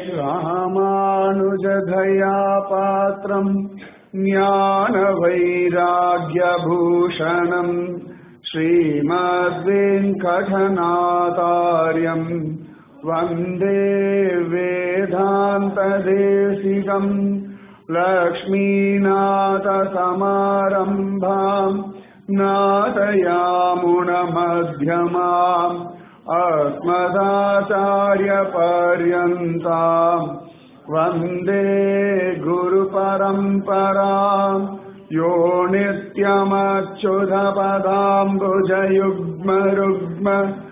ராமானுஜதயா பாத்திரம் ஞான வைராகியபூஷணம் ஸ்ரீமத்வேங்கடநாதாரியம் வந்தே வேதாந்ததேசிகம் லக்ஷ்மீநாதசமாரம்பாம் நாதயாமுனமध्यமாम् अस्मदाचार्यपर्यन्ताम् वन्दे गुरुपरम्पराम् यो नित्यमच्युतपदाम्बुजयुग्मरुग्म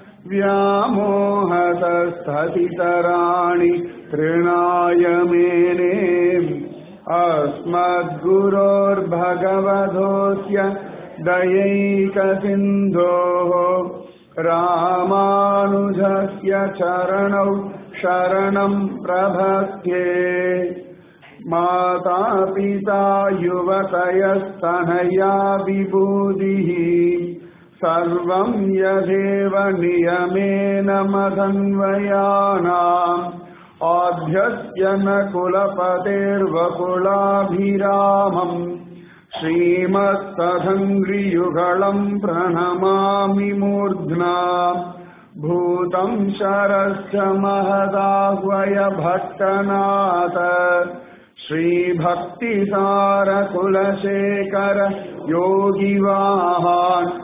व्यामोहतस्थतितराणि तृणाय मेने अस्मद्गुरोर्भगवधोऽस्य दयैकसिन्धोः रामानुजस्य चरणौ शरणम् प्रभक्ते मातापिता युवतयस्तनया विभूतिः सर्वम् यदेव नियमेन मदन्वयानाम् आभ्यस्य न कुलपतेर्वकुलाभिरामम् श्रीमत्तदङ्घ्रियुगलम् प्रणमामि मूर्ध्ना भूतम् शरश्च महदाह्वय भट्टनाथ श्रीभक्तिसारकुलशेखर योगिवाहान्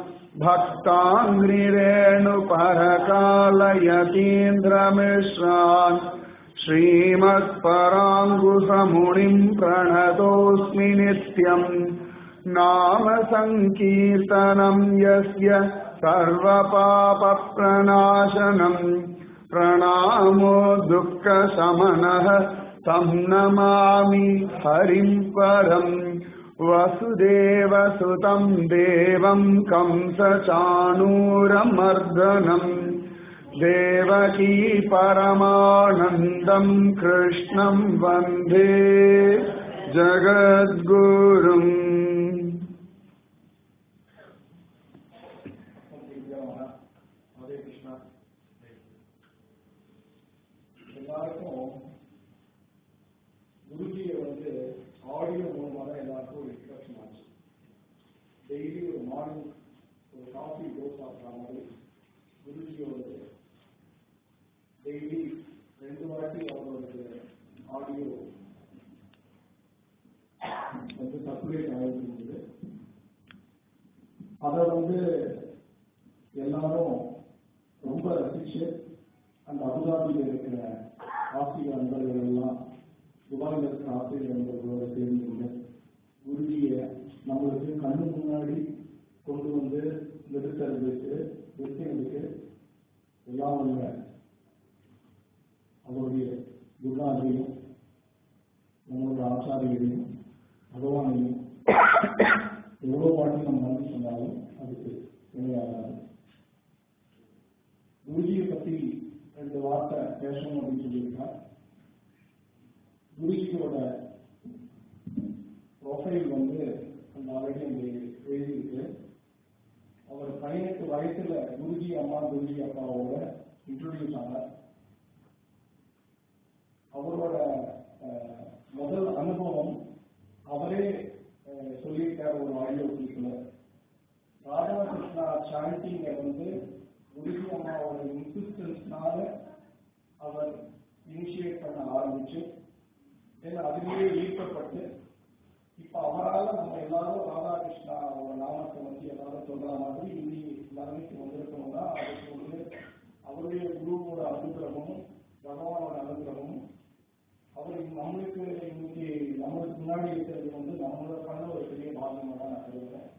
भक्ताङ्घ्रिरेणुपरकालयतीन्द्रमिश्रान् श्रीमत्पराङ्गुसमुनिम् प्रणतोऽस्मि नित्यम् नाम सङ्कीर्तनम् यस्य सर्वपापप्रणाशनम् प्रणामो दुःखशमनः तं नमामि हरिम् परम् वसुदेवसुतम् देवम् कंसचाणूरमर्दनम् देवकी परमानन्दम् कृष्णम् वन्दे जगद्गुरुम् ஹரே கிருஷ்ணா எல்லாருக்கும் குருஜியை வந்து ஆடியோ மூலமாக தான் எல்லாருக்கும் ஒரு இன்ட்ரக்ஷன் ஆச்சு டெய்லி ஒரு மார்னிங் ஒரு காஃபி டோஸ் சாப்பிட்ற மாதிரி குருஜியோட டெய்லி ரெண்டு வாட்டி அவரோட ஆடியோ வந்து சர்க்குலேட் ஆகிட்டு இருந்தது அதை வந்து எல்லாரும் ரொம்ப ரசிச்சு அந்த அபுதாபியில் இருக்கிற ஆசிரியர் நண்பர்கள் எல்லாம் துபாயில் இருக்கிற ஆசிரியர் நண்பர்களோட சேர்ந்து குருஜியை நம்மளுக்கு கண்ணு முன்னாடி கொண்டு வந்து நிறுத்துறதுக்கு நிறுத்தினதுக்கு எல்லாம் உள்ள அவருடைய குருநாதையும் நம்மளோட ஆச்சாரியரையும் பகவானையும் எவ்வளோ பாட்டு நம்ம நன்றி சொன்னாலும் அதுக்கு இணையாகாது குருஜியை பத்தி ரெண்டு வார்த்தை பேசணும் அப்படின்னு சொல்லியிருக்கார் குருஜியோட ப்ரொஃபைல் வந்து அந்த ஆல்ரெடி அங்கே எழுதியிருக்கு அவர் பதினெட்டு வயசுல குருஜி அம்மா குருஜி அப்பாவோட இன்ட்ரோடியூஸ் ஆனார் அவரோட அஹ், முதல் அனுபவம் அவரே அஹ், சொல்லியிருக்கார் ஒரு ஆடியோ கிளிப்ல ராதாகிருஷ்ணா சாண்டிங்க வந்து குருஜி அம்மாவோட இன்சிஸ்டன்ஸ்னால அவர் இனிஷியேட் பண்ண ஆரம்பிச்சு தென் அதிலேயே ஈர்க்கப்பட்டு இப்ப அவரால் நம்ம எல்லாரும் ராதாகிருஷ்ணாவோட நாமத்தை வந்து எல்லாரும் சொல்ற மாதிரி இன்னி நிலைமைக்கு வந்திருக்கணும்னா அதுக்கு வந்து அவருடைய குருவோட அனுகிரகமும் பகவானோட அனுகிரகமும் அவர் நம்மளுக்கு இன்னைக்கு நம்மளுக்கு முன்னாடி இருக்கிறது வந்து நம்மளோட பண்ண ஒரு பெரிய பாக்கியமா தான் நான் கருதுறேன்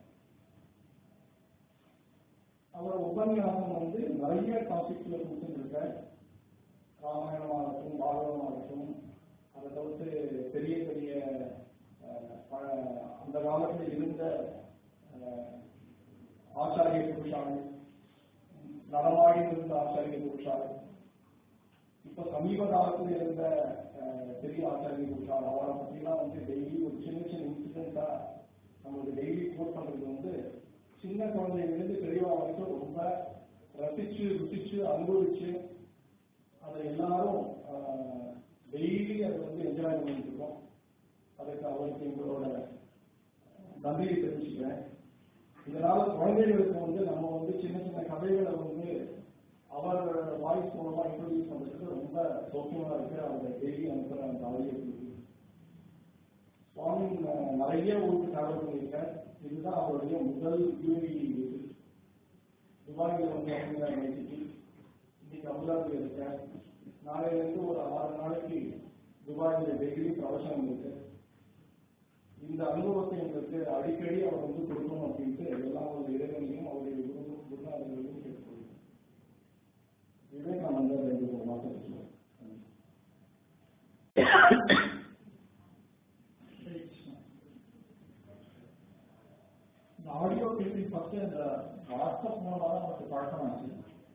அவர் உபன்யாசம் வந்து நிறைய டாபிக்ல கொடுத்துருக்கார் ராமாயணமாகட்டும் பாகவதமாகட்டும் அதை தவிர்த்து பெரிய பெரிய அஹ், ப- அந்த காலத்தில் இருந்த அஹ், ஆச்சாரிய புருஷார்கள் நடமாடி இருந்த ஆச்சாரிய புருஷார்கள் இப்ப சமீப காலத்தில் இருந்த அஹ், பெரிய ஆச்சாரிய புருஷார் அவரை பற்றிலாம் வந்து டெய்லி ஒரு சின்ன சின்ன இன்சிடென்ட்டா நம்மளுக்கு டெய்லி கோட் பண்றது வந்து சின்ன குழந்தையிலிருந்து பெரியவா வரைக்கும் ரொம்ப ரசிச்சு ருசிச்சு அனுபவிச்சு அதை எல்லாரும் டெய்லி அதுக்கு அவருக்கு எங்களோட நன்றியை தெரிவிச்சுக்கிறேன் இதனால குழந்தைகளுக்கு வந்து நம்ம வந்து சின்ன சின்ன கதைகளை வந்து அவர் வாய்ஸ் மூலமா இன்ட்ரோடியூஸ் பண்றதுக்கு ரொம்ப சௌக்கியமா இருக்கு அவங்க டெய்லி அனுப்புற அந்த ஆடியோ சுவாமி அஹ், நிறைய ஊருக்கு டிராவல் பண்ணியிருக்கேன் இதுதான் அவருடைய முதல் யூனி துபாயில் வந்து அவங்க நினைச்சிட்டு இன்னைக்கு அபுதாபியில் இருக்கேன் நாளையிலேருந்து ஒரு ஆறு நாளைக்கு துபாயில் டெய்லி பிரவசனம் இருக்கு இந்த அனுபவத்தை எங்களுக்கு அடிக்கடி அவர் வந்து கொடுக்கணும் அப்படின்ட்டு எல்லாம் ஒரு இறைவனையும் அவருடைய குரு குருநாதர்களையும் கேட்டுக்கொள்கிறேன் விவேகானந்தர் ரெண்டு ஒரு வார்த்தை சொல்லுவார் இந்த ஆடியோ கிளிப்பிங் ஃபர்ஸ்ட் இந்த வாட்ஸ்அப் மூலமா தான் நமக்கு பழக்கமாச்சு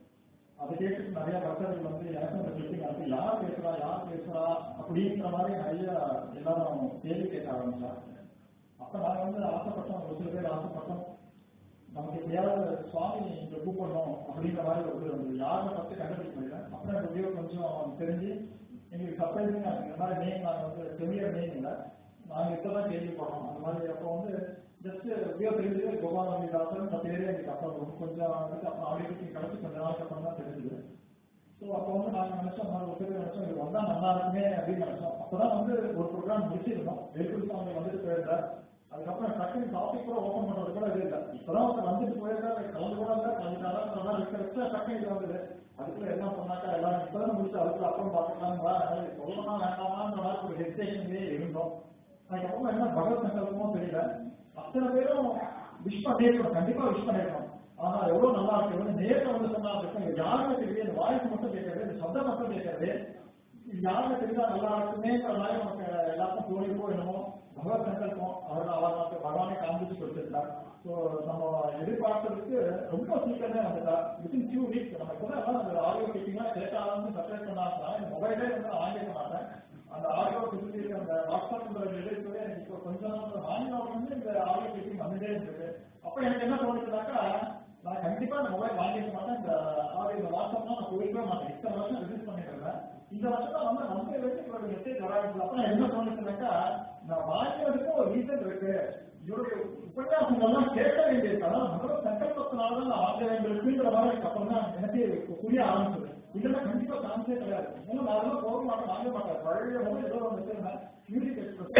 அதை கேட்டு நிறைய பக்தர்கள் வந்து எனக்கு அந்த கிளிப்பிங் அனுப்பி யார் பேசுறா யார் பேசுறா அப்படின்ற மாதிரி நிறைய எல்லாரும் கேள்வி கேட்க ஆரம்பிச்சாங்க அப்ப நாங்க வந்து ஆசைப்பட்டோம் ஒரு சில பேர் ஆசைப்பட்டோம் நமக்கு எப்படியாவது சுவாமி இங்க கூப்பிடணும் அப்படின்ற மாதிரி ஒரு பேர் வந்து யாருமே ஃபர்ஸ்ட் கண்டுபிடிக்க முடியல அப்புறம் எப்படியோ கொஞ்சம் தெரிஞ்சு எங்களுக்கு சர்ப்ரைசிங் இந்த மாதிரி நேம் நாங்கள் வந்து செமியர் நேம் இல்லை நாங்கள் இப்பதான் கேள்விப்படுறோம் அந்த மாதிரி அப்போ வந்து ஜஸ்ட் எப்படியோ தெரிஞ்சது கோபாலமி தாசன் இந்த பேரே எனக்கு அப்புறம் கொஞ்சம் அதுக்கு அப்புறம் ஆடியோக்கு கிடைச்சி கொஞ்ச நாளுக்கு அப்புறம் தான் தெரிஞ்சது ஸோ அப்போ வந்து நாங்கள் நினைச்சோம் மாதிரி ஒரு பேர் நினைச்சோம் இது வந்தா நல்லா இருக்குமே அப்படின்னு நினைச்சோம் அப்பதான் வந்து ஒரு ப்ரோக்ராம் முடிச்சிருந்தோம் வெல்குல் சாமி வந்துட்டு போயிருந்தார் அதுக்கப்புறம் டக்குனு டாபிக் கூட ஓப்பன் பண்றது கூட இது இல்லை இப்பதான் ஒருத்தர் வந்துட்டு போயிருந்தாரு கலந்து கூட இல்லை கலந்துட்டாரா நல்லா இருக்க வச்சு டக்குனு இது வந்தது அதுக்குள்ள என்ன பண்ணாக்கா எல்லாம் இப்பதான் முடிச்சு அதுக்குள்ள அப்புறம் பார்த்துக்கலாங்களா சொல்லணுமா வேண்டாமான்ற மாதிரி ஒரு ஹெசிடேஷன்லேயே இருந்தோம் அதுக்கப்புறம் என்ன பகவத் சங்கல்பமோ தெரியல அத்தனை பேரும் விஷ் பண்ணிருக்கணும் கண்டிப்பா விஷ் பண்ணிருக்கணும் ஆனா எவ்வளவு நல்லா இருக்கு வந்து நேர்ல வந்து சொன்னா இருக்கும் யாருமே தெரியுது இந்த வாய்ஸ் மட்டும் கேட்கறது இந்த சப்தம் மட்டும் கேட்கறது இது யாருமே தெரிஞ்சா நல்லா இருக்குமேங்கிற மாதிரி நமக்கு எல்லாருக்கும் தோணிருக்கோ என்னமோ பகவத் சங்கல்பம் அவர் அவர் நமக்கு பகவானே காண்பிச்சு கொடுத்திருக்கார் ஸோ நம்ம எதிர்பார்த்ததுக்கு ரொம்ப சீக்கிரமே வந்துட்டா வித்தின் ஃபியூ வீக்ஸ் நம்ம கூட அந்த ஆடியோ கேட்டிங்லாம் கேட்ட ஆரம்பிச்சு சப்ரேட் பண்ணாங்கன்னா இந்த மொபைலே வந்து ஆங்கிக்க மாட்டேன் அந்த ஆடியோ ஃபெசிலிட்டி அந்த வாட்ஸ்அப்ன்ற நிலையத்தோட எனக்கு இப்போ கொஞ்ச நாள் வாங்கினவங்க வந்து இந்த ஆடியோ கேட்டிங் வந்துட்டே இருந்தது அப்போ எனக்கு என்ன தோணுச்சுனாக்கா நான் கண்டிப்பா இந்த மொபைல் வாங்கிக்க மாட்டேன் இந்த ஆடியோ இந்த வாட்ஸ்அப்லாம் நான் போயிருக்கவே மாட்டேன் இத்தனை வருஷம் ரிலீஸ் பண்ணிட்டு இருந்தேன் இந்த வருஷம் தான் வந்து நம்ம வரைக்கும் ஒரு மெசேஜ் வராது அப்போ நான் என்ன தோணுச்சுனாக்கா நான் வாங்கினதுக்கு ஒரு ரீசன் இருக்கு இவருடைய உபன்யாசங்கள்லாம் கேட்க வேண்டியது அதாவது பகவத் சங்கல்பத்தினால தான் நான் வாங்க வேண்டியிருக்குங்கிற மாதிரி எனக்கு அப்புறம் தான் எனக்கு புரிய ஆரம்பிச்சது இல்லைன்னா கண்டிப்பா சான்ஸே கிடையாது ஏன்னா நான் அதெல்லாம் போக மாட்டேன் வாங்க மாட்டேன் பழைய போது ஏதோ ஒன்று வச்சிருந்தேன் மியூசிக்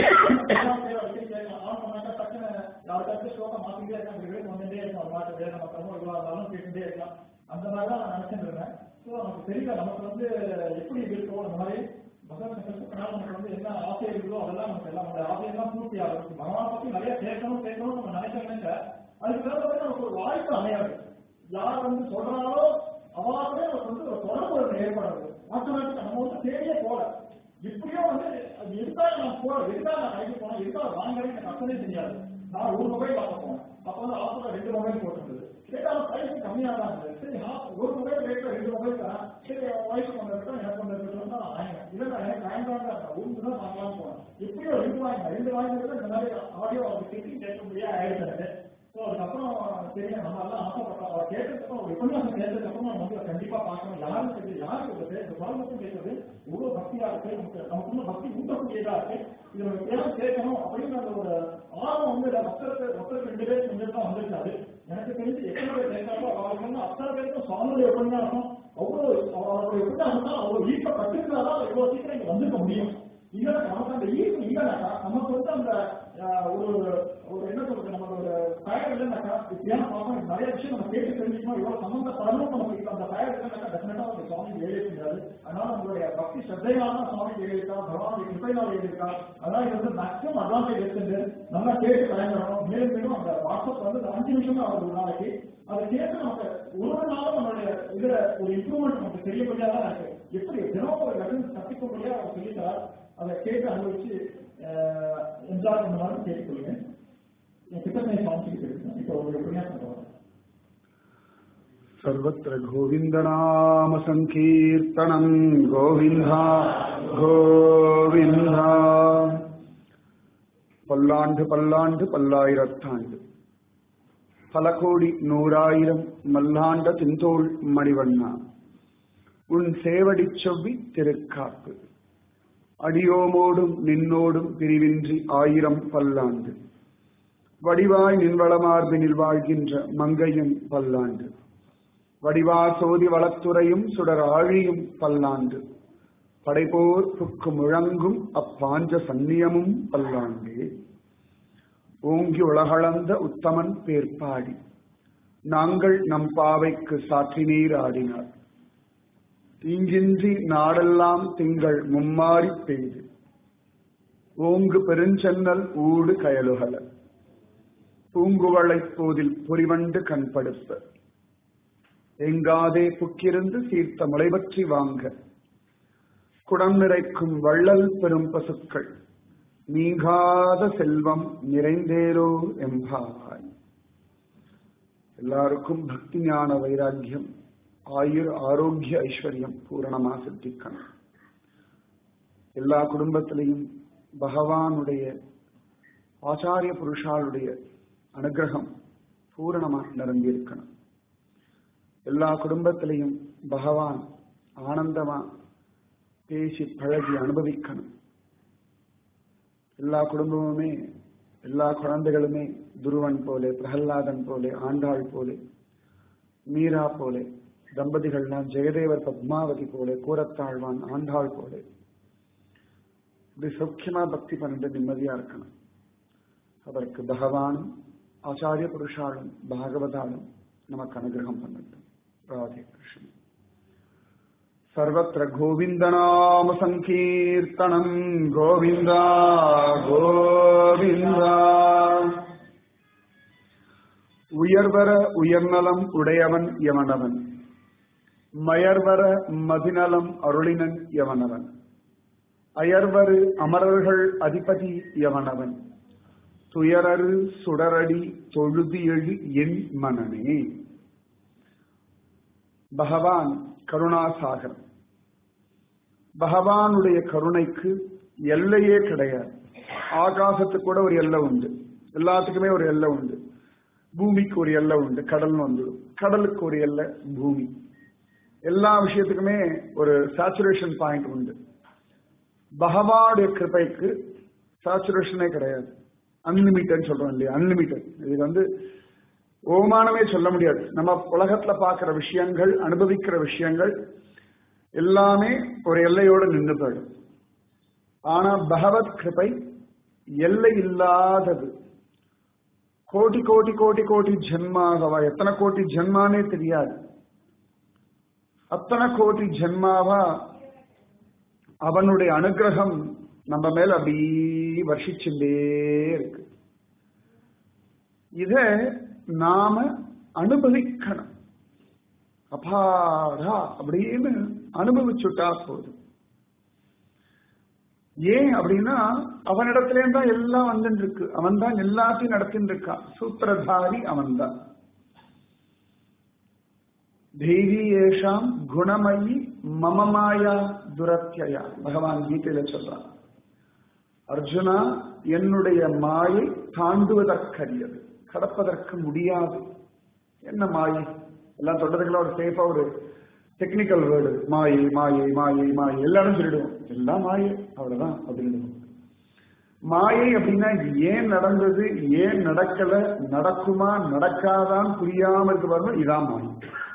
எக்ஸ்பிரஸ் ஆன் பண்ணாக்கா டக்குன்னு யாருக்காச்சும் ஸ்லோகம் மாத்திட்டே இருக்கான் வீடு வந்துட்டே இருக்கும் ஒரு பாட்டு வேற மக்களும் இதுவாக இருந்தாலும் கேட்டுட்டே இருக்கலாம் அந்த மாதிரி தான் நான் நினைச்சிட்டு இருந்தேன் ஸோ நமக்கு தெரியல நமக்கு வந்து எப்படி இருக்கோ அந்த மாதிரி பகவான் சங்கல்பத்தினால நமக்கு வந்து என்ன ஆசை இருக்குதோ அதெல்லாம் நமக்கு எல்லாம் நம்மளுடைய ஆசையெல்லாம் பூர்த்தி ஆகும் பகவான் பத்தி நிறைய கேட்கணும் கேட்கணும் நம்ம நினைக்க நினைக்க அதுக்கு மேல வந்து நமக்கு ஒரு வாய்ப்பு அமையாது யார் வந்து சொல்றாரோ அவாவே நமக்கு வந்து ஒரு தொடர்பு ஒன்று ஏற்படாது ஆட்டோமேட்டிக்கா நம்ம வந்து தேடியே போல எப்படியோ வந்து அது எதுக்காக நான் போற எதுக்காக நான் கைக்கு போனேன் எதுக்காக வாங்கவே எனக்கு அர்த்தமே தெரியாது நான் ஒரு மொபைல் வாங்க போனேன் அப்போ வந்து ஆஃபர்ல ரெண்டு மொபைல் போட்டிருந்தது கேட்டாலும் பிரைஸ் கம்மியா தான் இருந்தது சரி half- ஒரு மொபைல் ரேட்ல ரெண்டு மொபைல் தான் சரி வயசு கொண்டு இருக்கட்டும் எனக்கு கொண்டு இருக்கட்டும் தான் நான் வாங்கினேன் இல்லை நான் எனக்கு வேண்டாம் தான் ஒன்று தான் வாங்கலாம்னு போனேன் எப்படியோ ரெண்டு வாங்கினேன் ரெண்டு வாங்கினது இந்த மாதிரி ஆடியோ அது கேட்டு கேட்க முடியாது ஆயிடுச்சு ஸோ அதுக்கப்புறம் தெரியும் நம்ம எல்லாம் ஆசைப்பட்டோம் அவர் கேட்டதுக்கப்புறம் ஒரு உபன்யாசம் கேட்டதுக்கப்புறம் நம்ம வந்து அதை கண்டிப்பா பார்க்கணும் யாருக்கு தெரியுது யாருக்கு இருக்குது இந்த குரல் மட்டும் கேட்கறது எவ்வளவு பக்தியா இருக்கு நமக்கு நமக்குள்ள பக்தி ஊட்டக்கூடியதா இருக்கு இது நம்ம எப்படியாவது கேட்கணும் அப்படின்னு அந்த ஒரு ஆர்வம் வந்து பக்தருக்கு பக்தருக்கு ரெண்டு பேருக்கு கொஞ்சம் தான் வந்திருக்காரு எனக்கு தெரிஞ்சு எத்தனை பேர் கேட்கறாங்களோ அவருக்கு வந்து அத்தனை பேருக்கும் சுவாமியுடைய உபன்யாசம் அவ்வளவு அவருடைய உபன்யாசம் தான் அவ்வளவு ஈர்க்கப்பட்டிருந்தாதான் இவ்வளவு சீக்கிரம் இங்க வந்திருக்க முடியும் இல்லைன்னா நமக்கு அந்த ஈர்ப்பு இல்லைனாக்கா நமக்கு வந்து அந்த ஆஹ், ஒரு ஒரு என்ன சொல்றது நமக்கு ஒரு பயர் இல்லைனாக்கா இப்படியான பார்க்கணும் நிறைய விஷயம் நம்ம கேட்டு தெரிஞ்சுக்கணும் இவ்வளவு சம்பந்தப்படணும் நமக்கு இப்ப அந்த பயர் இல்லைனாக்கா டெஃபினட்டா அந்த சுவாமி எழுத முடியாது அதனால நம்மளுடைய பக்தி ஸ்ரத்தையான சுவாமி எழுதியிருக்கா பகவானுடைய கிருப்பையினால் எழுதியிருக்கா அதனால இது வந்து மேக்ஸிமம் அட்வான்டேஜ் எடுத்துட்டு நல்லா கேட்டு பயன்படணும் மேலும் மேலும் அந்த வாட்ஸ்அப் வந்து அந்த அஞ்சு நிமிஷம் தான் வருது ஒரு நாளைக்கு அதை கேட்டு நமக்கு ஒரு நாளும் நம்மளுடைய இதுல ஒரு இம்ப்ரூவ்மெண்ட் நமக்கு தெரியக்கூடியதான் இருக்கு எப்படி தினமும் ஒரு லெசன்ஸ் கற்றுக்க முடியாது அவர் சொல்லிட்டார் அதை கேட்டு அனுபவிச்சு என்ஜாய் பண்ண மாதிரி கேட்டுக்கொள்கிறேன் என் கிட்டத்தட்ட சாமிக்கு பேசுறேன் இப்போ ஒரு உபன்யாசம் போகிறேன் सर्वत्र गोविन्दनामसङ्कीर्तनम् गोविन्दा गोविन्दा பல்லாண்டு பல்லாண்டு பல்லாயிரத்தாண்டு பல கோடி நூறாயிரம் மல்லாண்ட தின்தோள் மணிவண்ணா உன் சேவடி செவ்வி திருக்காப்பு அடியோமோடும் நின்னோடும் பிரிவின்றி ஆயிரம் பல்லாண்டு வடிவாய் நின்வளமார்பினில் வாழ்கின்ற மங்கையும் பல்லாண்டு வடிவா சோதி வளத்துறையும் சுடர் ஆழியும் பல்லாண்டு படைபோர் புக்கு முழங்கும் அப்பாஞ்ச சந்நியமும் பல்லாண்டே ஓங்கி உலகளந்த உத்தமன் பேர்பாடி நாங்கள் நம் பாவைக்கு சாற்றினீர் ஆடினார் தீங்கின்றி நாடெல்லாம் திங்கள் மும்மாறி பெய்து ஓங்கு பெருஞ்சென்னல் ஊடு கயலுகல பூங்குவளைப் போதில் பொறிவண்டு கண்படுத்த எங்காதே புக்கிருந்து சீர்த்த முளைபற்றி வாங்க குடம் நிறைக்கும் வள்ளல் பெரும் பசுக்கள் நீங்காத செல்வம் நிறைந்தேரோ எம்பாவாய் எல்லாருக்கும் பக்தி ஞான வைராக்கியம் ஆயுர் ஆரோக்கிய ஐஸ்வர்யம் பூரணமா சித்திக்கணும் எல்லா குடும்பத்திலையும் பகவானுடைய ஆச்சாரிய புருஷாளுடைய அனுகிரகம் பூரணமா நிரம்பி இருக்கணும் எல்லா குடும்பத்திலையும் பகவான் ஆனந்தமா பேசி பழகி அனுபவிக்கணும் எல்லா குடும்பமுமே எல்லா குழந்தைகளுமே துருவன் போலே பிரகல்லாதன் போலே ஆண்டாள் போலே மீரா போலே தம்பதிகள்லாம் ஜெயதேவர் பத்மாவதி போலே கூரத்தாழ்வான் ஆண்டாள் போலே இப்படி சௌக்கியமா பக்தி பண்ணிட்டு நிம்மதியா இருக்கணும் அதற்கு பகவானும் ஆச்சாரிய புருஷாலும் பாகவதாலும் நமக்கு அனுகிரகம் பண்ணட்டும் ராதே கிருஷ்ணன் सर्वत्र गोविन्दनाम सङ्कीर्तनम् गोविन्द கோவிந்த உயர்வர உயர்நலம் உடையவன் எவனவன் மயர்வர மதிநலம் அருளினன் எவனவன் அயர்வரு அமரர்கள் அதிபதி எவனவன் துயரரு சுடரடி தொழுதி எழு என் மனனே பகவான் கருணாசாகர் பகவானுடைய கருணைக்கு எல்லையே கிடையாது ஆகாசத்துக்கு கூட ஒரு எல்லை உண்டு எல்லாத்துக்குமே ஒரு எல்லை உண்டு பூமிக்கு ஒரு எல்லை உண்டு கடல்னு வந்துடும் கடலுக்கு ஒரு எல்லை பூமி எல்லா விஷயத்துக்குமே ஒரு சேச்சுரேஷன் பாயிண்ட் உண்டு பகவானுடைய கிருபைக்கு சேச்சுரேஷனே கிடையாது அன்லிமிட்டட் சொல்றோம் இல்லையா அன்லிமிட்டட் இது வந்து ஓமானமே சொல்ல முடியாது நம்ம உலகத்துல பார்க்கிற விஷயங்கள் அனுபவிக்கிற விஷயங்கள் எல்லாமே ஒரு எல்லையோடு நின்று போயிடும் ஆனா பகவத் கிருபை எல்லை இல்லாதது கோடி கோடி கோடி கோடி ஜென்மாகவா எத்தனை கோடி ஜென்மானே தெரியாது அத்தனை கோடி ஜென்மாவா அவனுடைய அனுகிரகம் நம்ம மேல அப்படி வர்ஷிச்சுட்டே இருக்கு இத நாம அனுபவிக்கணும் அபாடா அப்படின்னு அனுபவிச்சுட்டா போதும் ஏன் அப்படின்னா அவனிடத்துல தான் எல்லாம் வந்துட்டு இருக்கு அவன் தான் எல்லாத்தையும் நடத்தின்னு இருக்கான் சூத்திரதாரி அவன் தான் தெய்வீ ஏஷாம் குணமயி மமமாயா துரத்தியா பகவான் கீதையில சொல்றான் அர்ஜுனா என்னுடைய மாயை தாண்டுவதற்கரியது கடப்பதற்கு முடியாது என்ன மாயை எல்லாம் தொட்டதுக்கெல்லாம் ஒரு சேஃபா ஒரு டெக்னிக்கல் வேர்டு மாயை மாயை மாயை மாயை எல்லாரும் சொல்லிடுவோம் எல்லாம் மாயை அவ்வளவுதான் அப்படின்னு மாயை அப்படின்னா இது ஏன் நடந்தது ஏன் நடக்கல நடக்குமா நடக்காதான் புரியாம இருக்கு பாருங்க இதான் மாயை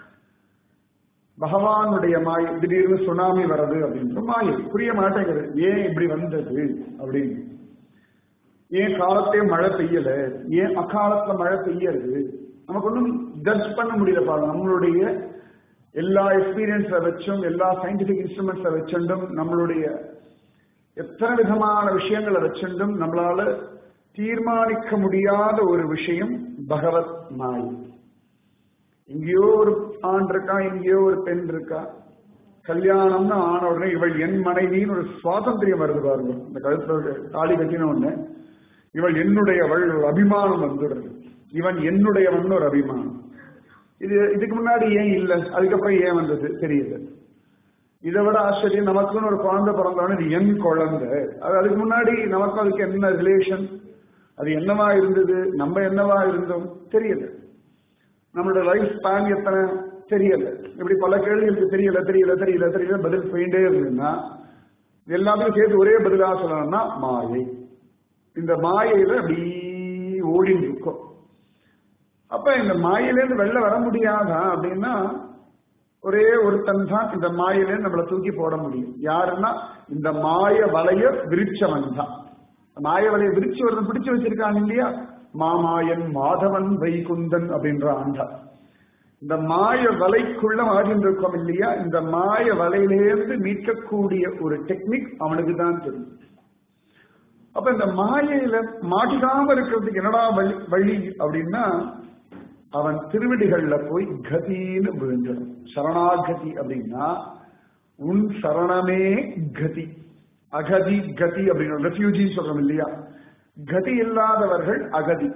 பகவானுடைய மாயை திடீர்னு சுனாமி வர்றது அப்படின்ற மாயை புரிய மாட்டேங்குது ஏன் இப்படி வந்தது அப்படின்னு ஏன் காலத்தே மழை பெய்யல ஏன் அக்காலத்துல மழை பெய்யறது நமக்கு ஒன்றும் ஜட்ஜ் பண்ண முடியல பாருங்க நம்மளுடைய எல்லா எக்ஸ்பீரியன்ஸை வச்சும் எல்லா சயின்டிபிக் இன்ஸ்ட்ருமெண்ட்ஸை வச்சுண்டும் நம்மளுடைய எத்தனை விதமான விஷயங்களை வச்சுண்டும் நம்மளால தீர்மானிக்க முடியாத ஒரு விஷயம் பகவத் மாயை எங்கேயோ ஒரு ஆண் இருக்கா எங்கேயோ ஒரு பெண் இருக்கா கல்யாணம்னு ஆன உடனே இவள் என் மனைவின்னு ஒரு சுவாதந்திரியம் வருது பாருங்க இந்த கழுத்துல தாலி கட்டின உடனே இவள் என்னுடையவள் ஒரு அபிமானம் வந்துடுறது இவன் என்னுடையவன் ஒரு அபிமானம் இது இதுக்கு முன்னாடி ஏன் இல்லை அதுக்கப்புறம் ஏன் வந்தது தெரியல இதை விட ஆச்சரியம் நமக்குன்னு ஒரு குழந்தை பிறந்தவன இது என் குழந்தை அது அதுக்கு முன்னாடி நமக்கும் அதுக்கு என்ன ரிலேஷன் அது என்னவா இருந்தது நம்ம என்னவா இருந்தோம் தெரியல நம்மளோட லைஃப் ஸ்பேன் எத்தனை தெரியல இப்படி பல கேள்விகளுக்கு தெரியல தெரியல தெரியல தெரியல பதில் போயிட்டே இருந்ததுன்னா எல்லாத்துக்கும் சேர்த்து ஒரே பதிலா சொல்லணும்னா மாயை இந்த மாயையில அப்படி ஓடின்னு இருக்கும் அப்ப இந்த மாயிலேருந்து வெளில வர முடியாதா அப்படின்னா ஒரே ஒருத்தன் தான் இந்த மாயிலேருந்து நம்மளை தூக்கி போட முடியும் யாருன்னா இந்த மாய வலைய விரிச்சவன் தான் மாய வலைய விரிச்சு ஒருத்தன் பிடிச்சு வச்சிருக்கான் இல்லையா மாமாயன் மாதவன் வைகுந்தன் அப்படின்ற ஆண்டா இந்த மாய வலைக்குள்ள மாறிட்டு இருக்கோம் இல்லையா இந்த மாய வலையிலேருந்து மீட்கக்கூடிய ஒரு டெக்னிக் அவனுக்கு தான் தெரியும் அப்ப இந்த மாயையில மாட்டிக்காம இருக்கிறதுக்கு என்னடா வழி வழி அப்படின்னா அவன் திருவடிகள்ல போய் கதின்னு விழுந்துடும் சரணாகதி அப்படின்னா உன் சரணமே கதி அகதி கதி அப்படின்னு ரெஃப்யூஜின்னு சொல்றோம் இல்லையா கதி இல்லாதவர்கள் அகதி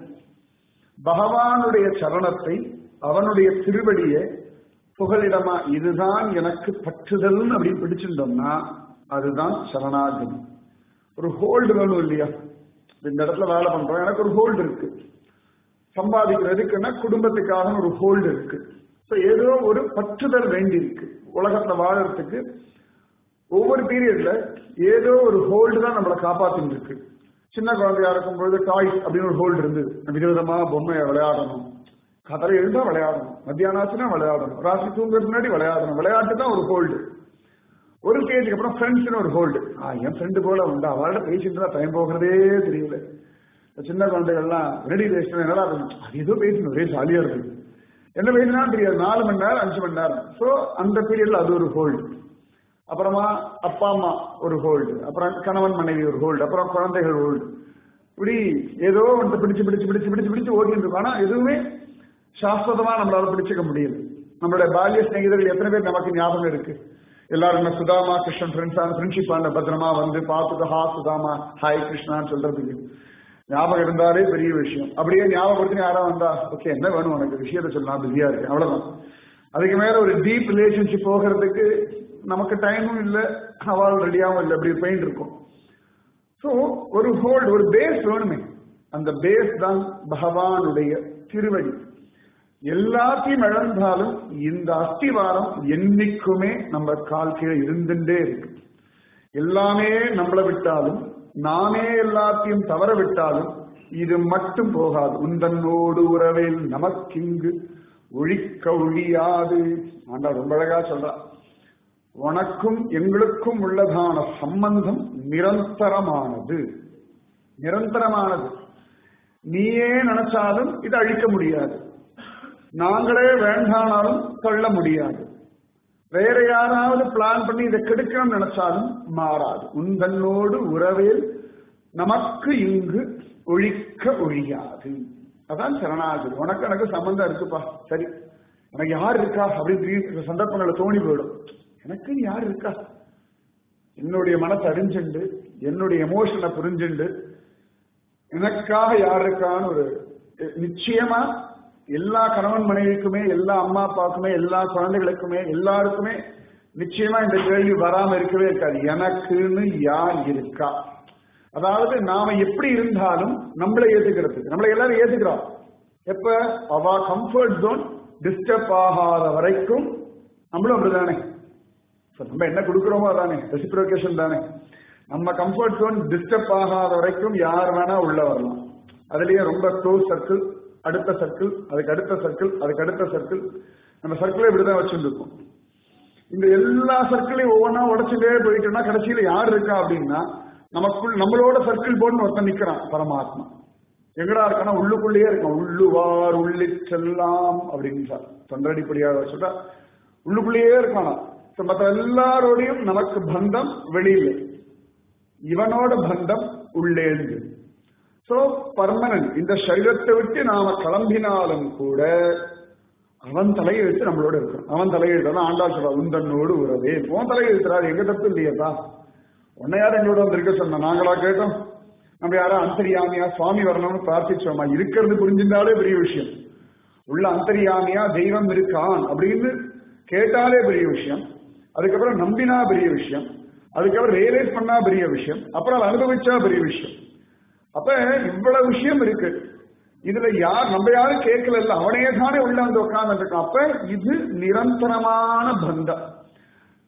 பகவானுடைய சரணத்தை அவனுடைய திருவடியை புகலிடமா இதுதான் எனக்கு பற்றுதல்னு அப்படி பிடிச்சிருந்தோம்னா அதுதான் சரணாகதி ஒரு ஹோல்டு வேணும் இல்லையா இந்த இடத்துல வேலை பண்றோம் எனக்கு ஒரு ஹோல்டு இருக்கு சம்பாதிக்கிறதுக்குன்னா குடும்பத்துக்காக ஒரு ஹோல்டு இருக்கு ஸோ ஏதோ ஒரு பற்றுதல் வேண்டி இருக்கு உலகத்துல வாழறதுக்கு ஒவ்வொரு பீரியட்ல ஏதோ ஒரு ஹோல்டு தான் நம்மளை காப்பாத்தின்னு இருக்கு சின்ன குழந்தையா இருக்கும் பொழுது டாய்ஸ் அப்படின்னு ஒரு ஹோல்டு இருந்தது விதவிதமா பொம்மையை விளையாடணும் கதரை எழுந்தா விளையாடணும் மத்தியானம் ஆச்சுன்னா விளையாடணும் ராத்திரி தூங்குறதுக்கு முன்னாடி விளையாடணும் விளையாட்டு தான் ஒரு ஹோல்டு ஒரு ஸ்டேஜுக்கு அப்புறம் ஃப்ரெண்ட்ஸ்னு ஒரு ஹோல்டு ஆ என் ஃப்ரெண்டு போல உண்டு அவளோட பேசிட்டு தான் டைம் போகிறதே தெரியல இந்த சின்ன குழந்தைகள்லாம் ரெடி பேசணும் என்னடா அது அது ஏதோ பேசணும் ஒரே ஜாலியா இருக்கு என்ன பேசினாலும் தெரியாது நாலு மணி நேரம் அஞ்சு மணி நேரம் ஸோ அந்த பீரியட்ல அது ஒரு ஹோல்டு அப்புறமா அப்பா அம்மா ஒரு ஹோல்டு அப்புறம் கணவன் மனைவி ஒரு ஹோல்டு அப்புறம் குழந்தைகள் ஹோல்டு இப்படி ஏதோ வந்து பிடிச்சு பிடிச்சு பிடிச்சு பிடிச்சு பிடிச்சு ஓடிட்டு இருக்கும் ஆனா எதுவுமே சாஸ்வதமா நம்மளால பிடிச்சுக்க முடியல நம்மளுடைய பால்ய சிநேகிதர்கள் எத்தனை பேர் நமக்கு ஞாபகம் இருக்கு எல்லாரும் சுதாமா கிருஷ்ணன் ஃப்ரெண்ட்ஸான ஃப்ரெண்ட்ஷிப் ஆன பத்திரமா வந்து பார்த்துட்டு ஹா சுதாமா ஹாய் கிருஷ்ணான்னு சொல்றதுக்கு ஞாபகம் இருந்தாலே பெரிய விஷயம் அப்படியே ஞாபகப்படுத்தி யாரா வந்தா ஓகே என்ன வேணும் உனக்கு விஷயத்த சொல்லலாம் பிஸியா இருக்கு அவ்வளவுதான் அதுக்கு மேல ஒரு டீப் ரிலேஷன்ஷிப் போகிறதுக்கு நமக்கு டைமும் இல்லை அவள் ரெடியாகவும் இல்லை அப்படி பெயின் இருக்கும் ஸோ ஒரு ஹோல்டு ஒரு பேஸ் வேணுமே அந்த பேஸ் தான் பகவானுடைய திருவடி எல்லாத்தையும் இழந்தாலும் இந்த அஸ்திவாரம் என்னைக்குமே நம்ம கால் கீழே இருந்துட்டே இருக்கு எல்லாமே நம்மளை விட்டாலும் நாமே எல்லாத்தையும் தவற விட்டாலும் இது மட்டும் போகாது உந்தன்னோடு உறவில் நமக்கிங்கு ஒழிக்க ஒழியாது ஆண்டா ரொம்ப அழகா சொல்றா உனக்கும் எங்களுக்கும் உள்ளதான சம்பந்தம் நிரந்தரமானது நிரந்தரமானது நீயே நினைச்சாலும் இதை அழிக்க முடியாது நாங்களே வேண்டானாலும் தள்ள முடியாது வேற யாராவது பிளான் பண்ணி இதை கெடுக்கணும்னு நினைச்சாலும் மாறாது உந்தன்னோடு உறவில் நமக்கு இங்கு ஒழிக்க ஒழியாது அதான் சரணாகதி உனக்கு எனக்கு சம்பந்தம் இருக்குப்பா சரி எனக்கு யார் இருக்கா அப்படின்னு சந்தர்ப்பங்களை தோணி போயிடும் எனக்கு யார் இருக்கா என்னுடைய மனசை அறிஞ்சுண்டு என்னுடைய எமோஷனை புரிஞ்சுண்டு எனக்காக யார் இருக்கான்னு ஒரு நிச்சயமா எல்லா கணவன் மனைவிக்குமே எல்லா அம்மா அப்பாவுக்குமே எல்லா குழந்தைகளுக்குமே எல்லாருக்குமே நிச்சயமா இந்த கேள்வி வராம இருக்கவே இருக்காது எனக்குன்னு யார் இருக்கா அதாவது நாம எப்படி இருந்தாலும் நம்மளை ஏத்துக்கிறது நம்மளை எல்லாரும் ஏத்துக்கிறோம் எப்ப அவ கம்ஃபர்ட் ஜோன் டிஸ்டர்ப் ஆகாத வரைக்கும் நம்மளும் அப்படிதானே நம்ம என்ன கொடுக்குறோமோ அதானே ரெசிப்ரோகேஷன் தானே நம்ம கம்ஃபர்ட் ஜோன் டிஸ்டர்ப் ஆகாத வரைக்கும் யார் வேணா உள்ள வரலாம் அதுலயே ரொம்ப க்ளோஸ் சர்க்கிள் அடுத்த சர்க்கிள் அதுக்கு அடுத்த சர்க்கிள் அதுக்கு அடுத்த சர்க்கிள் நம்ம சர்க்கிளை இப்படிதான் வச்சுருக்கோம் இந்த எல்லா சர்க்கிளையும் ஒவ்வொன்றா உடச்சுட்டே போயிட்டோம்னா கடைசியில யார் இருக்கா அப்படின்னா நமக்குள் நம்மளோட சர்க்கிள் போட்டு ஒருத்தன் நிக்கிறான் பரமாத்மா எங்கடா இருக்கானா உள்ளுக்குள்ளேயே இருக்கான் உள்ளுவார் உள்ளி செல்லாம் அப்படின்றார் தொண்டடிப்படியாக சொல்றா உள்ளுக்குள்ளேயே இருக்கானா மற்ற எல்லாரோடையும் நமக்கு பந்தம் வெளியில இவனோட பந்தம் உள்ளேந்து சோ பர்மனன்ட் இந்த சரீரத்தை விட்டு நாம கிளம்பினாலும் கூட அவன் தலையெழுத்து நம்மளோட இருக்கிறான் அவன் தலையெழுத்தான் ஆண்டாள் சொல்றா உந்தன்னோடு உறவே உன் தலையெழுத்துறாரு எங்க தப்பு இல்லையப்பா உன்னை யாரும் எங்களோட வந்து இருக்க சொன்ன நாங்களா கேட்டோம் நம்ம யாரும் அந்தரியாமியா சுவாமி வரணும்னு பிரார்த்திச்சோமா இருக்கிறது புரிஞ்சிருந்தாலே பெரிய விஷயம் உள்ள அந்தரியாமியா தெய்வம் இருக்கான் அப்படின்னு கேட்டாலே பெரிய விஷயம் அதுக்கப்புறம் நம்பினா பெரிய விஷயம் அதுக்கப்புறம் ரியலைஸ் பண்ணா பெரிய விஷயம் அப்புறம் அனுபவிச்சா பெரிய விஷயம் அப்ப இவ்வளவு விஷயம் இருக்கு இதுல யார் நம்ம யாரும் கேட்கல இல்ல அவனே தானே உள்ள வந்து உட்கார்ந்து இருக்கான் அப்ப இது நிரந்தரமான பந்தம்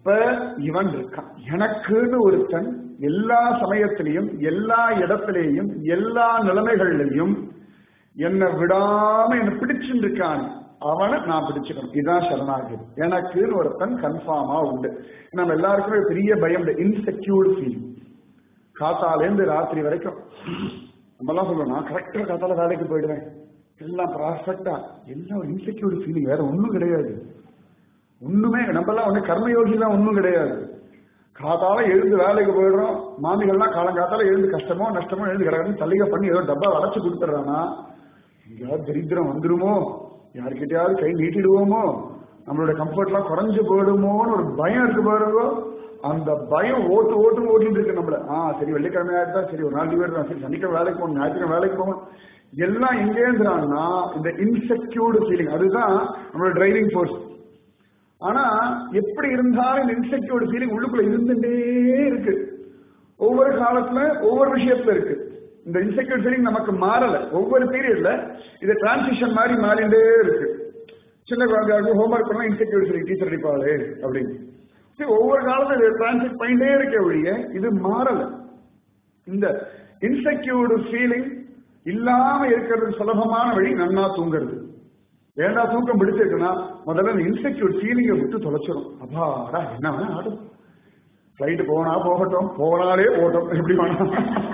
இப்ப இவன் இருக்கான் எனக்குன்னு ஒருத்தன் எல்லா சமயத்திலையும் எல்லா இடத்திலேயும் எல்லா நிலைமைகள்லையும் என்னை விடாம என்ன பிடிச்சுட்டு இருக்கான் அவனை நான் பிடிச்சுக்கணும் இதுதான் சரணாகதி எனக்குன்னு ஒருத்தன் கன்ஃபார்மா உண்டு நம்ம எல்லாருக்குமே ஒரு பெரிய பயம் இன்செக்யூர்டு ஃபீலிங் காத்தாலேருந்து ராத்திரி வரைக்கும் நம்மலாம் சொல்றோம் நான் கரெக்டா காத்தால வேலைக்கு போயிடுவேன் எல்லாம் பர்ஃபெக்டா எல்லாம் ஒரு இன்செக்யூர்டு ஃபீலிங் வேற ஒண்ணும் கிடையாது ஒண்ணுமே நம்மலாம் ஒண்ணு கர்மயோகிலாம் ஒண்ணும் கிடையாது காத்தால எழுந்து வேலைக்கு போயிடுறோம் மாமிகள்லாம் காலங்காத்தால எழுந்து கஷ்டமோ நஷ்டமோ எழுந்து கிடக்கணும் தள்ளிக பண்ணி ஏதோ டப்பா அடைச்சு கொடுத்துட்றானா எங்கேயாவது தரித்திரம் வந்துருமோ யார்கிட்டயாவது கை நீட்டிடுவோமோ நம்மளோட கம்ஃபர்ட்லாம் குறைஞ்சு போயிடுமோன்னு ஒரு பயம் இருக்கு பாருங்க அந்த பயம் ஓட்டு ஓட்டு ஓட்டிட்டு இருக்கு நம்மள ஆ சரி வெள்ளிக்கிழமை ஆயிட்டா சரி ஒரு நாள் லீவ் எடுத்தா சரி சனிக்கிழமை வேலைக்கு போகணும் ஞாயிற்றுக்கிழமை வேலைக்கு போகணும் எல்லாம் எங்கேருந்துறாங்கன்னா இந்த இன்செக்யூர்டு ஃபீலிங் அதுதான் நம்மளோட டிரைவிங் ஃபோர்ஸ் ஆனா எப்படி இருந்தாலும் இந்த இன்செக்யூர்டு ஃபீலிங் உள்ளுக்குள்ள இருந்துட்டே இருக்கு ஒவ்வொரு காலத்துல ஒவ்வொரு விஷயத்துல இருக்கு இந்த இன்செக்யூர் ஃபீலிங் நமக்கு மாறல ஒவ்வொரு பீரியட்ல இது டிரான்சிஷன் மாதிரி மாறிண்டே இருக்கு சின்ன குழந்தையாருக்கு ஹோம்ஒர்க் பண்ணா இன்செக்யூர் ஃபீலிங் டீச்சர் அடிப்பாளே அப்படின்னு சரி ஒவ்வொரு காலத்துல இது டிரான்சிட் பண்ணிட்டே இருக்க ஒழிய இது மாறல இந்த இன்செக்யூர்டு ஃபீலிங் இல்லாம இருக்கிறது சுலபமான வழி நன்னா தூங்குறது ஏண்டா தூக்கம் பிடிச்சிருக்குன்னா முதல்ல இந்த இன்செக்யூர் ஃபீலிங்கை விட்டு தொலைச்சிடும் அப்பாடா என்ன வேணா ஆடும் ஃபிளைட் போனா போகட்டும் போனாலே போகட்டும் எப்படி வேணா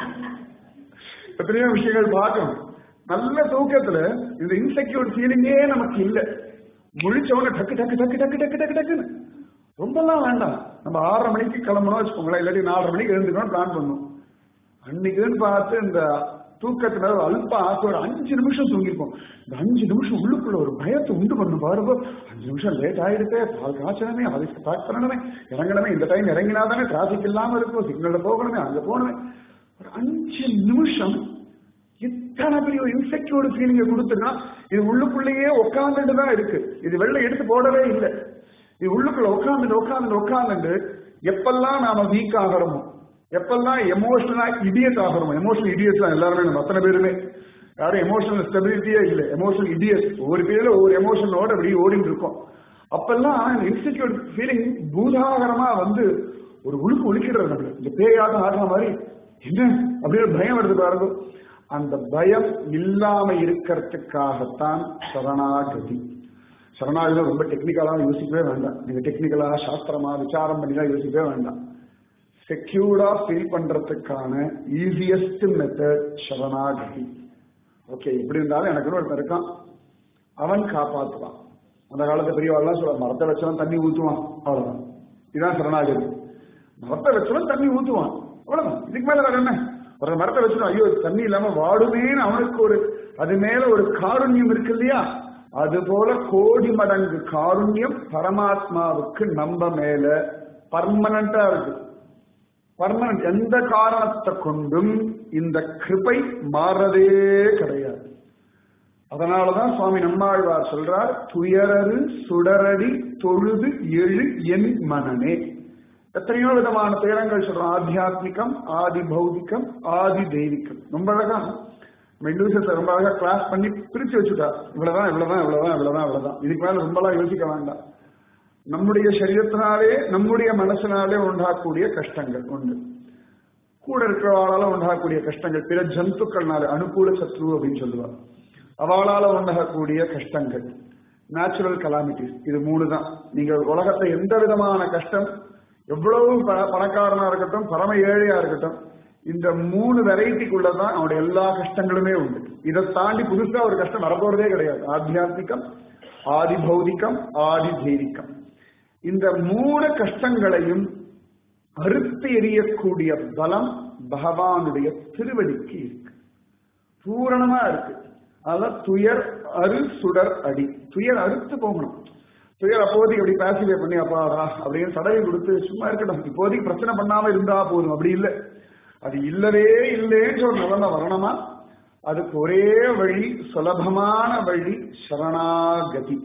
எத்தனையோ விஷயங்கள் பார்க்கணும் நல்ல தூக்கத்துல இந்த இன்செக்யூர் ஃபீலிங்கே நமக்கு இல்ல முழிச்சவன டக்கு டக்கு டக்கு டக்கு டக்கு டக்கு டக்குன்னு ரொம்பலாம் வேண்டாம் நம்ம ஆறரை மணிக்கு கிளம்பணும் வச்சுக்கோங்களேன் இல்லாட்டி நாலரை மணிக்கு எழுந்துக்கணும் பிளான் பண்ணும் அன்னைக்குன்னு பார்த்து இந்த தூக்கத்துல ஒரு அல்ப ஆசை ஒரு அஞ்சு நிமிஷம் தூங்கிருப்போம் இந்த அஞ்சு நிமிஷம் உள்ளுக்குள்ள ஒரு பயத்தை உண்டு பண்ணும் பாருங்க அஞ்சு நிமிஷம் லேட் ஆயிடுச்சே பால் காய்ச்சணுமே அதை ஸ்டார்ட் பண்ணணுமே இறங்கணுமே இந்த டைம் இறங்கினாதானே டிராபிக் இல்லாம இருக்கும் சிக்னல்ல போகணுமே அங்க போகணுமே ஒரு அஞ்சு நிமிஷம் இத்தனை பெரிய ஒரு இன்செக்யூர்டு ஃபீலிங்கை கொடுத்துன்னா இது உள்ளுக்குள்ளேயே உட்காந்துட்டு தான் இருக்கு இது வெளில எடுத்து போடவே இல்லை இது உள்ளுக்குள்ள உட்காந்துட்டு உட்காந்துட்டு உட்காந்துட்டு எப்பெல்லாம் நாம வீக் ஆகிறோமோ எப்பெல்லாம் எமோஷனலா இடியட் ஆகிறோமோ எமோஷனல் இடியட்ஸ் தான் எல்லாருமே நம்ம அத்தனை பேருமே யாரும் எமோஷனல் ஸ்டெபிலிட்டியே இல்லை எமோஷனல் இடியட் ஒவ்வொரு பேர்ல ஒவ்வொரு எமோஷனோட அப்படி ஓடிட்டு இருக்கோம் அப்பெல்லாம் இன்செக்யூர் ஃபீலிங் பூதாகரமா வந்து ஒரு உழுக்கு உழுக்கிடுறது நம்மள இந்த பேயாட்டம் ஆடுற மாதிரி என்ன அப்படின்னு பயம் வருது பாருங்க அந்த பயம் இல்லாம இருக்கிறதுக்காகத்தான் சரணாகதி சரணாகதி ரொம்ப டெக்னிக்கலா யோசிக்கவே வேண்டாம் நீங்க டெக்னிக்கலா சாஸ்திரமா விசாரம் பண்ணிலாம் யோசிக்கவே வேண்டாம் செக்யூர்டா ஃபீல் பண்றதுக்கான ஈஸியஸ்ட் மெத்தட் சரணாகதி ஓகே எப்படி இருந்தாலும் எனக்கு ஒருத்தன் இருக்கான் அவன் காப்பாத்துவான் அந்த காலத்து பெரியவாள்லாம் சொல்ல மரத்தை வச்சவன் தண்ணி ஊத்துவான் அவ்வளவுதான் இதுதான் சரணாகதி மரத்தை வச்சவன் தண்ணி ஊத்துவான் அவ்வளவுதான் இதுக்கு மேல வேற என்ன ஒரு மரத்தை வச்சுடும் ஐயோ தண்ணி இல்லாம வாடுமேன்னு அவனுக்கு ஒரு அது மேல ஒரு காருண்யம் இருக்கு இல்லையா அது போல கோடி மடங்கு காருண்யம் பரமாத்மாவுக்கு நம்ம மேல பர்மனண்டா இருக்கு பர்மனன்ட் எந்த காரணத்தை கொண்டும் இந்த கிருபை மாறதே கிடையாது அதனாலதான் சுவாமி நம்மாழ்வார் சொல்றார் துயரரு சுடரடி தொழுது எழு என் மனனே எத்தனையோ விதமான துயரங்கள் சொல்றோம் ஆத்தியாத்மிகம் ஆதி பௌதிகம் ஆதி தெய்வீகம் ரொம்ப அழகா நம்ம இண்டிவிஜுவல்ஸை ரொம்ப அழகா கிளாஸ் பண்ணி பிரிச்சு வச்சுட்டா இவ்வளவுதான் இவ்வளவுதான் இவ்வளவுதான் இவ்வளவுதான் இவ்வளவுதான் இதுக்கு மேல ரொம்பலாம் யோசிக்க வேண்டாம் நம்முடைய சரீரத்தினாலே நம்முடைய மனசினாலே உண்டாகக்கூடிய கஷ்டங்கள் உண்டு கூட இருக்கிறவாளால உண்டாகக்கூடிய கஷ்டங்கள் பிற ஜந்துக்கள்னால அனுகூல சத்ரு அப்படின்னு சொல்லுவார் அவளால உண்டாகக்கூடிய கஷ்டங்கள் நேச்சுரல் கலாமிட்டிஸ் இது மூணு தான் நீங்க உலகத்தை எந்த விதமான கஷ்டம் எவ்வளவு ப- பணக்காரனா இருக்கட்டும் பரம ஏழையா இருக்கட்டும் இந்த மூணு வெரைட்டிக்குள்ளதான் அவனுடைய எல்லா கஷ்டங்களுமே உண்டு இதை தாண்டி புதுசா ஒரு கஷ்டம் வரப்போறதே கிடையாது ஆத்தியாத்மிகம் ஆதி பௌதிகம் ஆதி தெய்வீகம் இந்த மூணு கஷ்டங்களையும் அறுத்து எறியக்கூடிய பலம் பகவானுடைய திருவடிக்கு இருக்கு பூரணமா இருக்கு அதான் துயர் அரு சுடர் அடி துயர் அறுத்து போகணும் துயர் அப்போதைக்கு அப்படி பேசிவே பண்ணி அப்பாடா அப்படின்னு தடவை கொடுத்து சும்மா இருக்கட்டும் இப்போதைக்கு பிரச்சனை பண்ணாம இருந்தா போதும் அப்படி இல்லை அது இல்லவே இல்லைன்னு ஒரு நிலைமை வரணுமா அதுக்கு ஒரே வழி சுலபமான வழி சரணாகதி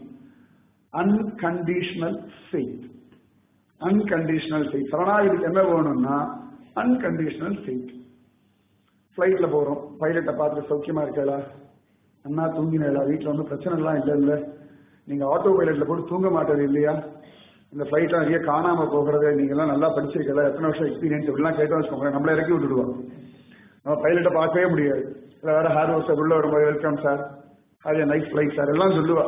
அன்கண்டிஷனல் ஃபெய்த் அன்கண்டிஷனல் ஃபெய்த் சரணாகதிக்கு என்ன வேணும்னா அன்கண்டிஷனல் ஃபெய்த் ஃப்ளைட்ல போறோம் பைலட்டை பார்த்துட்டு சௌக்கியமா இருக்கலா அண்ணா தூங்கினேலா வீட்டில் வந்து பிரச்சனை எல்லாம் இல்லை இல்லை நீங்க ஆட்டோ பைலட்ல போட்டு தூங்க மாட்டது இல்லையா இந்த ஃபிளைட்ல நிறைய காணாம போகிறது நீங்க எல்லாம் நல்லா படிச்சிருக்கல எத்தனை வருஷம் எக்ஸ்பீரியன்ஸ் இப்படிலாம் கேட்டோம் வச்சுக்கோங்க நம்மள இறக்கி விட்டுடுவாங்க நம்ம பைலட்டை பார்க்கவே முடியாது இல்லை வேற ஹேர் ஹோஸ்டர் உள்ள வரும்போது வெல்கம் சார் அது நைஸ் ஃபிளைட் சார் எல்லாம் சொல்லுவா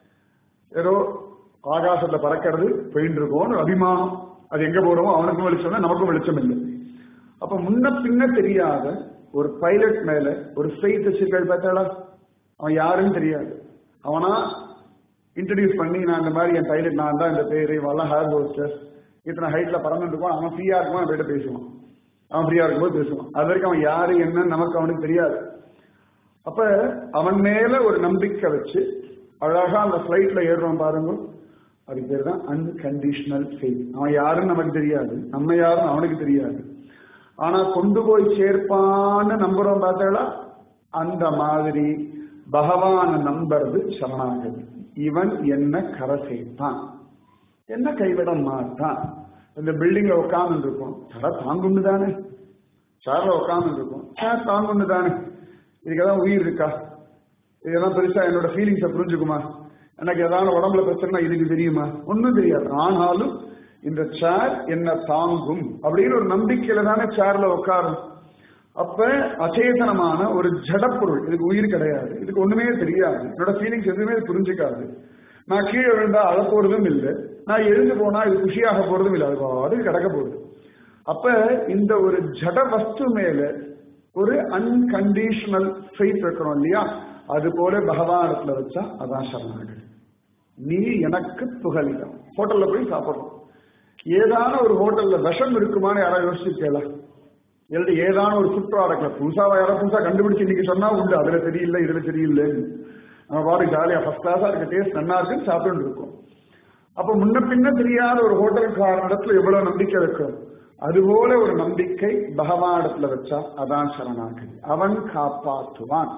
ஏதோ ஆகாசத்தை பறக்கிறது போயிட்டு இருக்கோம்னு அபிமானம் அது எங்க போறோமோ அவனுக்கும் வெளிச்சம் இல்லை நமக்கும் வெளிச்சம் இல்லை அப்ப முன்ன பின்ன தெரியாத ஒரு பைலட் மேல ஒரு ஃபெய்த் வச்சிருக்காரு பார்த்தாளா அவன் யாருன்னு தெரியாது அவனா இன்ட்ரடியூஸ் பண்ணி நான் இந்த மாதிரி என் பைலட் நான் தான் இந்த பேரு இவெல்லாம் ஹேர் ஹோஸ்டர்ஸ் இத்தனை ஹைட்ல பறந்துட்டு இருப்பான் அவன் ஃப்ரீயா இருக்கும்போது அவன் பேசுவான் அவன் ஃப்ரீயா இருக்கும்போது பேசுவான் அது வரைக்கும் அவன் யாரு என்னன்னு நமக்கு அவனுக்கு தெரியாது அப்ப அவன் மேல ஒரு நம்பிக்கை வச்சு அழகா அந்த பிளைட்ல ஏறுறோம் பாருங்க அதுக்கு பேர் தான் அன்கண்டிஷனல் ஃபெய்த் அவன் யாருன்னு நமக்கு தெரியாது நம்ம யாரும் அவனுக்கு தெரியாது ஆனா கொண்டு போய் சேர்ப்பான்னு நம்புறோம் பார்த்தாளா அந்த மாதிரி பகவான நம்புறது சரணாகதி இவன் என்ன கரை சேர்ப்பான் என்ன கைவிட மாட்டான் இந்த பில்டிங்ல உட்கார்ந்து இருக்கும் தர தாங்குண்டு தானே சேர்ல உட்கார்ந்து இருக்கும் சேர் தாங்குண்டு தானே இதுக்கெல்லாம் உயிர் இருக்கா இதெல்லாம் பெருசா என்னோட ஃபீலிங்ஸை புரிஞ்சுக்குமா எனக்கு ஏதாவது உடம்புல பிரச்சனை இதுக்கு தெரியுமா ஒன்றும் தெரியாது ஆனாலும் இந்த சேர் என்ன தாங்கும் அப்படின்னு ஒரு நம்பிக்கையில தானே சேர்ல உட்காரும் அப்ப அச்சேதனமான ஒரு ஜடப்பொருள் இதுக்கு உயிர் கிடையாது இதுக்கு ஒண்ணுமே தெரியாது என்னோட ஃபீலிங்ஸ் எதுவுமே புரிஞ்சுக்காது நான் கீழே விழுந்தா அழ போறதும் இல்லை நான் எழுந்து போனா இது குஷியாக போறதும் இல்லை அது பாடு கிடக்க போகுது அப்ப இந்த ஒரு ஜட வஸ்து மேல ஒரு அன்கண்டிஷனல் ஃபெய்த் வைக்கிறோம் இல்லையா அது போல பகவானத்துல வச்சா அதான் சரணாகதி நீ எனக்கு புகழிடம் ஹோட்டல்ல போய் சாப்பிடுறோம் ஏதான ஒரு ஹோட்டல்ல விஷம் இருக்குமான்னு யாராவது யோசிச்சிருக்கல இல்லை ஏதான ஒரு ஃபுட் ப்ராடக்ட்ல புதுசாவா யாராவது புதுசா கண்டுபிடிச்சு இன்னைக்கு சொன்னா உண்டு அதுல சரியில்லை இதுல சரியில்லைன்னு நம்ம பாரு ஜாலியா ஃபர்ஸ்ட் கிளாஸா இருக்க டேஸ்ட் நல்லா இருக்குன்னு சாப்பிட்டு இருக்கோம் அப்ப முன்ன பின்ன தெரியாத ஒரு ஹோட்டல்காரனிடத்துல எவ்வளவு நம்பிக்கை வைக்கிறோம் அதுபோல ஒரு நம்பிக்கை பகவானிடத்துல வச்சா அதான் சரணாகதி அவன் காப்பாற்றுவான்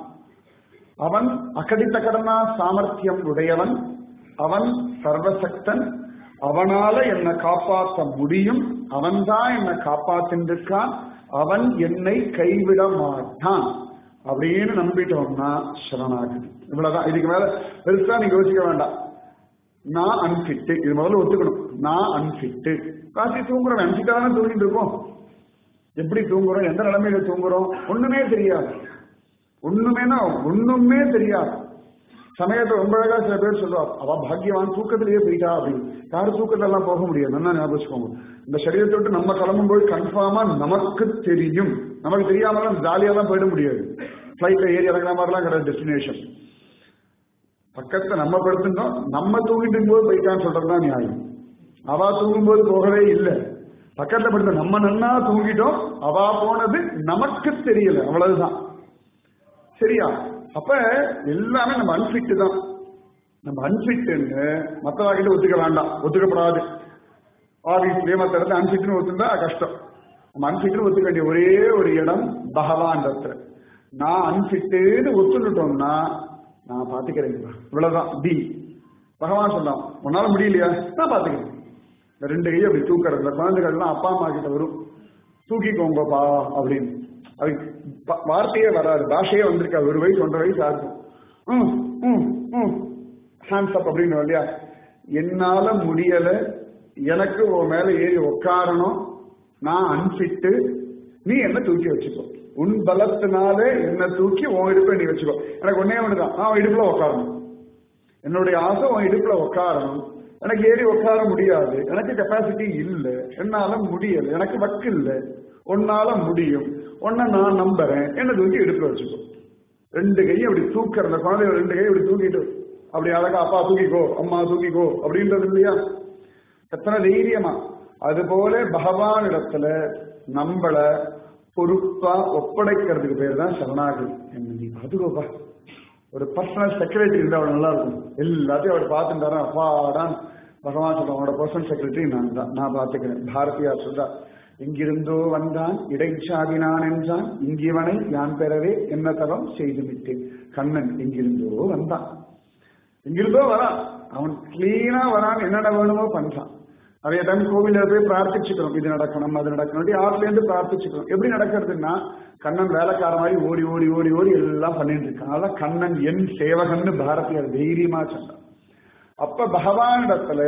அவன் அகடித்த கடனா சாமர்த்தியம் உடையவன் அவன் சர்வசக்தன் அவனால என்னை காப்பாற்ற முடியும் அவன்தான் என்னை காப்பாத்தின்றிருக்கான் அவன் என்னை கைவிட மாட்டான் அப்படின்னு நம்பிட்டோம்னா சரணாகதி இவ்வளவுதான் இதுக்கு மேல பெருசா நீங்க யோசிக்க வேண்டாம் நான் அன்பிட்டு இது முதல்ல ஒத்துக்கணும் நான் அன்பிட்டு ராத்திரி தூங்குறோம் அன்பிட்டான தூங்கிட்டு இருக்கோம் எப்படி தூங்குறோம் எந்த நிலைமையில தூங்குறோம் ஒண்ணுமே தெரியாது ஒண்ணுமேனா ஒண்ணுமே தெரியாது சமயத்தை ரொம்ப அழகா சில பேர் சொல்லுவா அவ பாக்கியவான் தூக்கத்திலேயே போயிட்டா அப்படின்னு யாரும் தூக்கத்தெல்லாம் போக முடியாது நல்லா ஞாபகம் வச்சுக்கோங்க இந்த சரீரத்தை விட்டு நம்ம கிளம்பும்போது கன்ஃபார்மா நமக்கு தெரியும் நமக்கு தெரியாமலாம் ஜாலியா தான் போயிட முடியாது ஃபிளைட்ல ஏறி இறங்குற மாதிரிலாம் கிடையாது டெஸ்டினேஷன் பக்கத்துல நம்ம படுத்துட்டோம் நம்ம தூங்கிட்டு போது போயிட்டான்னு சொல்றதுதான் நியாயம் அவ தூங்கும்போது போகவே இல்லை பக்கத்துல படுத்த நம்ம நன்னா தூங்கிட்டோம் அவ போனது நமக்கு தெரியல அவ்வளவுதான் சரியா அப்ப எல்லாமே நம்ம அன்பிட்டு தான் நம்ம அன்பிட்டுன்னு மற்றவாகிட்ட ஒத்துக்க வேண்டாம் ஒத்துக்கப்படாது ஆபீஸ்லயே மற்ற இடத்துல அன்பிட்டுன்னு ஒத்துந்தா கஷ்டம் நம்ம அன்பிட்டுன்னு ஒத்துக்க வேண்டிய ஒரே ஒரு இடம் பகவான் இடத்துல நான் அன்பிட்டுன்னு ஒத்துக்கிட்டோம்னா நான் பாத்துக்கிறேன் இவ்வளவுதான் டி பகவான் சொன்னான் உன்னால முடியலையா நான் பாத்துக்கிறேன் இந்த ரெண்டு கையை அப்படி தூக்குறது இந்த குழந்தைகள்லாம் அப்பா அம்மா கிட்ட வரும் தூக்கிக்கோங்கப்பா அப்படின்னு அது ப- வார்த்தையே வராது பாஷையே வந்திருக்காது ஒரு வயசு ஒன்றரை வயசு ஆகும் ம் ம் ம் ஹேண்ட்ஸ் அப் அப்படின்னு இல்லையா என்னால முடியல எனக்கு உன் மேல ஏறி உட்காரணும் நான் அன்பிட்டு நீ என்ன தூக்கி வச்சுக்கோ உன் பலத்தினாலே என்ன தூக்கி உன் இடுப்பை நீ வச்சுக்கோ எனக்கு ஒன்னே ஒண்ணுதான் நான் உன் இடுப்புல உட்காரணும் என்னுடைய ஆசை உன் இடுப்புல உட்காரணும் எனக்கு ஏறி உட்கார முடியாது எனக்கு கெப்பாசிட்டி இல்லை என்னால முடியல எனக்கு வக்கு இல்லை உன்னால முடியும் உன்னை நான் நம்புறேன் என்ன தூக்கி இடுப்புல வச்சுக்கோ ரெண்டு கையும் அப்படி தூக்குற அந்த குழந்தைய ரெண்டு கையும் இப்படி தூக்கிட்டு அப்படி அழகா அப்பா தூக்கிக்கோ அம்மா தூக்கிக்கோ அப்படின்றது இல்லையா எத்தனை தைரியமா அதுபோல பகவான் இடத்துல நம்மள பொறுப்பா ஒப்படைக்கிறதுக்கு பேர் தான் சரணாகதி என்ன நீ பாத்துக்கோப்பா ஒரு பர்சனல் செக்ரட்டரி இருந்தா அவள் நல்லா இருக்கும் எல்லாத்தையும் அவர் பார்த்துட்டாரா அப்பாடான் பகவான் சொல்ல அவனோட பர்சனல் செக்ரட்டரி நான் தான் நான் பார்த்துக்கிறேன் பாரதியார் சொல்றா எங்கிருந்தோ வந்தான் இடைச்சாதினான் என்றான் இங்கிவனை யான் பெறவே என்ன தவம் செய்து விட்டேன் கண்ணன் எங்கிருந்தோ வந்தான் எங்கிருந்தோ வரான் அவன் கிளீனா வரான் என்னென்ன வேணுமோ பண்றான் நிறைய டைம் கோவில போய் பிரார்த்திச்சுக்கிறோம் இது நடக்கணும் அது நடக்கணும் ஆற்றுல இருந்து பிரார்த்திச்சுக்கிறோம் எப்படி நடக்கிறதுன்னா கண்ணன் வேலைக்கார மாதிரி ஓடி ஓடி ஓடி ஓடி எல்லாம் பண்ணிட்டு இருக்கான் அதனால கண்ணன் என் சேவகன்னு பாரதியார் தைரியமா சொன்னான் அப்ப பகவானிடத்துல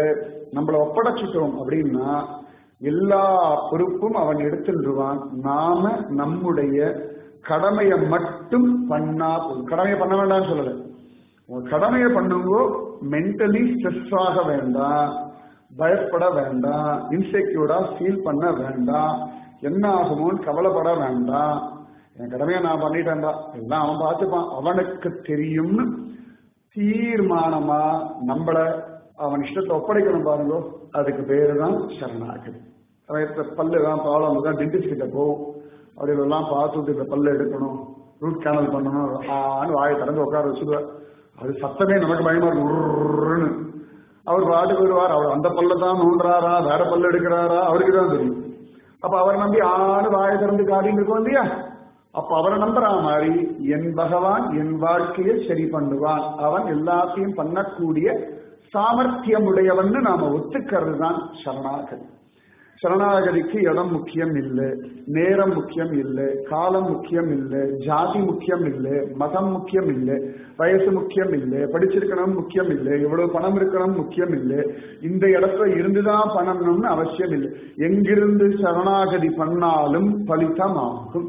நம்மளை ஒப்படைச்சிட்டோம் அப்படின்னா எல்லா பொறுப்பும் அவன் எடுத்துருவான் நாம நம்முடைய கடமையை மட்டும் பண்ணா போதும் கடமையை பண்ண வேண்டாம்னு சொல்லல உங்க கடமையை பண்ணுங்கோ மென்டலி ஸ்ட்ரெஸ் ஆக வேண்டாம் பயப்பட வேண்டாம் இன்செக்யூர்டா ஃபீல் பண்ண வேண்டாம் என்ன ஆகுமோன்னு கவலைப்பட வேண்டாம் என் கடமையை நான் பண்ணிட்டேன்டா எல்லாம் அவன் பார்த்துப்பான் அவனுக்கு தெரியும்னு தீர்மானமா நம்மள அவன் இஷ்டத்தை ஒப்படைக்கணும் பாருங்க அதுக்கு பேரு தான் சரணாகதி வயத்துல பல்லு தான் ப்ராப்ளம் தான் டென்டிஸ்ட் கிட்ட போகும் அப்படி எல்லாம் பார்த்துட்டு இந்த பல்லு எடுக்கணும் ரூட் கேனல் பண்ணணும் ஆன்னு வாயை திறந்து உட்கார வச்சுடுவார் அது சத்தமே நமக்கு பயமா இருக்கும் உர்ருன்னு. அவர் பாட்டுக்கு வருவார் அவர் அந்த பல்ல தான் நோண்டுறாரா வேற பல்லு எடுக்கிறாரா அவருக்கு தான் தெரியும் அப்ப அவரை நம்பி ஆறு வாயை திறந்து காட்டிட்டு இருக்கோம் இல்லையா அப்ப அவரை நம்புற மாதிரி என் பகவான் என் வாழ்க்கையை சரி பண்ணுவான் அவன் எல்லாத்தையும் பண்ணக்கூடிய சாமர்த்தியமுடையவன்னு நாம ஒத்துக்கிறது தான் சரணாகதி சரணாகதிக்கு இடம் முக்கியம் இல்லை நேரம் முக்கியம் இல்லை காலம் முக்கியம் இல்லை ஜாதி முக்கியம் இல்லை மதம் முக்கியம் இல்லை வயசு முக்கியம் இல்லை படிச்சிருக்கணும் முக்கியம் இல்லை இவ்வளவு பணம் இருக்கணும் முக்கியம் இல்லை இந்த இடத்துல இருந்துதான் பண்ணணும்னு அவசியம் இல்லை எங்கிருந்து சரணாகதி பண்ணாலும் பலிதமாகும்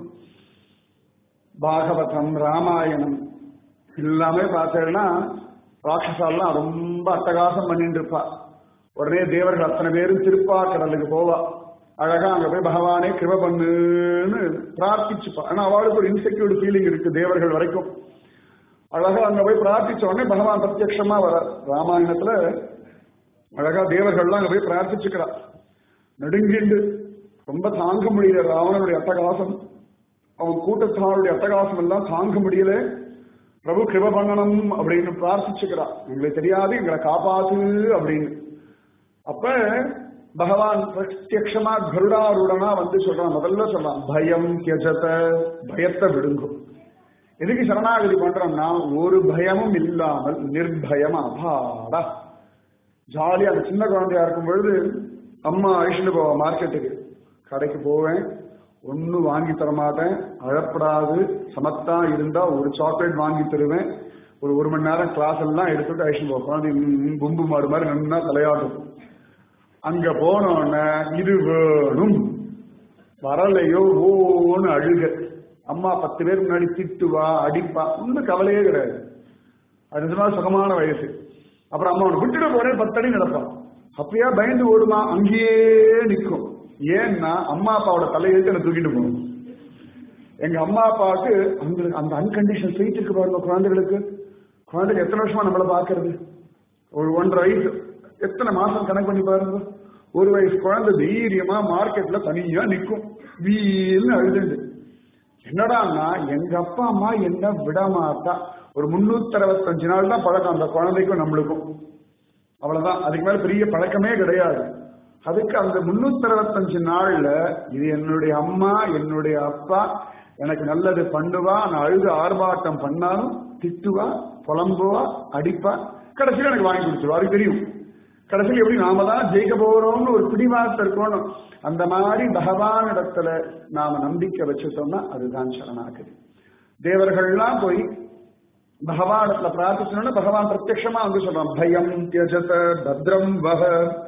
பாகவதம் ராமாயணம் எல்லாமே பார்த்தேன்னா ராட்சசாலாம் ரொம்ப அட்டகாசம் பண்ணிட்டு இருப்பா உடனே தேவர்கள் அத்தனை பேரும் திருப்பா கடலுக்கு போவா அழகா அங்க போய் பகவானே கிருப பண்ணுன்னு பிரார்த்திச்சுப்பா ஆனா அவளுக்கு ஒரு இன்செக்யூர்ட் ஃபீலிங் இருக்கு தேவர்கள் வரைக்கும் அழகா அங்க போய் பிரார்த்திச்ச உடனே பகவான் பிரத்யட்சமா வர ராமாயணத்துல அழகா தேவர்கள்லாம் அங்க போய் பிரார்த்திச்சுக்கிறா நெடுங்கிண்டு ரொம்ப தாங்க முடியல ராவணனுடைய அட்டகாசம் அவன் கூட்டத்தாருடைய அட்டகாசம் எல்லாம் தாங்க முடியல பிரபு கிருப பண்ணணும் அப்படின்னு பிரார்த்திச்சுக்கிறா எங்களுக்கு தெரியாது எங்களை காப்பாத்து அப்படின்னு அப்ப பகவான் பிரத்யக்ஷமா கருடாருடனா வந்து சொல்றான் முதல்ல சொல்றான் பயம் தியஜத பயத்தை விடுங்கும் எதுக்கு சரணாகதி பண்றோம்னா ஒரு பயமும் இல்லாமல் நிர்பயம் அபாடா ஜாலியா அந்த சின்ன குழந்தையா இருக்கும் பொழுது அம்மா அழிச்சுட்டு போவா மார்க்கெட்டுக்கு கடைக்கு போவேன் ஒன்னும் வாங்கி தர மாட்டேன் அழப்படாது சமத்தா இருந்தா ஒரு சாக்லேட் வாங்கி தருவேன் ஒரு ஒரு மணி நேரம் கிளாஸ் எல்லாம் எடுத்துட்டு அழிச்சுட்டு போவோம் குழந்தை ம், கும்பு மாடு மாதிரி நன்னா தலையாடும் அங்க போனோடனே இது வேணும் வரலையோ ஓன்னு அழுக அம்மா பத்து பேர் முன்னாடி திட்டுவா அடிப்பா ஒன்றும் கவலையே கிடையாது அது நிஜமா சுகமான வயசு அப்புறம் அம்மா அவனை விட்டுட்டு போறேன் பத்தடி நடப்பான் அப்பயா பயந்து ஓடுமா அங்கேயே நிற்கும் ஏன்னா அம்மா அப்பாவோட தலையெழுத்து என்ன தூக்கிட்டு போகணும் எங்க அம்மா அப்பாவுக்கு அந்த அந்த அன்கண்டிஷன் ஃபெய்த் இருக்கு பாருங்க குழந்தைகளுக்கு குழந்தைக்கு எத்தனை வருஷமா நம்மள பாக்குறது ஒரு ஒன்றரை வயசு எத்தனை மாசம் கணக்கு பண்ணி பாருங்க ஒரு வயசு குழந்தை தைரியமா மார்க்கெட்ல தனியா நிற்கும் வீல்னு அழுதுண்டு என்னடான்னா எங்க அப்பா அம்மா என்ன விட மாட்டா ஒரு முன்னூத்தி அறுபத்தஞ்சு நாள் தான் பழக்கம் அந்த குழந்தைக்கும் நம்மளுக்கும் அவ்வளவுதான் அதுக்கு மேல பெரிய பழக்கமே கிடையாது அதுக்கு அந்த முன்னூத்தி அறுபத்தஞ்சு நாள்ல இது என்னுடைய அம்மா என்னுடைய அப்பா எனக்கு நல்லது பண்ணுவா நான் அழுது ஆர்ப்பாட்டம் பண்ணாலும் திட்டுவா புலம்புவா அடிப்பா கடைசியில் எனக்கு வாங்கி கொடுத்துருவா அது தெரியும் கடைசியில் எப்படி நாம தான் ஜெயிக்க போறோம்னு ஒரு பிடிவாதத்தை இருக்கணும் அந்த மாதிரி பகவான் இடத்துல நாம நம்பிக்கை வச்சுட்டோம்னா அதுதான் சரணாகதி தேவர்கள்லாம் போய் பகவானத்துல பிரார்த்திச்சோம்னா பகவான் பிரத்யட்சமா வந்து சொல்றான் பயம் தியஜத பத்ரம் வக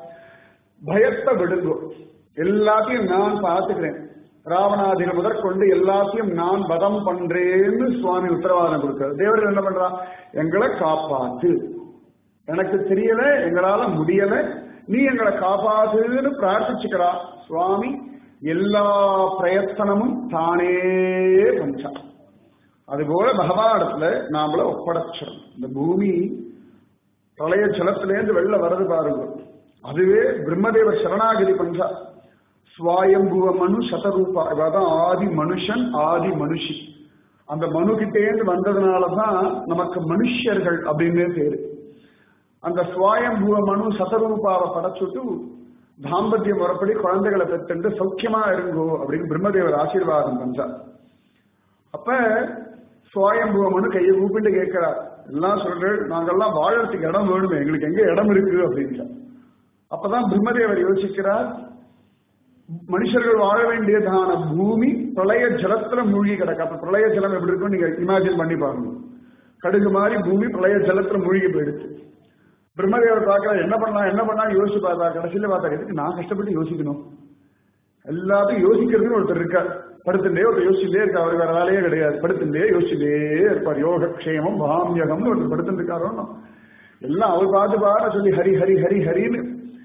பயத்தை விடுங்கோ எல்லாத்தையும் நான் பார்த்துக்கிறேன் ராவணாதிக முதற்கொண்டு எல்லாத்தையும் நான் வதம் பண்றேன்னு சுவாமி உத்தரவாதம் கொடுக்கிறார் தேவர்கள் என்ன பண்றா எங்களை காப்பாத்து எனக்கு தெரியல எங்களால முடியல நீ எங்களை காப்பாத்துன்னு பிரார்த்திச்சுக்கிறா சுவாமி எல்லா பிரயத்தனமும் தானே பஞ்சா அதுபோல பகவானிடத்துல நாமள ஒப்படைச்சிடும் இந்த பூமி பிரளய ஜலத்திலேருந்து வெளில வர்றது பாருங்க அதுவே பிரம்மதேவர் சரணாகதி பண்றா ஸ்வாயம்புவ மனு சதரூபா இவதான் ஆதி மனுஷன் ஆதி மனுஷி அந்த மனு கிட்டேந்து வந்ததுனாலதான் நமக்கு மனுஷர்கள் அப்படின்னே பேரு அந்த ஸ்வாயம்புவ மனு சதரூபாவை படைச்சுட்டு தாம்பத்திய முறைப்படி குழந்தைகளை பெற்று சௌக்கியமா இருங்கோ அப்படின்னு பிரம்மதேவர் ஆசீர்வாதம் பண்றார் அப்ப சுவாயம்புவ மனு கையை கூப்பிட்டு கேட்கிறார் எல்லாம் சொல்றேன் நாங்கெல்லாம் வாழறதுக்கு இடம் வேணுமே எங்களுக்கு எங்க இடம் இருக்கு அப்படின்ட்டு அப்பதான் பிரம்மதேவர் யோசிக்கிறார் மனுஷர்கள் வாழ வேண்டியதான பூமி பிரளய ஜலத்துல மூழ்கி கிடக்கு அப்ப பிரளய ஜலம் எப்படி இருக்கும் நீங்க இமேஜின் பண்ணி பாருங்க கடுகு மாதிரி பூமி பிரளய ஜலத்துல மூழ்கி போயிடுச்சு பிரம்மதேவர் பார்க்கற என்ன பண்ணலாம் என்ன பண்ணா யோசிச்சு பார்த்தா கடைசியில பார்த்தா எதுக்கு நான் கஷ்டப்பட்டு யோசிக்கணும் எல்லாத்தையும் யோசிக்கிறதுன்னு ஒருத்தர் இருக்கார் படுத்துட்டே ஒருத்தர் யோசிச்சுட்டே இருக்கா அவர் வேற வேலையே கிடையாது படுத்துட்டே யோசிச்சுட்டே இருப்பார் யோகக்ஷேமம் பாமியகம்னு ஒருத்தர் படுத்துட்டு இருக்காரோ எல்லாம் அவர் பார்த்து பாட சொல்லி ஹரி ஹரி ஹரி ஹரின்னு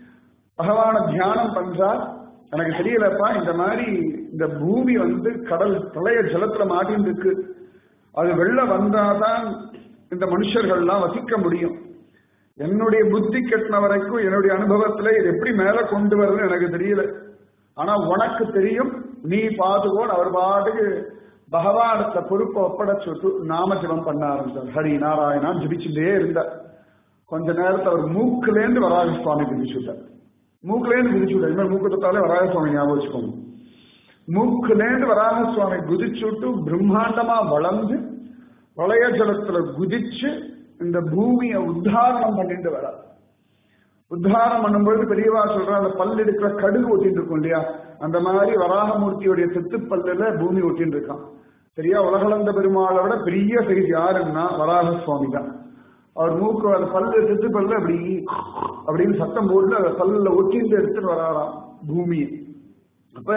பகவான தியானம் பண்றார் எனக்கு தெரியலப்பா இந்த மாதிரி இந்த பூமி வந்து கடல் பிரளய ஜலத்துல மாட்டின்னு இருக்கு அது வெளில வந்தாதான் இந்த மனுஷர்கள்லாம் வசிக்க முடியும் என்னுடைய புத்தி கெட்டின வரைக்கும் என்னுடைய அனுபவத்துல இது எப்படி மேல கொண்டு வருதுன்னு எனக்கு தெரியல ஆனா உனக்கு தெரியும் நீ பாத்துக்கோன்னு அவர் பாட்டுக்கு பகவானத்துல பொறுப்பை ஒப்படைச்சுட்டு நாம ஜபம் பண்ண ஆரம்பிச்சார் ஹரி நாராயணா ஜபிச்சுட்டே இருந்தார் கொஞ்ச நேரத்துல அவர் மூக்குலேருந்து வராக சுவாமி குதிச்சுட்டார் மூக்குலேருந்து குதிச்சுட்டார் இனிமேல் மூக்கு தொட்டாலே வராக சுவாமி ஞாபகம் வச்சுக்கோங்க மூக்குலேருந்து வராக சுவாமி குதிச்சுட்டு பிரம்மாண்டமா வளர்ந்து வளைய ஜலத்துல குதிச்சு இந்த பூமியை உத்தாரணம் பண்ணிட்டு வரார் உத்தாரணம் பண்ணும்பொழுது பெரியவா சொல்ற அந்த பல் எடுக்கிற கடுகு ஒட்டிட்டு இருக்கும் இல்லையா அந்த மாதிரி வராகமூர்த்தியுடைய செத்து பல்லுல பூமி ஒட்டிட்டு இருக்கான் சரியா உலகளந்த பெருமாளை விட பெரிய சைஸ் யாருன்னா வராக சுவாமி தான் அவர் மூக்கு அந்த பல்லு செத்து பல்லு அப்படி அப்படின்னு சத்தம் போட்டு அந்த பல்லுல ஒட்டிட்டு எடுத்துட்டு வராராம் பூமியை அப்ப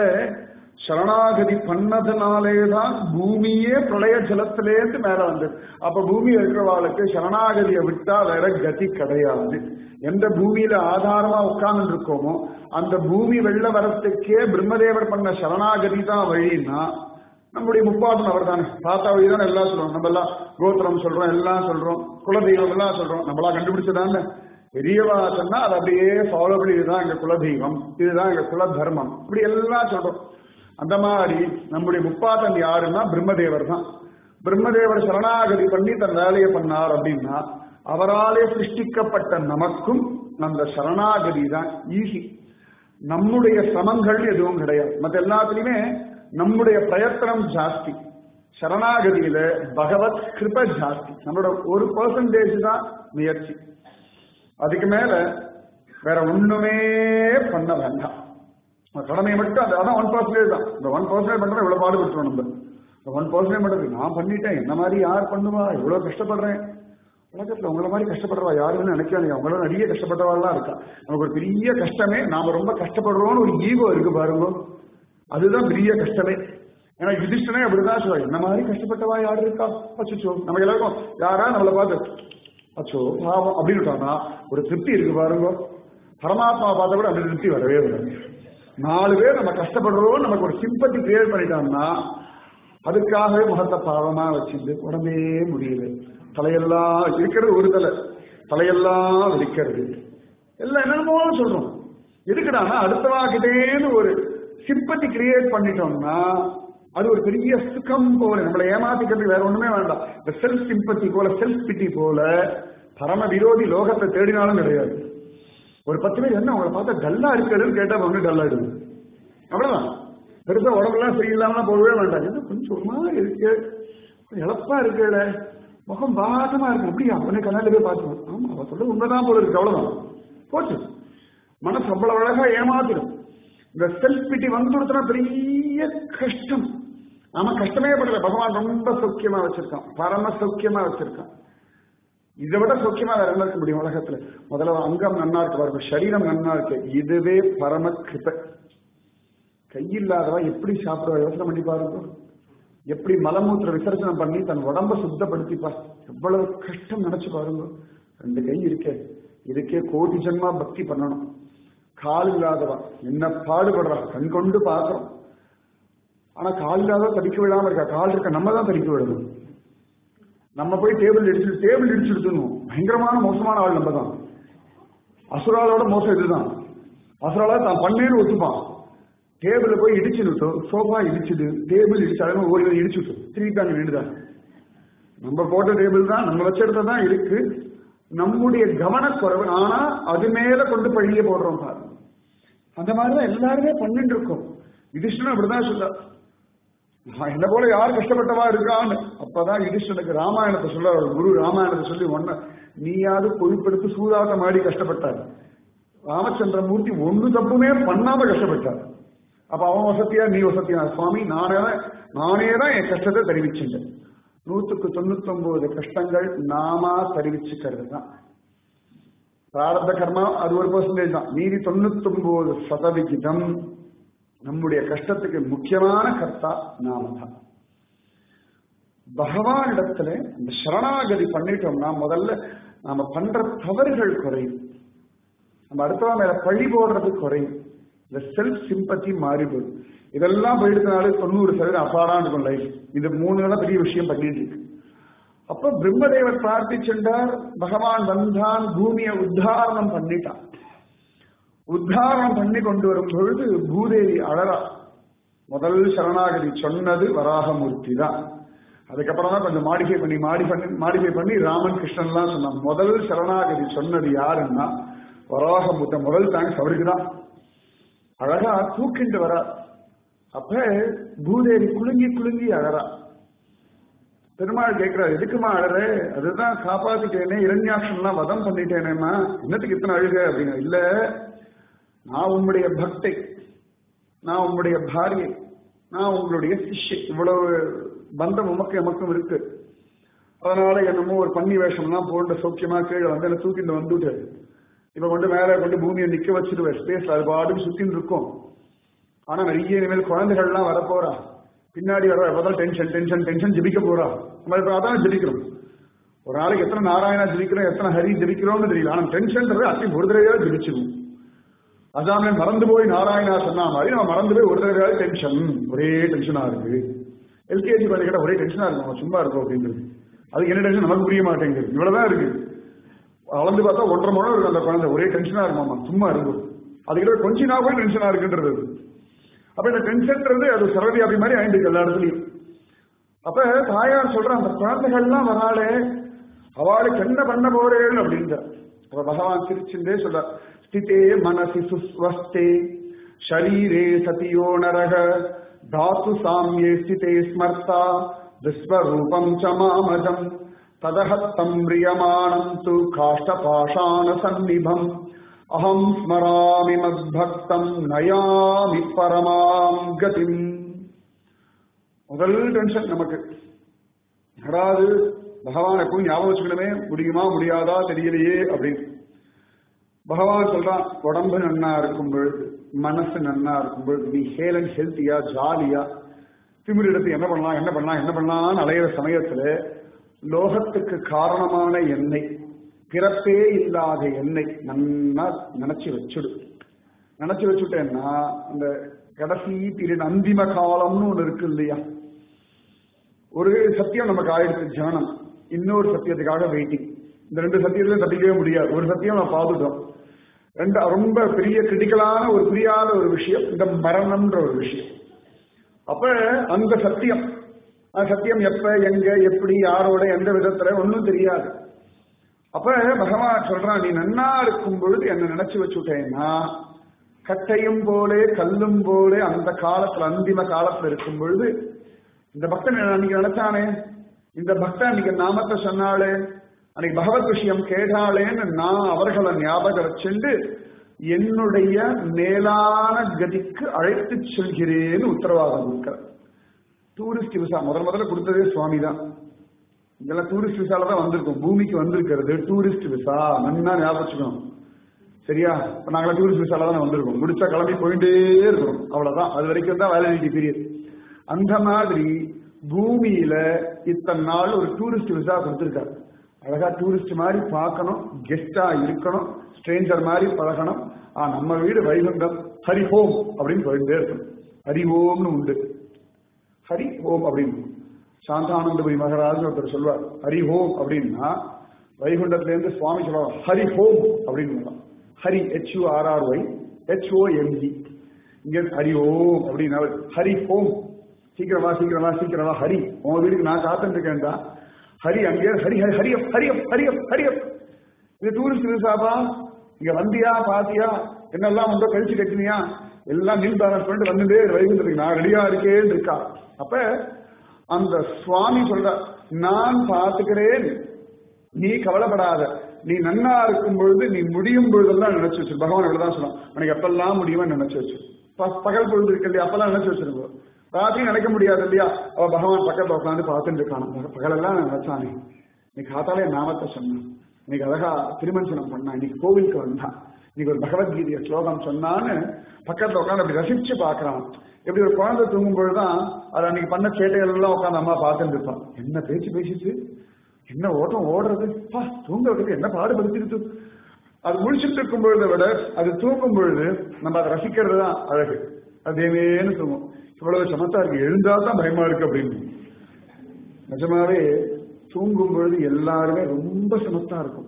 சரணாகதி பண்ணதுனாலேதான் பூமியே பிரளய ஜலத்திலேருந்து மேல வந்தது அப்ப பூமி இருக்கிறவாளுக்கு சரணாகதியை விட்டா வேற கதி கிடையாது எந்த பூமியில ஆதாரமா உட்கார்ந்து இருக்கோமோ அந்த பூமி வெள்ள வரத்துக்கே பிரம்மதேவர் பண்ண சரணாகதி தான் வழின்னா நம்முடைய முப்பாட்டன் அவர் தானே தாத்தா வழி தானே எல்லாம் சொல்றோம் நம்ம எல்லாம் கோத்திரம் சொல்றோம் எல்லாம் சொல்றோம் குலதெய்வம் எல்லாம் சொல்றோம் நம்மளா கண்டுபிடிச்சதானே பெரியவா சொன்னா அது அப்படியே ஃபாலோ பண்ணி இதுதான் எங்க குலதெய்வம் இதுதான் எங்க குல தர்மம் இப்படி எல்லாம் சொல்றோம் அந்த மாதிரி நம்முடைய முப்பாட்டன் யாருன்னா பிரம்மதேவர் தான் பிரம்மதேவர் சரணாகதி பண்ணி தன் வேலையை பண்ணார் அப்படின்னா அவராலே சிருஷ்டிக்கப்பட்ட நமக்கும் அந்த சரணாகதி தான் ஈஸி நம்முடைய சிரமங்கள் எதுவும் கிடையாது மற்ற எல்லாத்துலயுமே நம்முடைய பிரயத்தனம் ஜாஸ்தி சரணாகதியில பகவத் கிருப ஜாஸ்தி நம்மளோட ஒரு பர்சன்டேஜ் தான் முயற்சி அதுக்கு மேல வேற ஒண்ணுமே பண்ண வேண்டாம் கடமையை மட்டும் அது அதான் ஒன் பர்சன்டேஜ் தான் இந்த ஒன் பர்சன்டேஜ் பண்றோம் இவ்வளவு பாடுபட்டுரும் நம்ம இந்த ஒன் பர்சன்டேஜ் பண்றது நான் பண்ணிட்டேன் என்ன மாதிரி யார் பண்ணுவா இவ்வளவு கஷ்டப்படுறேன் உலகத்துல உங்களை மாதிரி கஷ்டப்படுறவா யாருன்னு நினைக்காதீங்க அவங்கள நிறைய கஷ்டப்பட்டவாள்லாம் இருக்கா நமக்கு ஒரு பெரிய கஷ்டமே நாம ரொம்ப கஷ்டப்படுறோம்னு ஒரு ஈகோ இருக்கு பாருங்க அதுதான் பெரிய கஷ்டமே ஏன்னா யுதிஷ்டனே அப்படிதான் சொல்லுவா என்ன மாதிரி கஷ்டப்பட்டவா யாரு இருக்கா அச்சோ நம்ம எல்லாருக்கும் யாரா நம்மளை பார்த்து அச்சோ பாவம் அப்படின்னு ஒரு திருப்தி இருக்கு பாருங்க பரமாத்மா பார்த்த கூட அந்த திருப்தி வரவே வராது நாலு பேர் நம்ம கஷ்டப்படுறோம் நமக்கு ஒரு சிம்பத்தி கிரியேட் பண்ணிட்டோம்னா அதுக்காகவே முகத்தை பாவமா வச்சிருந்து உடம்பே முடியல தலையெல்லாம் இருக்கிறது ஒரு தலை தலையெல்லாம் வெடிக்கிறது எல்லாம் என்னென்னமோ சொல்றோம் எதுக்குடா அடுத்தவாக்கிட்டேன்னு ஒரு சிம்பத்தி கிரியேட் பண்ணிட்டோம்னா அது ஒரு பெரிய சுகம் போல நம்மளை ஏமாத்திக்கிறது வேற ஒண்ணுமே வேண்டாம் இந்த செல்ஃப் சிம்பத்தி போல செல்ஃப் பிட்டி போல பரம விரோதி லோகத்தை தேடினாலும் கிடையாது ஒரு பத்து பேர் என்ன உங்களை பார்த்தா டல்லா இருக்கிறதுன்னு கேட்டா ஒண்ணு டல்லா இருக்கு அவ்வளவுதான் பெருசா உடம்புலாம் சரியில்லாமலாம் போகவே வேண்டாம் என்ன கொஞ்சம் ஒரு மாதிரி இருக்கு இழப்பா இருக்குல்ல முகம் பாசமா இருக்கு அப்படியா உடனே கண்ணாடி போய் பார்த்துக்கணும் ஆமா அவ சொல்றது உண்மைதான் போல இருக்கு அவ்வளவுதான் போச்சு மனசு அவ்வளவு அழகா ஏமாத்திடும் இந்த செல்ஃப் பிட்டி வந்துடுச்சுன்னா பெரிய கஷ்டம் நாம கஷ்டமே படல பகவான் ரொம்ப சௌக்கியமா வச்சிருக்கான் பரம சௌக்கியமா வச்சிருக்கான் இதை விட சௌக்கியமா வேற என்ன இருக்க முடியும் உலகத்துல முதல்ல அங்கம் நன்னா இருக்கு பாருங்க சரீரம் நன்னா இருக்கு இதுவே பரம கிருப கையில்லாதவா எப்படி சாப்பிடுவா யோசனை பண்ணி பாருங்க எப்படி மலமூத்திர விசர்ஜனம் பண்ணி தன் உடம்ப சுத்தப்படுத்திப்பா எவ்வளவு கஷ்டம் நினைச்சு பாருங்க ரெண்டு கை இருக்கே இதுக்கே கோடி ஜென்மா பக்தி பண்ணணும் கால் இல்லாதவா என்ன பாடுபடுறா கண் கொண்டு பாக்குறோம் ஆனா கால் இல்லாத தடிக்க விடாம இருக்கா கால் இருக்க நம்ம தான் தடிக்க விடணும் நம்ம போய் டேபிள் இடிச்சு டேபிள் இடிச்சு எடுத்துணும் பயங்கரமான மோசமான ஆள் நம்ம தான் அசுராலோட மோசம் இதுதான் அசுரால தான் பண்ணேன்னு ஒத்துப்பான் டேபிள போய் இடிச்சு விட்டோம் சோஃபா இடிச்சுது டேபிள் இடிச்சு அதனால ஓடி வந்து இடிச்சு விட்டோம் திருப்பி அங்க நின்றுதான் நம்ம போட்ட டேபிள் தான் நம்ம வச்சிருந்த தான் இருக்கு நம்முடைய கவனக்குறைவு ஆனா அது மேல கொண்டு பழிய போடுறோம் பாருங்க அந்த மாதிரிதான் எல்லாருமே பண்ணிட்டு இருக்கோம் யுதிஷ்ணன் அப்படிதான் சொல்ல என்ன போல யார் கஷ்டப்பட்டவா இருக்கான்னு அப்பதான் யுதிஷ்ணனுக்கு ராமாயணத்தை சொல்ல குரு ராமாயணத்தை சொல்லி ஒன்ன நீயாவது பொய்ப்படுத்தி சூதாட்டம் ஆடி கஷ்டப்பட்டார் ராமச்சந்திரமூர்த்தி ஒண்ணு தப்புமே பண்ணாம கஷ்டப்பட்டார் அப்ப அவன் வசதியா நீ வசதியா சுவாமி நானே நானே தான் என் கஷ்டத்தை தெரிவிச்சேன் நூத்துக்கு தொண்ணூத்தி ஒன்பது கஷ்டங்கள் நாமா தெரிவிச்சுக்கிறது தான் பிராரப்த கர்மா அது ஒரு பர்சன்டேஜ் தான் மீதி தொண்ணூத்தொன்பது சதவிகிதம் நம்முடைய கஷ்டத்துக்கு முக்கியமான கர்த்தா நாம தான் பகவானிடத்துல இந்த சரணாகதி பண்ணிட்டோம்னா முதல்ல நாம பண்ற தவறுகள் குறையும் நம்ம அடுத்தவா மேல பழி போடுறது குறையும் இந்த செல்ஃப் சிம்பத்தி மாறி போகுது இதெல்லாம் போயிடுறதுனால தொண்ணூறு சதவீதம் அப்பாடான் இருக்கும் லைஃப் இது மூணு தான் பெரிய விஷயம் பண்ணிட்டு இருக்கு அப்ப பிரம்மதேவர் பிரார்த்திச்சுட்டார் பகவான் வந்தான் பூமியை உத்தாரணம் பண்ணிட்டான் உத்தாரணம் பண்ணி கொண்டு வரும் பொழுது பூதேவி அழறா முதல் சரணாகதி சொன்னது வராகமூர்த்தி தான் அதுக்கப்புறம் தான் கொஞ்சம் மாடிஃபை பண்ணி மாடி பண்ணி மாடிஃபை பண்ணி ராமன் கிருஷ்ணன்லாம் சொன்னான் முதல் சரணாகதி சொன்னது யாருன்னா வராகமூர்த்த முதல் தேங்க்ஸ் அவருக்கு தான் அழகா தூக்கிட்டு வரா அப்ப பூதேவி குலுங்கி குலுங்கி அழறா பெருமாள் கேட்கிறார் எதுக்குமா அழற அதுதான் காப்பாத்திட்டேனே இரண்யாட்சம்லாம் வதம் பண்ணிட்டேனேம்மா என்னத்துக்கு இத்தனை அழுக அப்படிங்க இல்ல நான் உம்முடைய பக்தை நான் உம்முடைய பாரியை நான் உங்களுடைய சிஷ்யை இவ்வளவு பந்தம் உமக்கு எமக்கும் இருக்கு அதனால என்னமோ ஒரு பன்னி வேஷம்லாம் போட்டு சௌக்கியமா கீழே வந்து என்ன தூக்கிட்டு வந்துட்டு இப்ப கொண்டு மேல கொண்டு பூமியை நிக்க வச்சுட்டு ஸ்பேஸ் அது பாட்டுக்கு சுத்தின்னு இருக்கும் ஆனா நிறைய இனிமேல் குழந்தைகள்லாம் வரப்போறா பின்னாடி வர எப்பதான் டென்ஷன் டென்ஷன் டென்ஷன் ஜெபிக்க போறா நம்ம இப்ப அதான் ஜெபிக்கிறோம் ஒரு நாளைக்கு எத்தனை நாராயணா ஜெபிக்கிறோம் எத்தனை ஹரி ஜெபிக்கிறோம்னு தெரியல ஆனா டென்ஷன்ன்றது அத்தி ஒரு தடவையாவது ஜெபிச்சிருவோம் அதான் மறந்து போய் நாராயணா சொன்ன மாதிரி நம்ம மறந்து போய் ஒரு தடவையாவது டென்ஷன் ஒரே டென்ஷனா இருக்கு எல்கேஜி குழந்தை ஒரே டென்ஷனா இருக்கும் நம்ம சும்மா இருக்கும் அப்படின்றது அதுக்கு என்ன டென்ஷன் நமக்கு புரிய மாட்டேங்குது இவ்வளவுதான் இருக்கு வளர்ந்து பார்த்தா ஒன்றரை மணி இருக்கு அந்த குழந்தை ஒரே டென்ஷனா இருக்குமாமா சும்மா இருக்கும் அதுக்கிட்ட கொஞ்ச நாள் கூட டென்ஷனா இருக்குன்றது அப்ப இந்த டென்ஷன்ன்றது அது சர்வவியாபி மாதிரி ஆயிட்டு எல்லா இடத்துலயும் அப்ப தாயார் சொல்ற அந்த குழந்தைகள்லாம் வராளே அவளுக்கு என்ன பண்ண போறேன் அப்படின்ற அப்ப பகவான் சிரிச்சுட்டே சொல்ற ஸ்திதே மனசி சுஸ்வஸ்தே ஷரீரே சதியோ நரக தாத்து சாமியே ஸ்திதே ஸ்மர்த்தா விஸ்வரூபம் ச மாமஜம் ததஹத்தம் பிரியமாணம் து காஷ்டபாஷாண சந்நிபம் அகம் ஸ்மராமி மத்பக்தம் நயாமி பரமாம் கதிம் முதல் டென்ஷன் நமக்கு யாராவது பகவான் எப்பவும் ஞாபகம் வச்சுக்கணுமே முடியுமா முடியாதா தெரியலையே அப்படின்னு பகவான் சொல்றான் உடம்பு நன்னா இருக்கும் பொழுது மனசு நன்னா இருக்கும் பொழுது நீ ஹேல் அண்ட் ஹெல்த்தியா ஜாலியா திமிர் எடுத்து என்ன பண்ணலாம் என்ன பண்ணலாம் என்ன பண்ணலாம்னு அலையிற சமயத்துல லோகத்துக்கு காரணமான எண்ணெய் பிறப்பே இல்லாத எண்ணெய் நன்னா நினைச்சு வச்சுடு நினைச்சு வச்சுட்டேன்னா அந்த கடைசி பீரியட் அந்திம காலம்னு ஒண்ணு இருக்கு இல்லையா ஒரு சத்தியம் நமக்கு ஆயிடுச்சு ஜனனம் இன்னொரு சத்தியத்துக்காக வெயிட்டிங் இந்த ரெண்டு சத்தியத்திலும் தப்பிக்கவே முடியாது ஒரு சத்தியம் நான் பார்த்துட்டோம் ரெண்டு ரொம்ப பெரிய கிரிட்டிக்கலான ஒரு புரியாத ஒரு விஷயம் இந்த மரணம்ன்ற ஒரு விஷயம் அப்ப அந்த சத்தியம் அந்த சத்தியம் எப்ப எங்க எப்படி யாரோட எந்த விதத்துல ஒன்றும் தெரியாது அப்ப பகவான் சொல்றான் நீ நன்னா இருக்கும் பொழுது என்ன நினைச்சு வச்சுட்டேன்னா கட்டையும் போலே கல்லும் போலே அந்த காலத்துல அந்திம காலத்துல இருக்கும் பொழுது இந்த பக்தன் அன்னைக்கு நினைச்சானே இந்த பக்தன் அன்னைக்கு நாமத்தை சொன்னாளே அன்னைக்கு பகவத் விஷயம் கேட்டாளேன்னு நான் அவர்களை ஞாபகம் வச்சுண்டு என்னுடைய மேலான கதிக்கு அழைத்து செல்கிறேன்னு உத்தரவாதம் கொடுக்கிறார் டூரிஸ்ட் விசா முதல் முதல்ல கொடுத்ததே சுவாமி தான் இதெல்லாம் டூரிஸ்ட் விசால தான் வந்திருக்கோம் பூமிக்கு வந்திருக்கிறது டூரிஸ்ட் விசா நன்னா ஞாபகம் வச்சுக்கணும் சரியா இப்ப நாங்களா டூரிஸ்ட் விசால தான் வந்திருக்கோம் முடிச்சா கிளம்பி போயிட்டே இருக்கிறோம் அவ்வளவுதான் அது வரைக்கும் தான் வேலிடிட்டி பீரியட் அந்த மாதிரி பூமியில இத்தனை நாள் ஒரு டூரிஸ்ட் விசா கொடுத்திருக்காரு அழகா டூரிஸ்ட் மாதிரி பார்க்கணும் கெஸ்டா இருக்கணும் ஸ்ட்ரேஞ்சர் மாதிரி பழகணும் ஆ நம்ம வீடு வைகுண்டம் ஹரி ஹோம் அப்படின்னு போயிட்டே இருக்கணும் ஹரி ஓம்னு உண்டு ஹரி ஓம் அப்படின்னு சாந்தானந்தபுரி மகராஜ் ஒருத்தர் சொல்வார் ஹரி ஹோம் அப்படின்னா வைகுண்டத்துல இருந்து சுவாமி சொல்லுவாங்க ஹரி ஹோம் அப்படின்னு Hari H U R R Y H O M E இங்க ஹரி ஓம் அப்படின்னா ஹரி ஹோம் சீக்கிரமா சீக்கிரமா சீக்கிரமா ஹரி உன் வீட்டுக்கு நான் காத்துட்டு இருக்கேன்டா ஹரி அங்கே ஹரி ஹரி ஹரியப் ஹரியப் ஹரியப் ஹரியப் இது டூரிஸ்ட் விசாபா இங்க வந்தியா பாத்தியா என்னெல்லாம் உண்டோ கழிச்சு கட்டினியா எல்லாம் நில் பேலன்ஸ் பண்ணிட்டு வந்துட்டே வைகுண்டத்துக்கு நான் ரெடியா இருக்கேன்னு இருக்கா அப்ப அந்த சுவாமி சொல்ற நான் பார்த்துக்கிறேன் நீ கவலைப்படாத நீ நன்னா இருக்கும் பொழுது நீ முடியும் பொழுதெல்லாம் நினைச்சு வச்சு பகவான் இவ்வளவுதான் சொல்லுவான் உனக்கு எப்பெல்லாம் முடியுமா நினைச்சு வச்சு ப- பகல் பொழுது இருக்கு இல்லையா அப்பெல்லாம் நினைச்சு வச்சிருக்கோம் ராத்திரி நினைக்க முடியாது இல்லையா அவ பகவான் பக்கத்துல உட்காந்து பார்த்துட்டு இருக்கான் பகலெல்லாம் நான் நினைச்சானே நீ காத்தாலே நாமத்தை சொன்னான் இன்னைக்கு அழகா திருமஞ்சனம் பண்ணா இன்னைக்கு கோவிலுக்கு வந்தான் இன்னைக்கு ஒரு பகவத்கீதைய ஸ்லோகம் சொன்னான்னு பக்கத்துல உட்காந்து அப்படி ரசிச்சு பாக்குறான் எப்படி ஒரு குழந்தை தூங்கும் பொழுதுதான் அது அன்னைக்கு பண்ண சேட்டைகள் எல்லாம் உட்காந்து அம்மா பார்த்துட்டு இருப்பான் என்ன பேச்சு பேசிச்சு என்ன ஓட்டம் ஓடுறது பா தூங்குறதுக்கு என்ன பாடுபடுத்திருக்கு அது முழிச்சுட்டு இருக்கும் பொழுதை விட அது தூங்கும் பொழுது நம்ம அதை ரசிக்கிறது தான் அழகு அதேமேன்னு தூங்கும் இவ்வளவு சமத்தா இருக்கு எழுந்தா தான் பயமா இருக்கு அப்படின்னு நிஜமாவே தூங்கும் பொழுது எல்லாருமே ரொம்ப சமத்தா இருக்கும்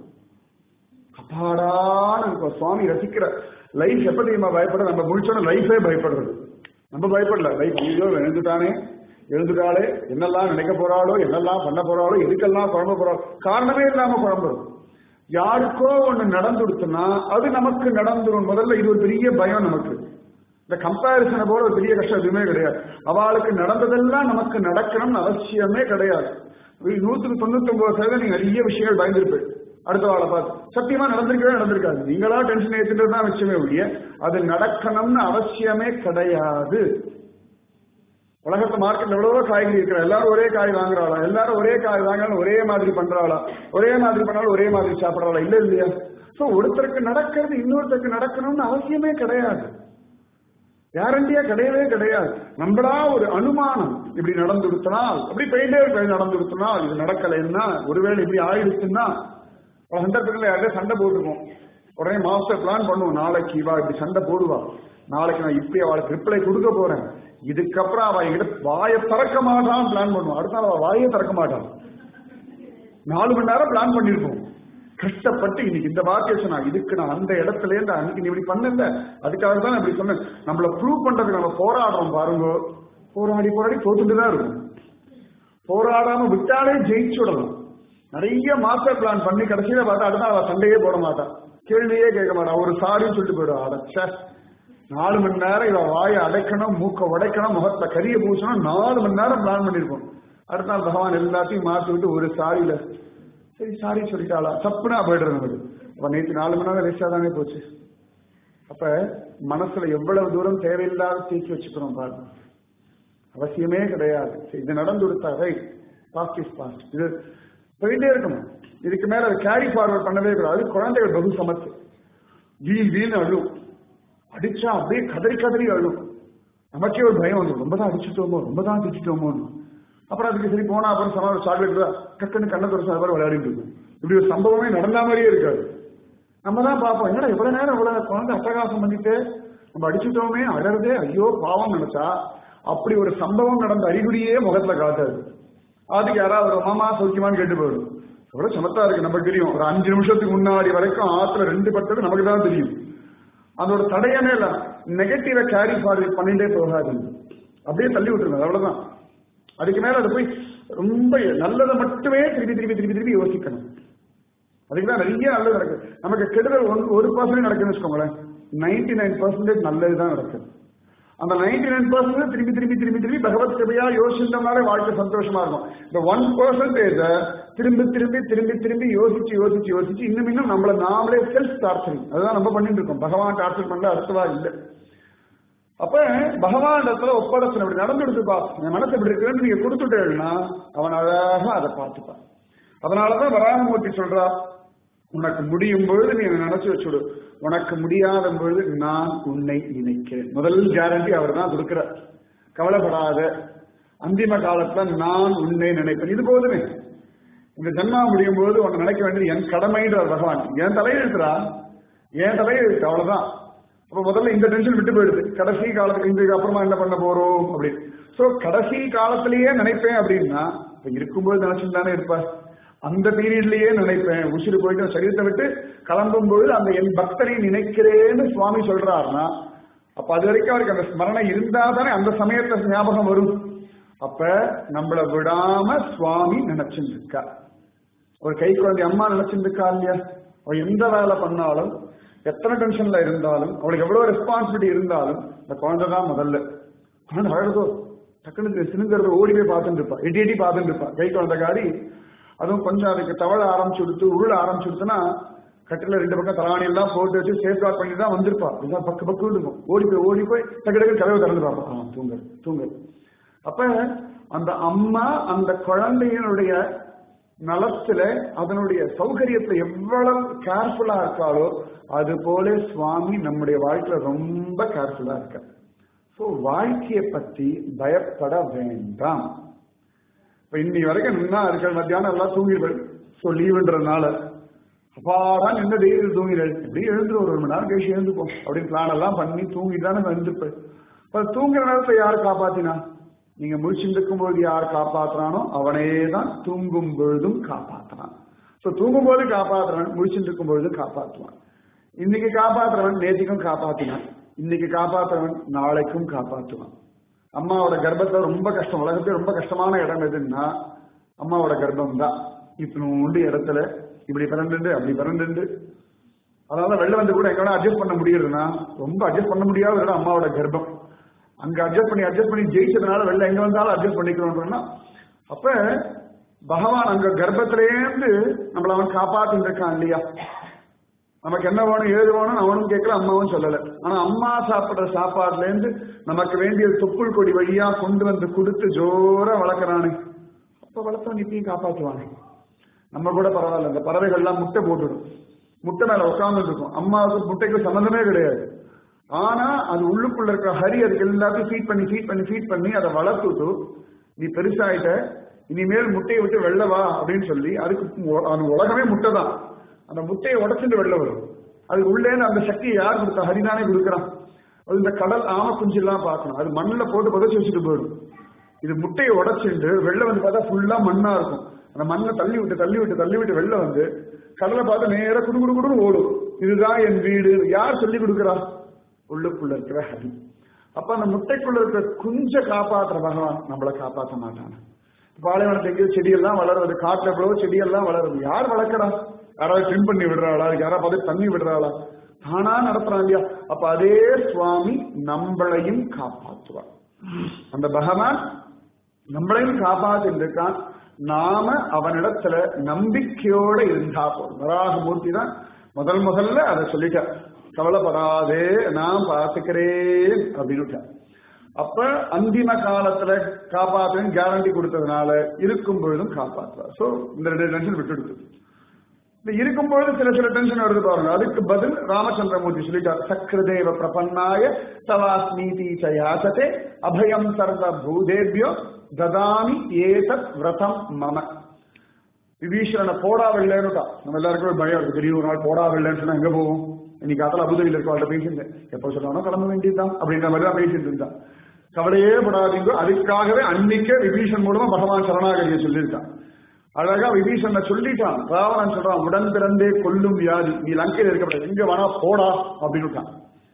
அப்பாடான்னு இருக்கும் சுவாமி ரசிக்கிற லைஃப் எப்ப தெரியுமா பயப்பட நம்ம முடிச்சோட லைஃபே பயப்படுறது நம்ம பயப்படல லைஃப் ஐயோ எழுந்துட்டானே எழுந்துட்டாலே என்னெல்லாம் நினைக்க போறாளோ என்னெல்லாம் பண்ண போறாளோ எதுக்கெல்லாம் குழம்ப போறாளோ காரணமே இல்லாம குழம்புறோம் யாருக்கோ ஒண்ணு நடந்துடுத்துனா அது நமக்கு நடந்துரும் முதல்ல இது ஒரு பெரிய பயம் நமக்கு இந்த கம்பாரிசனை போல ஒரு பெரிய கஷ்டம் எதுவுமே கிடையாது அவளுக்கு நடந்ததெல்லாம் நமக்கு நடக்கணும்னு அவசியமே கிடையாது நூத்துக்கு தொண்ணூத்தி ஒன்பது சதவீதம் நீங்க நிறைய விஷயங்கள் பயந்துருப்பேன் அடுத்த வாழை பார்த்து சத்தியமா நடந்திருக்கவே நடந்திருக்காது நீங்களா டென்ஷன் ஏத்துட்டு தான் விஷயமே ஒழிய அது நடக்கணும்னு அவசியமே கிடையாது உலகத்து மார்க்கெட்ல எவ்வளவோ காய்கறி இருக்கிற எல்லாரும் ஒரே காய் வாங்குறாளா எல்லாரும் ஒரே காய் வாங்கணும் ஒரே மாதிரி பண்றாளா ஒரே மாதிரி பண்ணாலும் ஒரே மாதிரி சாப்பிடறாளா இல்ல இல்லையா சோ ஒருத்தருக்கு நடக்கிறது இன்னொருத்தருக்கு நடக்கணும்னு அவசியமே கிடையாது கேரண்டியா கிடையவே கிடையாது நம்மளா ஒரு அனுமானம் இப்படி நடந்து கொடுத்தனால் அப்படி போயிட்டே இருக்க நடந்து கொடுத்தனால் இது நடக்கலைன்னா ஒருவேளை இப்படி ஆயிடுச்சுன்னா சந்தர்ப்பத்தில் யார்கிட்ட சண்டை போட்டுருவோம் உடனே மாஸ்டர் பிளான் பண்ணுவோம் நாளைக்கு இவா இப்படி சண்டை போடுவா நாளைக்கு நான் இப்படி அவளுக்கு ரிப்ளை கொடுக்க போறேன் இதுக்கப்புறம் அவ என்கிட்ட வாயை திறக்க மாட்டான் பிளான் பண்ணுவோம் அடுத்த நாள் அவ வாயை திறக்க மாட்டான் நாலு மணி நேரம் பிளான் பண்ணிருப்போம் கஷ்டப்பட்டு இன்னைக்கு இந்த வாக்கிய சொன்னா இதுக்கு நான் அந்த இடத்துல இருந்து அன்னைக்கு நீ இப்படி பண்ணல அதுக்காக தான் இப்படி சொன்னேன் நம்மள ப்ரூவ் பண்றதுக்கு நம்ம போராடுறோம் பாருங்க போராடி போராடி தோத்துட்டு தான் இருக்கும் போராடாம விட்டாலே ஜெயிச்சுடலாம் நிறைய மாஸ்டர் பிளான் பண்ணி கடைசியில பார்த்தா அடுத்த அவ சண்டையே போட மாட்டான் கேள்வியே கேட்க மாட்டான் ஒரு சாரின்னு சொல்லிட்டு போயிடுவா அடைச்ச நாலு மணி நேரம் இவ வாயை அடைக்கணும் மூக்க உடைக்கணும் முகத்துல கரிய பூசணும் நாலு மணி நேரம் பிளான் பண்ணிருப்போம் அடுத்த நாள் பகவான் எல்லாத்தையும் மாற்றி விட்டு ஒரு சாரியில சரி சாரி சொல்லிட்டாளா தப்புனா போயிடுறது நமக்கு அப்ப நேற்று நாலு மணி நேரம் வேஸ்டா தானே போச்சு அப்ப மனசுல எவ்வளவு தூரம் தேவையில்லாத தீக்கி வச்சுக்கிறோம் பாருங்க அவசியமே கிடையாது சரி, இது நடந்து கொடுத்தா ரைட் பாஸ்ட் இஸ் பாஸ்ட் இது போயிட்டே இருக்கணும் இதுக்கு மேல அதை கேரி ஃபார்வர்ட் பண்ணவே கூடாது குழந்தைகள் பகு சமத்து வீல் வீல் அழும் அடிச்சா அப்படியே கதறி கதறி அழும் நமக்கே ஒரு பயம் வந்துடும் ரொம்ப தான் அடிச்சுட்டோமோ ரொம்ப தான் திச்சிட்டோமோன்னு அப்புறம் அதுக்கு சரி போனா அப்புறம் சம சாக்லேட் டக்குன்னு கண்ண துறசா மாதிரி விளையாடிட்டு இருக்கும் இப்படி ஒரு சம்பவமே நடந்த மாதிரியே இருக்காது நம்ம தான் பார்ப்போம் என்னடா இவ்வளவு நேரம் இவ்வளவு குழந்தை அட்டகாசம் பண்ணிட்டு நம்ம அடிச்சுட்டோமே அழறதே ஐயோ பாவம் நினைச்சா அப்படி ஒரு சம்பவம் நடந்த அறிகுறியே முகத்துல காட்டாது அதுக்கு யாராவது ஒரு மாமா சௌக்கியமான்னு கேட்டு போயிடும் எவ்வளவு சமத்தா இருக்கு நமக்கு தெரியும் ஒரு அஞ்சு நிமிஷத்துக்கு முன்னாடி வரைக்கும் ஆத்துல ரெண்டு பட்டது நமக்கு தான் தெரியும் அதோட தடையமே இல்ல நெகட்டிவ கேரி ஃபார்வர்ட் பண்ணிட்டே போகாது அப்படியே தள்ளி விட்டுருங்க அவ்வளவுதான் அதுக்கு மேல அது போய் ரொம்ப நல்லதை மட்டுமே திருப்பி திருப்பி திருப்பி திருப்பி யோசிக்கணும் அதுக்கு தான் நிறைய நல்லது நடக்குது நமக்கு கெடுதல் ஒன் ஒரு பர்சன்டேஜ் நடக்குதுன்னு வச்சுக்கோங்களேன் நைன்டி நைன் பர்சன்டேஜ் நல்லது தான் நடக்குது அந்த நைன்டி நைன் பர்சன்டேஜ் திருப்பி திருப்பி திருப்பி திருப்பி பகவத் கிருபையா யோசிச்சோம்னாலே வாழ்க்கை சந்தோஷமா இருக்கும் இந்த ஒன் பர்சன்டேஜ திரும்பி திரும்பி திரும்பி திரும்பி யோசிச்சு யோசிச்சு யோசிச்சு இன்னும் இன்னும் நம்மள நாமளே செல்ஃப் டார்ச்சரிங் அதுதான் நம்ம பண்ணிட்டு இருக்கோம் பகவான் டார்ச்சர் பண்ணல அடுத்தவா இல்லை அப்ப பகவான் இடத்துல ஒப்படத்தில் இப்படி நடந்துடுதுப்பா என் மனசு இப்படி இருக்குன்னு நீங்க கொடுத்துட்டேன்னா அவன் அழகா அதை பார்த்துப்பான் அதனாலதான் வராகமூர்த்தி சொல்றா உனக்கு முடியும் பொழுது நீ என்னை நினைச்சு வச்சுடு உனக்கு முடியாத பொழுது நான் உன்னை நினைக்கிறேன் முதல் கேரண்டி அவர் தான் கொடுக்கிறார் கவலைப்படாத அந்திம காலத்துல நான் உன்னை நினைப்பேன் இது போதுமே இந்த ஜன்மா முடியும் போது உன்னை நினைக்க வேண்டியது என் கடமைன்றார் பகவான் என் தலையெழுத்துறா என் தலையெழுத்து அவ்வளவுதான் அப்ப முதல்ல இந்த டென்ஷன் விட்டு போயிடுது கடைசி காலத்துக்கு இதுக்கு அப்புறமா என்ன பண்ண போறோம் அப்படின்னு சோ கடைசி காலத்திலேயே நினைப்பேன் அப்படின்னா இப்ப இருக்கும்போது நினைச்சுட்டு தானே இருப்பார் அந்த பீரியட்லயே நினைப்பேன் உசிறு போயிட்டு சரீரத்தை விட்டு கிளம்பும் பொழுது அந்த என் பக்தனை நினைக்கிறேன்னு சுவாமி சொல்றாருன்னா அப்ப அது வரைக்கும் அவருக்கு அந்த ஸ்மரணை இருந்தா தானே அந்த சமயத்துல ஞாபகம் வரும் அப்ப நம்மள விடாம சுவாமி நினைச்சுட்டு இருக்கா ஒரு கை குழந்தை அம்மா நினைச்சுட்டு இருக்கா இல்லையா அவ எந்த வேலை பண்ணாலும் எத்தனை டென்ஷன்ல இருந்தாலும் அவளுக்கு எவ்வளவு ரெஸ்பான்சிபிலிட்டி இருந்தாலும் இந்த குழந்தை தான் முதல்ல குழந்தை அழகோ டக்குனு சினுங்கிறத ஓடி போய் பார்த்துட்டு இருப்பா எட்டி எட்டி பார்த்துட்டு இருப்பா கை குழந்தைக்காரி அதுவும் கொஞ்சம் அதுக்கு தவழ ஆரம்பிச்சு கொடுத்து உருள ஆரம்பிச்சு கொடுத்தனா கட்டில ரெண்டு பக்கம் தலாணி எல்லாம் போட்டு வச்சு சேஃப் கார்ட் பண்ணி தான் வந்திருப்பா இதான் பக்கு பக்கு இருக்கும் ஓடி போய் ஓடி போய் டக்கு டக்கு கதவை திறந்து பார்ப்பா ஆ தூங்க தூங்க அப்ப அந்த அம்மா அந்த குழந்தையினுடைய நலத்துல அதனுடைய சௌகரியத்துல எவ்வளவு கேர்ஃபுல்லா இருக்காளோ அது போல சுவாமி நம்முடைய வாழ்க்கையில ரொம்ப கேர்ஃபுல்லா இருக்க சோ வாழ்க்கையை பத்தி பயப்பட வேண்டாம் இப்ப இன்னி வரைக்கும் நின்னா இருக்கிற மத்தியானம் எல்லாம் தூங்கிடுகள் ஸோ லீவுன்றதுனால அப்பாடா நின்று டெய்லி தூங்கிடுகள் இப்படி எழுந்து ஒரு ஒரு மணி நேரம் கழிச்சு எழுந்துப்போம் அப்படின்னு பிளான் எல்லாம் பண்ணி தூங்கிட்டு தானே வந்துப்பேன் இப்ப தூங்குற நேரத்தை யார் காப்பாத்தினா நீங்க முழிச்சுருக்கும் பொழுது யார் காப்பாத்துறானோ அவனே தான் தூங்கும் பொழுதும் காப்பாத்துறான் சோ தூங்கும் போது காப்பாத்துறவன் முழிச்சுட்டு இருக்கும் பொழுது காப்பாற்றுவான் இன்னைக்கு காப்பாத்துறவன் நேற்றுக்கும் காப்பாத்தினான் இன்னைக்கு காப்பாத்துறவன் நாளைக்கும் காப்பாற்றுவான் அம்மாவோட கர்ப்பத்தை ரொம்ப கஷ்டம் உலகத்துல ரொம்ப கஷ்டமான இடம் எதுன்னா அம்மாவோட கர்ப்பம் தான் இத்தினோண்டு இடத்துல இப்படி பிறண்டு அப்படி பிறண்டு அதனால வெளில வந்து கூட எங்க அட்ஜஸ்ட் பண்ண முடியுதுன்னா ரொம்ப அட்ஜஸ்ட் பண்ண முடியாத இடம் அம்மாவோட கர்ப்பம் அங்க அட்ஜஸ்ட் பண்ணி அட்ஜஸ்ட் பண்ணி ஜெயிச்சதுனால வெளில எங்க வந்தாலும் அட்ஜஸ்ட் பண்ணிக்கிறோம்னா அப்ப பகவான் அங்க கர்ப்பத்திலேருந்து நம்மள அவன் காப்பாத்திட்டு இருக்கான் இல்லையா நமக்கு என்ன வேணும் ஏது வேணும் அவனும் கேட்கல அம்மாவும் சொல்லல ஆனா அம்மா சாப்பிடுற சாப்பாடுல இருந்து நமக்கு வேண்டிய தொப்புள் கொடி வழியா கொண்டு வந்து கொடுத்து ஜோரா வளர்க்கறானே அப்ப வளர்த்தா நித்தியும் காப்பாற்றுவானே நம்ம கூட பரவாயில்ல இந்த பறவைகள்லாம் முட்டை போட்டுடும் முட்டை மேல உட்கார்ந்து இருக்கும் அம்மாவுக்கு முட்டைக்கு சம்மந்தமே கிடையாது ஆனா அது உள்ளுக்குள்ள இருக்கிற ஹரி அதுக்கு எல்லாத்தையும் ஃபீட் பண்ணி ஃபீட் பண்ணி ஃபீட் பண்ணி அதை வளர்த்துட்டு நீ பெருசாயிட்ட இனிமேல் முட்டையை விட்டு வெளில வா அப்படின்னு சொல்லி அதுக்கு உ- அது உலகமே முட்டை தான் அந்த முட்டையை உடைச்சிட்டு வெளில வரும் அது உள்ளே அந்த சக்தியை யார் கொடுத்தா ஹரிதானே கொடுக்குறான் அது இந்த கடல் ஆம குஞ்சு எல்லாம் பார்க்கணும் அது மண்ணில் போட்டு புதைச்சி வச்சுட்டு போயிடும் இது முட்டையை உடைச்சிட்டு வெளில வந்து பார்த்தா ஃபுல்லா மண்ணா இருக்கும் அந்த மண்ணை தள்ளி விட்டு தள்ளி விட்டு தள்ளி விட்டு வெளில வந்து கடலை பார்த்து நேரா குடு குடு குடுன்னு ஓடும் இதுதான் என் வீடு யார் சொல்லி கொடுக்குறா உள்ளுக்குள்ள இருக்கிற ஹரி அப்ப அந்த முட்டைக்குள்ள இருக்கிற குஞ்ச காப்பாற்றுற பகவான் நம்மளை காப்பாற்ற மாட்டான பாலைவனத்துல எங்கேயோ செடியெல்லாம் வளருது காட்டுல எவ்வளவோ செடியெல்லாம் வளருது யார் வளர்க்கறா யாராவது ட்ரிம் பண்ணி விடுறாளா யாராவது பார்த்து தண்ணி விடுறாளா தானா நடத்துறான் இல்லையா அப்ப அதே சுவாமி நம்மளையும் காப்பாற்றுவார் அந்த பகவான் நம்மளையும் காப்பாத்திட்டு இருக்கான் நாம அவனிடத்துல நம்பிக்கையோட இருந்தா போதும் வராகமூர்த்தி தான் முதல் முதல்ல அதை சொல்லிட்டார் கவலைப்படாதே நான் பார்த்துக்கிறேன் அப்படின்னு அப்ப அந்திம காலத்துல காப்பாத்துன்னு கேரண்டி கொடுத்ததுனால இருக்கும் பொழுதும் காப்பாற்றுவார் சோ இந்த ரெண்டு டென்ஷன் விட்டுடுது இந்த இருக்கும் பொழுது சில சில டென்ஷன் வருது பாருங்க அதுக்கு பதில் ராமச்சந்திரமூர்த்தி சொல்லிட்டார் சக்கரதேவ பிரபன்னாய தவாஸ்மீதி சயாசதே அபயம் சர்வ பூதேபியோ ததாமி ஏதத் விரதம் மம விபீஷணனை போடா வெள்ளேன்னுட்டா நம்ம எல்லாருக்கும் ஒரு பயம் இருக்கு திடீர் ஒரு நாள் போடா வெள்ளேன்னு சொன்னா எங்க போவோம் இன்னைக்கு காலத்துல அபுதாபியில் இருக்க அவள்கிட்ட பேசியிருந்தேன் எப்போ சொன்னாலும் கிளம்ப வேண்டியதுதான் அப்படின்ற மாதிரி தான் பேசிட்டு இருந்தான் கவலையே படாதீங்க அதுக்காகவே அன்னைக்கே விபீஷன் மூலமா பகவான் சரணாகதியை சொல்லியிருக்கான் அழகா விபீஷனை சொல்லிட்டான் ராவணன் சொல்றான் உடன் பிறந்தே கொல்லும் வியாதி நீ லங்கையில் இருக்கப்பட எங்க வேணா போடா அப்படின்னு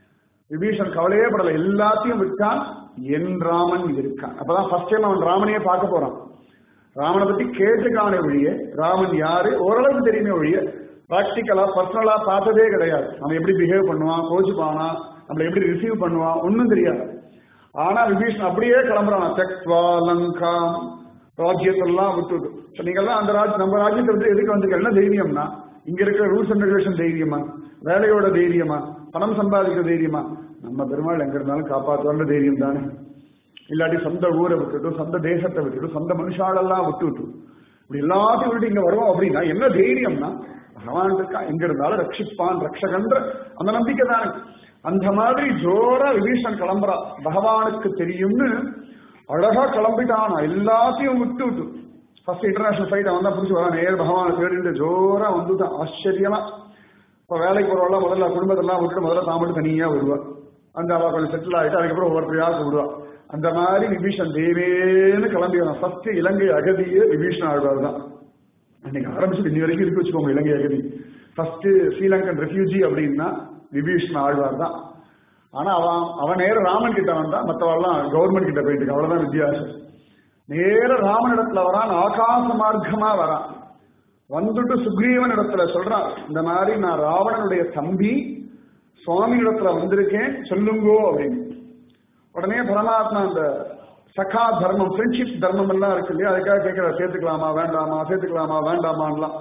விபீஷன் கவலையே படல எல்லாத்தையும் விட்டான் என் ராமன் இருக்கான் அப்பதான் ஃபர்ஸ்ட் டைம் அவன் ராமனையே பார்க்க போறான் ராமனை பத்தி கேட்டுக்கான ஒழிய ராமன் யாரு ஓரளவுக்கு தெரியுமே ஒழிய பிராக்டிக்கலா பர்சனலா பார்த்ததே கிடையாது அவன் எப்படி பிஹேவ் பண்ணுவான் கோச்சுப்பானா நம்மளை எப்படி ரிசீவ் பண்ணுவான் ஒன்னும் தெரியாது ஆனா விபீஷன் அப்படியே கிளம்புறான் தெக்வா லங்கா ராஜ்யத்தெல்லாம் விட்டுட்டு So நீங்கெல்லாம் அந்த ராஜ் நம்ம ராஜ்யத்தை விட்டு எதுக்கு வந்திருக்க என்ன தைரியம்னா இங்க இருக்கிற ரூல்ஸ் அண்ட் ரெகுலேஷன் தைரியமா வேலையோட தைரியமா பணம் சம்பாதிக்கிற தைரியமா நம்ம பெருமாள் எங்க இருந்தாலும் காப்பாற்றுவாங்க தைரியம் தானே இல்லாட்டி சொந்த ஊரை விட்டுட்டு சொந்த தேசத்தை விட்டுட்டு சொந்த மனுஷாலெல்லாம் விட்டுட்டு இப்படி எல்லாத்தையும் விட்டு இங்க வருவோம் அப்படின்னா என்ன தைரியம்னா பகவான் இருக்கா எங்க இருந்தாலும் ரட்சிப்பான் ரட்சகன்ற அந்த நம்பிக்கை தானே அந்த மாதிரி ஜோரா விபீஷன் கிளம்புறா பகவானுக்கு தெரியும்னு அழகா கிளம்பிட்டானா எல்லாத்தையும் விட்டு விட்டு ஃபர்ஸ்ட் இன்டர்நேஷனல் ஃபிளைட் அவன் தான் பிடிச்சி வரான் நேர் பகவானை தேடிட்டு ஜோரா வந்துட்டான் ஆச்சரியமா இப்போ வேலைக்கு போறவெல்லாம் முதல்ல குடும்பத்தெல்லாம் விட்டு முதல்ல தான் மட்டும் தனியா வருவா அந்த அவ கொஞ்சம் செட்டில் ஆயிட்டு அதுக்கப்புறம் ஒவ்வொருத்தரையா கூடுவா அந்த மாதிரி விபீஷன் தேவேன்னு கிளம்பி வரான் ஃபர்ஸ்ட் இலங்கை அகதியே விபீஷன் ஆழ்வார் தான் அன்னைக்கு ஆரம்பிச்சு இன்னி வரைக்கும் இருக்கு வச்சுக்கோங்க இலங்கை அகதி ஃபர்ஸ்ட் ஸ்ரீலங்கன் ரெஃப்யூஜி அப்படின்னா விபீஷன் ஆழ்வார் தான் ஆனா அவன் அவன் நேர ராமன் கிட்ட வந்தான் மற்றவெல்லாம் கவர்மெண்ட் கிட்ட போயிட்டு இருக்கு. அவ்வளவுதான் வித்தியாசம் நேர ராமன் இடத்துல வரான் ஆகாச மார்க்கமா வரான் வந்துட்டு சுக்ரீவன் இடத்துல சொல்றான் இந்த மாதிரி நான் ராவணனுடைய தம்பி சுவாமி இடத்துல வந்திருக்கேன் சொல்லுங்கோ அப்படின்னு உடனே பரமாத்மா அந்த சகா தர்மம் ஃப்ரெண்ட்ஷிப் தர்மம் எல்லாம் இருக்கு இல்லையா அதுக்காக கேட்கிற சேர்த்துக்கலாமா வேண்டாமா சேர்த்துக்கலாமா வேண்டாமான்லாம்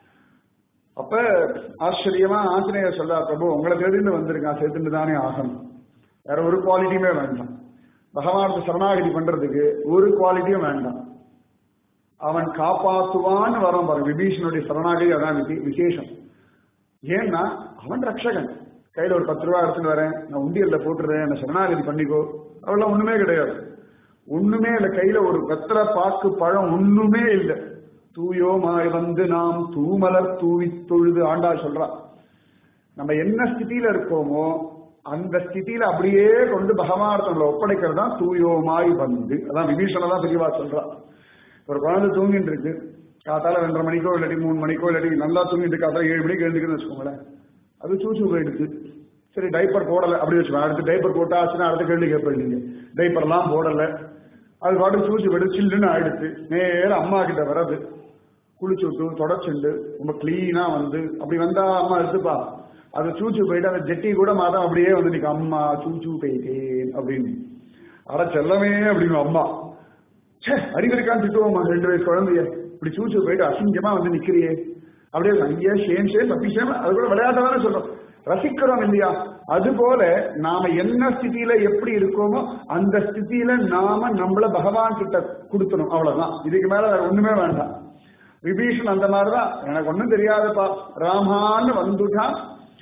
அப்ப ஆச்சரியமா ஆஞ்சநேயர் சொல்றார் பிரபு உங்களை தேடிந்து வந்திருக்கான் சேர்த்துட்டு தானே ஆகணும் வேற ஒரு குவாலிட்டியுமே வேண்டாம் பகவானுக்கு சரணாகதி பண்றதுக்கு ஒரு குவாலிட்டியும் வேண்டாம் அவன் காப்பாத்துவான்னு வரும் பாருங்க விபீஷனுடைய சரணாகதி அதான் விசே- விசேஷம் ஏன்னா அவன் ரட்சகன் கையில ஒரு பத்து ரூபா எடுத்துட்டு வரேன் நான் உண்டியல்ல போட்டுறேன் என்ன சரணாகதி பண்ணிக்கோ அவெல்லாம் ஒண்ணுமே கிடையாது ஒண்ணுமே இல்ல கையில ஒரு வெத்தலை பாக்கு பழம் ஒண்ணுமே இல்லை தூயோமாய் வந்து நாம் தூமலர் தூவி தொழுது ஆண்டாள் சொல்றான் நம்ம என்ன ஸ்திதியில இருக்கோமோ அந்த ஸ்திதியில அப்படியே கொண்டு பகவானத்தங்களை ஒப்படைக்கிறது தான் தூயோமாய் வந்து அதான் விபீஷண தான் பெரியவா சொல்றா ஒரு குழந்தை தூங்கிட்டு இருக்கு காத்தால ரெண்டரை மணிக்கோ இல்லாட்டி மூணு மணிக்கோ இல்லாட்டி நல்லா தூங்கிட்டு இருக்கு காத்தால ஏழு மணிக்கு எழுந்துக்குன்னு வச்சுக்கோங்களேன் அது சூச்சு போயிடுச்சு சரி டைப்பர் போடல அப்படி வச்சுக்கோங்க அடுத்து டைப்பர் போட்டாச்சுன்னா அடுத்த கேள்வி கேட்பேன் நீங்க டைப்பர்லாம் போடல அது பாட்டு சூச்சு போயிட்டு சில்லுன்னு ஆயிடுச்சு நேரா அம்மா கிட்ட வர்றது குளிச்சு விட்டு தொடச்சுண்டு ரொம்ப கிளீனா வந்து அப்படி வந்தா அம்மா எடுத்துப்பா அது சூச்சு போயிட்டு அந்த ஜெட்டி கூட மாதம் அப்படியே வந்து நிக்க அம்மா சூச்சு போயிட்டேன் அப்படின்னு அட செல்லமே அப்படின்னு அம்மா ச்சே அறிவு இருக்கான்னு திட்டுவோமா ரெண்டு வயசு குழந்தைய இப்படி சூச்சு போயிட்டு அசிங்கமா வந்து நிக்கிறியே அப்படியே ஐயா ஷேம் ஷேம் அப்படி ஷேம் அது கூட விளையாட்ட தானே சொல்றோம் ரசிக்கிறோம் இல்லையா அது போல நாம என்ன ஸ்திதியில எப்படி இருக்கோமோ அந்த ஸ்திதியில நாம நம்மள பகவான் கிட்ட கொடுக்கணும் அவ்வளவுதான் இதுக்கு மேல வேற ஒண்ணுமே வேண்டாம் விபீஷன் அந்த மாதிரிதான் எனக்கு ஒண்ணும் தெரியாதுப்பா ராமான்னு வந்துட்டான்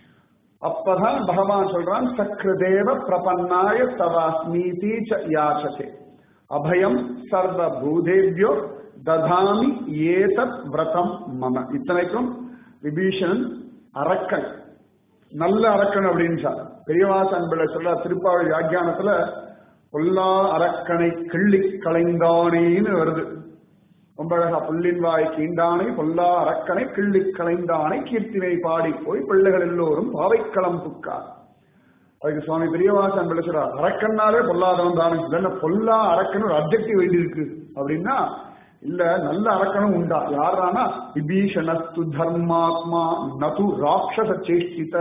அப்பதான் பகவான் சொல்றான் சக்ரதேவ பிரபன்னாய தவாஸ்மீதி ச யாச்சதே அபயம் சர்வ பூதேபியோ ததாமி ஏதத் விரதம் மம இத்தனைக்கும் விபீஷன் அரக்கன் நல்ல அரக்கன் அப்படின்னு சார் பெரியவாசன் பிள்ளை சொல்ல திருப்பாவை வியாக்கியானத்துல பொல்லா அரக்கனை கிள்ளி களைந்தானேன்னு வருது ரொம்ப அழகா புல்லின் வாய் கீண்டானை பொல்லா அரக்கனை கிள்ளி களைந்தானை கீர்த்தினை பாடி போய் பிள்ளைகள் எல்லோரும் பாவைக்களம் புக்கார் அதுக்கு சுவாமி பெரியவாசன் பிள்ளை சொல்றார் அரக்கன்னாலே பொல்லாதவன் தானே இல்லைன்னா பொல்லா அரக்கன் ஒரு அப்ஜெக்டிவ் எழுதியிருக்கு அப்படின்னா இல்ல நல்ல அரக்கனும் உண்டா யாரானா விபீஷணஸ்து தர்மாத்மா நது ராட்சச சேஷ்டித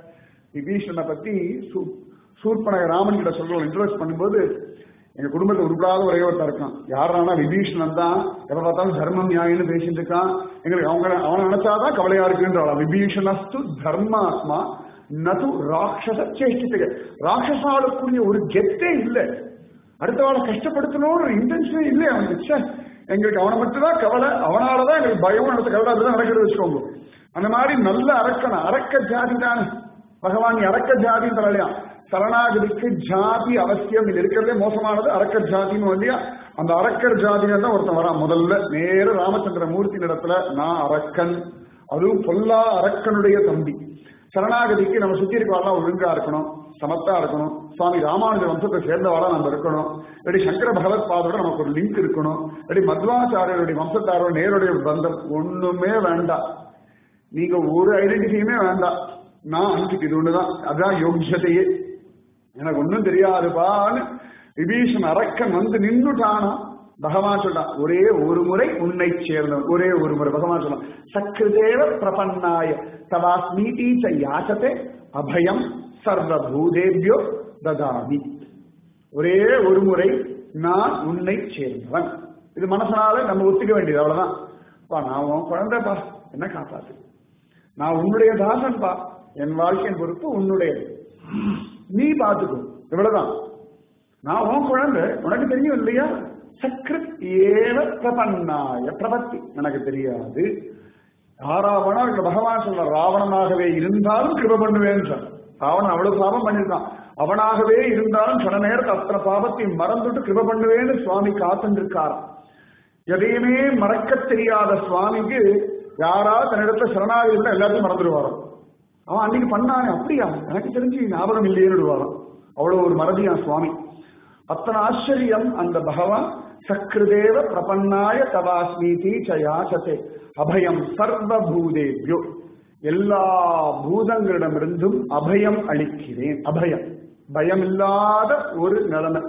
விபீஷணனை பத்தி சூ- சூர்பனக ராமன் கிட்ட சொல்றோம் இன்ட்ரோஸ் பண்ணும்போது எங்க குடும்பத்தை உருப்படாத ஒரே ஒருத்தர் இருக்கான் யாரானா விபீஷணன் தான் எப்ப பார்த்தாலும் தர்மம் நியாயம்னு பேசிட்டு இருக்கான் எங்களுக்கு அவங்க அவனை நினைச்சாதான் கவலையா இருக்குன்றான் விபீஷணஸ்து தர்மாத்மா நது ராட்சச சேஷ்டித்த ராட்சசாளுக்குரிய ஒரு கெத்தே இல்லை அடுத்தவாளை கஷ்டப்படுத்தணும்னு ஒரு இன்டென்ஷனே இல்லை அவனுக்கு ச்சே, எங்களுக்கு அவனை மட்டும் தான் கவலை அவனாலதான் எங்களுக்கு பயம் அடுத்த கவலை அதுதான் நடக்கிறது வச்சுக்கோங்க அந்த மாதிரி நல்ல அரக்கன அரக்க ஜாதி தானே பகவான் நீ அரக்க ஜாதி சொல்லலையா சரணாகதிக்கு ஜாதி அவசியம் இது இருக்கிறதே மோசமானது அரக்கர் ஜாதின்னு இல்லையா அந்த அரக்கர் ஜாதியில தான் ஒருத்தன் வரான் முதல்ல நேர ராமச்சந்திர மூர்த்தி இடத்துல நான் அரக்கன் அதுவும் பொல்லா அரக்கனுடைய தம்பி சரணாகதிக்கு நம்ம சுத்தி இருக்கவாலாம் ஒழுங்கா இருக்கணும் சமத்தா இருக்கணும் சுவாமி ராமானுஜ வம்சத்தை சேர்ந்தவாளா நம்ம இருக்கணும் இல்லாட்டி சங்கர பகவத் பாதோட நமக்கு ஒரு லிங்க் இருக்கணும் இல்லாட்டி மத்வாச்சாரியருடைய வம்சத்தாரோட நேருடைய பந்தம் ஒண்ணுமே வேண்டாம் நீங்க ஒரு ஐடென்டிட்டியுமே வேண்டாம் நான் அனுப்பிட்டு இது ஒண்ணுதான் அதான் யோக்கியதையே எனக்கு ஒண்ணும் தெரியாதுப்பான்னு விபீஷன் அரக்கன் வந்து நின்னுட்டானா பகவான் சொல்றான் ஒரே ஒரு முறை உன்னை சேர்ந்தவன் ஒரே ஒரு முறை பகவான் சொல்றான் சக்ருதேவ பிரபன்னாய தவாஸ்மீதி ச யாசதே அபயம் சர்வ பூதேபியோ ததாமி ஒரே ஒரு முறை நான் உன்னை சேர்ந்தவன் இது மனசனால நம்ம ஒத்துக்க வேண்டியது அவ்வளவுதான் பா நான் உன் குழந்தைப்பா என்ன காப்பாத்து நான் உன்னுடைய தாசன்பா என் வாழ்க்கையின் பொறுப்பு உன்னுடையது நீ பாத்துக்கோ இவ்வளவுதான் நான் உன் குழந்தை உனக்கு தெரியும் இல்லையா சக்ரித் ஏவ பிரபன்னாய பிரபத்தி எனக்கு தெரியாது யாராவனா இந்த பகவான் சொல்ற ராவணனாகவே இருந்தாலும் கிருப பண்ணுவேன் சார் ராவணன் அவ்வளவு பாவம் பண்ணிருக்கான் அவனாகவே இருந்தாலும் சில நேரத்தை அத்தனை பாவத்தை மறந்துட்டு கிருப பண்ணுவேன்னு சுவாமி காத்துருக்கார் எதையுமே மறக்க தெரியாத சுவாமிக்கு யாராவது தன்னிடத்துல சரணாகி இருந்தா எல்லாத்தையும் மறந்துடுவாரோ அவன் அன்னைக்கு பண்ணானே அப்படியா எனக்கு தெரிஞ்சு ஞாபகம் இல்லையேன்னு அவ்வளவு ஒரு மறதியான் சுவாமி அத்தனை ஆச்சரியம் அந்த பகவான் சக்ருதேவ பிரபன்னாய தவாஸ்மீதி சயாசதே அபயம் சர்வ பூதேபியோ எல்லா பூதங்களிடமிருந்தும் அபயம் அளிக்கிறேன் அபயம் பயம் இல்லாத ஒரு நிலைமை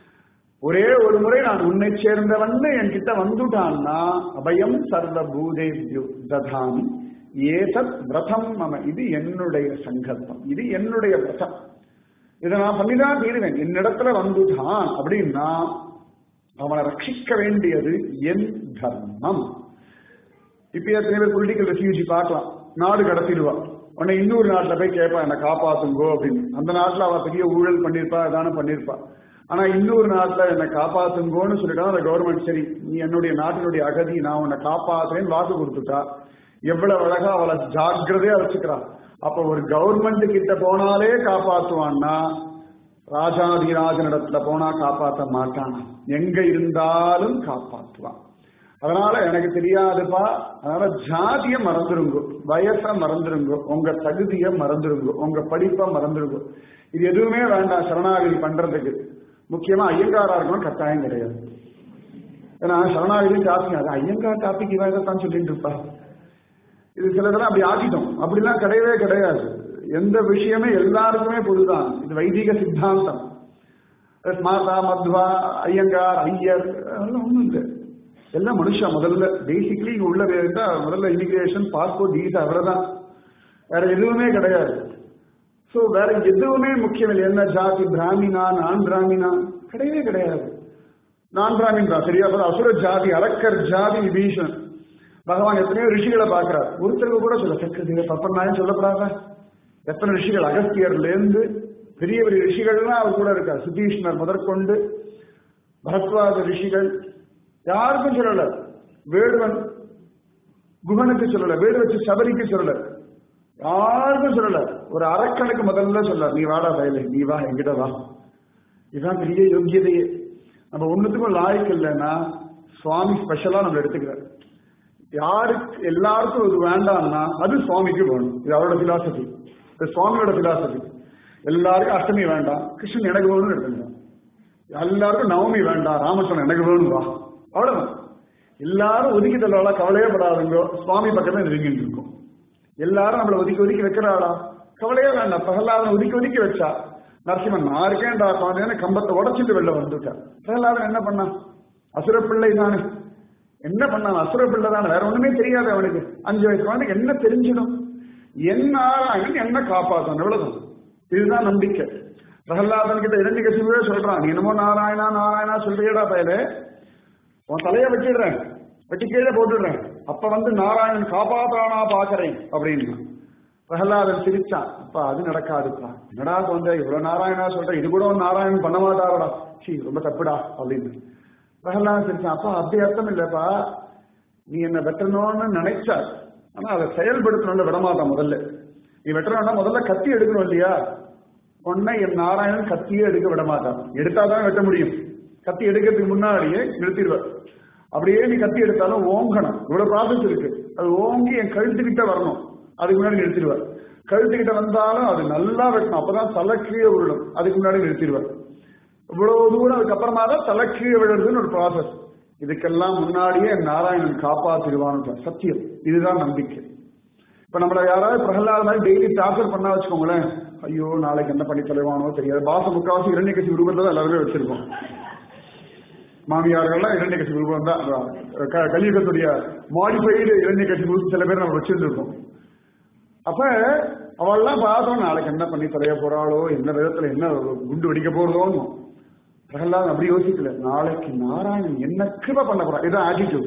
ஒரே ஒரு முறை நான் உன்னை சேர்ந்தவன் என்கிட்ட வந்துட்டான்னா அபயம் சர்வ பூதேபியோ ததாமி ஏதத் விரதம் மம இது என்னுடைய சங்கல்பம் இது என்னுடைய விரதம் இதை நான் பண்ணிதான் தீருவேன் என்னிடத்துல வந்துட்டான் அப்படின்னா அவனை ரட்சிக்க வேண்டியது என் தர்மம் இப்ப எத்தனை பேர் பொலிட்டிக்கல் ரெஃப்யூஜி பார்க்கலாம் நாடு கடத்திடுவா உடனே இன்னொரு நாட்டுல போய் கேட்பா என்ன காப்பாத்துங்கோ அப்படின்னு அந்த நாட்டுல அவ பெரிய ஊழல் பண்ணிருப்பா ஏதான பண்ணிருப்பா ஆனா இன்னொரு நாட்டுல என்னை காப்பாத்துங்கோன்னு சொல்லிட்டா அந்த கவர்மெண்ட் சரி நீ என்னுடைய நாட்டினுடைய அகதி நான் உன்னை காப்பாத்துறேன்னு வாக்கு கொடுத்துட்டா எவ்வளவு அழகா அவளை ஜாக்கிரதையா வச்சுக்கிறான் அப்ப ஒரு கவர்மெண்ட் கிட்ட போனாலே காப்பாத்துவான்னா ராஜாதிராஜனிடத்துல போனா காப்பாத்த மாட்டான் எங்க இருந்தாலும் காப்பாத்துவான் அதனால எனக்கு தெரியாதுப்பா அதனால ஜாதிய மறந்துருங்க வயச மறந்துருங்க உங்க தகுதிய மறந்துருங்க உங்க படிப்பை மறந்துருங்க இது எதுவுமே வேண்டாம் சரணாகதி பண்றதுக்கு முக்கியமா ஐயங்காரா இருக்கணும் கட்டாயம் கிடையாது ஏன்னா சரணாகதி ஜாஸ்தி அது ஐயங்கார் டாபிக் இவன் இதைத்தான் சொல்லிட்டு இருப்பா இது சிலதெல்லாம் அப்படி ஆக்கிட்டோம் அப்படிலாம் கிடையவே கிடையாது எந்த விஷயமே எல்லாருக்குமே பொதுதான் இது வைதிக சித்தாந்தம் மாதா மத்வா ஐயங்கார் ஐயர் அதெல்லாம் ஒண்ணும் இல்லை எல்லாம் மனுஷன் முதல்ல பேசிக்கலி இங்க உள்ள இருந்தா முதல்ல இமிகிரேஷன் பாஸ்போர்ட் வீசா அவ்வளவுதான் வேற எதுவுமே கிடையாது சோ வேற எதுவுமே முக்கியம் இல்லை என்ன ஜாதி பிராமினா நான் பிராமினா கிடையவே கிடையாது நான் பிராமின் தான் சரியா போல அசுர ஜாதி அரக்கர் ஜாதி விபீஷன் பகவான் எத்தனையோ ரிஷிகளை பார்க்கிறார் ஒருத்தருக்கு கூட சொல்ல சக்கரதீர பப்பநாயன் சொல்லப்படாத எத்தனை ரிஷிகள் அகஸ்தியர்ல இருந்து பெரிய பெரிய ரிஷிகள்லாம் அவர் கூட இருக்கார் சுதீஷ்ணர் முதற்கொண்டு பரத்வாஜ ரிஷிகள் யாருக்கும் சொல்லல வேடுவன் குகனுக்கு சொல்லல வேடு வச்சு சபரிக்கு சொல்லல யாருக்கும் சொல்லல ஒரு அரக்கனுக்கு முதல்ல சொல்ல நீ வாடா வயல நீ வா என்கிட்ட வா இதுதான் பெரிய யோக்கியதையே நம்ம ஒண்ணுத்துக்கும் லாய்க்கு இல்லைன்னா சுவாமி ஸ்பெஷலா நம்ம எடுத்துக்கிறார் யாருக்கு எல்லாருக்கும் இது வேண்டாம்னா அது சுவாமிக்கு வேணும் இது அவரோட பிலாசபி இது சுவாமியோட பிலாசபி எல்லாருக்கும் அஷ்டமி வேண்டாம் கிருஷ்ணன் எனக்கு வேணும்னு எடுத்துக்கலாம் எல்லாருக்கும் நவமி வேண்டாம் ராமச்சந்திரன் எனக்கு வேணும் வா அவ்வளவுதான் எல்லாரும் ஒதுக்கி தள்ளாளா கவலையே படாதுங்க சுவாமி பக்கத்துல நெருங்கிட்டு இருக்கும் எல்லாரும் நம்மளை ஒதுக்கி ஒதுக்கி வைக்கிறாளா கவலையே வேண்டாம் பிரகலாதன் ஒதுக்கி ஒதுக்கி வச்சா நரசிம்மன் நான் இருக்கேன்டா குழந்தைன்னு கம்பத்தை உடச்சிட்டு வெளில வந்துட்டார் பிரகலாதன் என்ன பண்ணான் அசுர பிள்ளை தானே என்ன பண்ணான் அசுர பிள்ளை தானே வேற ஒண்ணுமே தெரியாது அவனுக்கு அஞ்சு வயசு குழந்தைக்கு என்ன தெரிஞ்சிடும் என்ன ஆறாங்கன்னு என்ன காப்பாத்தணும் எவ்வளவுதான் இதுதான் நம்பிக்கை பிரகலாதன் கிட்ட இரண்டு கசிவே சொல்றான் நீ என்னமோ நாராயணா நாராயணா சொல்றியடா பயலே உன் தலைய வெட்டிடுறேன் வெட்டி கீழே போட்டுடுறேன் அப்ப வந்து நாராயணன் காப்பாத்தானா பாக்குறேன் அப்படின்னு பிரகலாதன் சிரிச்சான் அப்ப அது நடக்காதுப்பா என்னடா குழந்தை இவ்வளவு நாராயணா சொல்ற இது கூட ஒரு நாராயணன் பண்ண மாட்டாரடா சீ ரொம்ப தப்புடா அப்படின்னு பிரகலாதன் சிரிச்சான் அப்பா அப்படி அர்த்தம் இல்லப்பா நீ என்ன வெட்டணும்னு நினைச்சா ஆனா அதை செயல்படுத்தணும்னு விடமாட்டான் முதல்ல நீ வெட்டணும்னா முதல்ல கத்தி எடுக்கணும் இல்லையா உன்னை என் நாராயணன் கத்தியே எடுக்க விட மாட்டான் எடுத்தாதான் வெட்ட முடியும் கத்தி எடுக்கிறதுக்கு முன்னாடியே நிறுத்திடுவார் அப்படியே நீ கத்தி எடுத்தாலும் ஓங்கணும் இவ்வளவு ப்ராசஸ் இருக்கு அது ஓங்கி என் கழுத்துக்கிட்ட வரணும் அதுக்கு முன்னாடி நிறுத்திடுவார் கழுத்துக்கிட்ட வந்தாலும் அது நல்லா வெட்டணும் அப்பதான் தலை கீழே விழும் அதுக்கு முன்னாடி நிறுத்திடுவார் இவ்வளவு தூரம் அதுக்கப்புறமா தான் தலை கீழே விழுறதுன்னு ஒரு ப்ராசஸ் இதுக்கெல்லாம் முன்னாடியே நாராயணன் காப்பாத்திடுவான்னு சத்தியம் இதுதான் நம்பிக்கை இப்ப நம்மள யாராவது பிரகலாத மாதிரி டெய்லி டார்ச்சர் பண்ணா வச்சுக்கோங்களேன் ஐயோ நாளைக்கு என்ன பண்ணி தொலைவானோ தெரியாது பாச முக்காவாசி இரண்டை கட்சி விருப்பத்தை தான் எல்லாருமே வச்சிருக்கோம் மாமியார்கள்லாம் இரண்டை கட்சி விருப்பம் தான் க- கலியுகத்துடைய மாடிஃபைடு இரண்டை கட்சி விருப்பம் சில பேர் நம்ம வச்சிருந்துருக்கோம் அப்ப அவள்லாம் பார்த்தோம் நாளைக்கு என்ன பண்ணி தொலைய போறாளோ என்ன விதத்துல என்ன குண்டு வெடிக்க போறதோன்னு பிரகலாத் அப்படி யோசிக்கல நாளைக்கு நாராயணன் என்ன கிருப பண்ண போறான் இதுதான் ஆட்டிடியூட்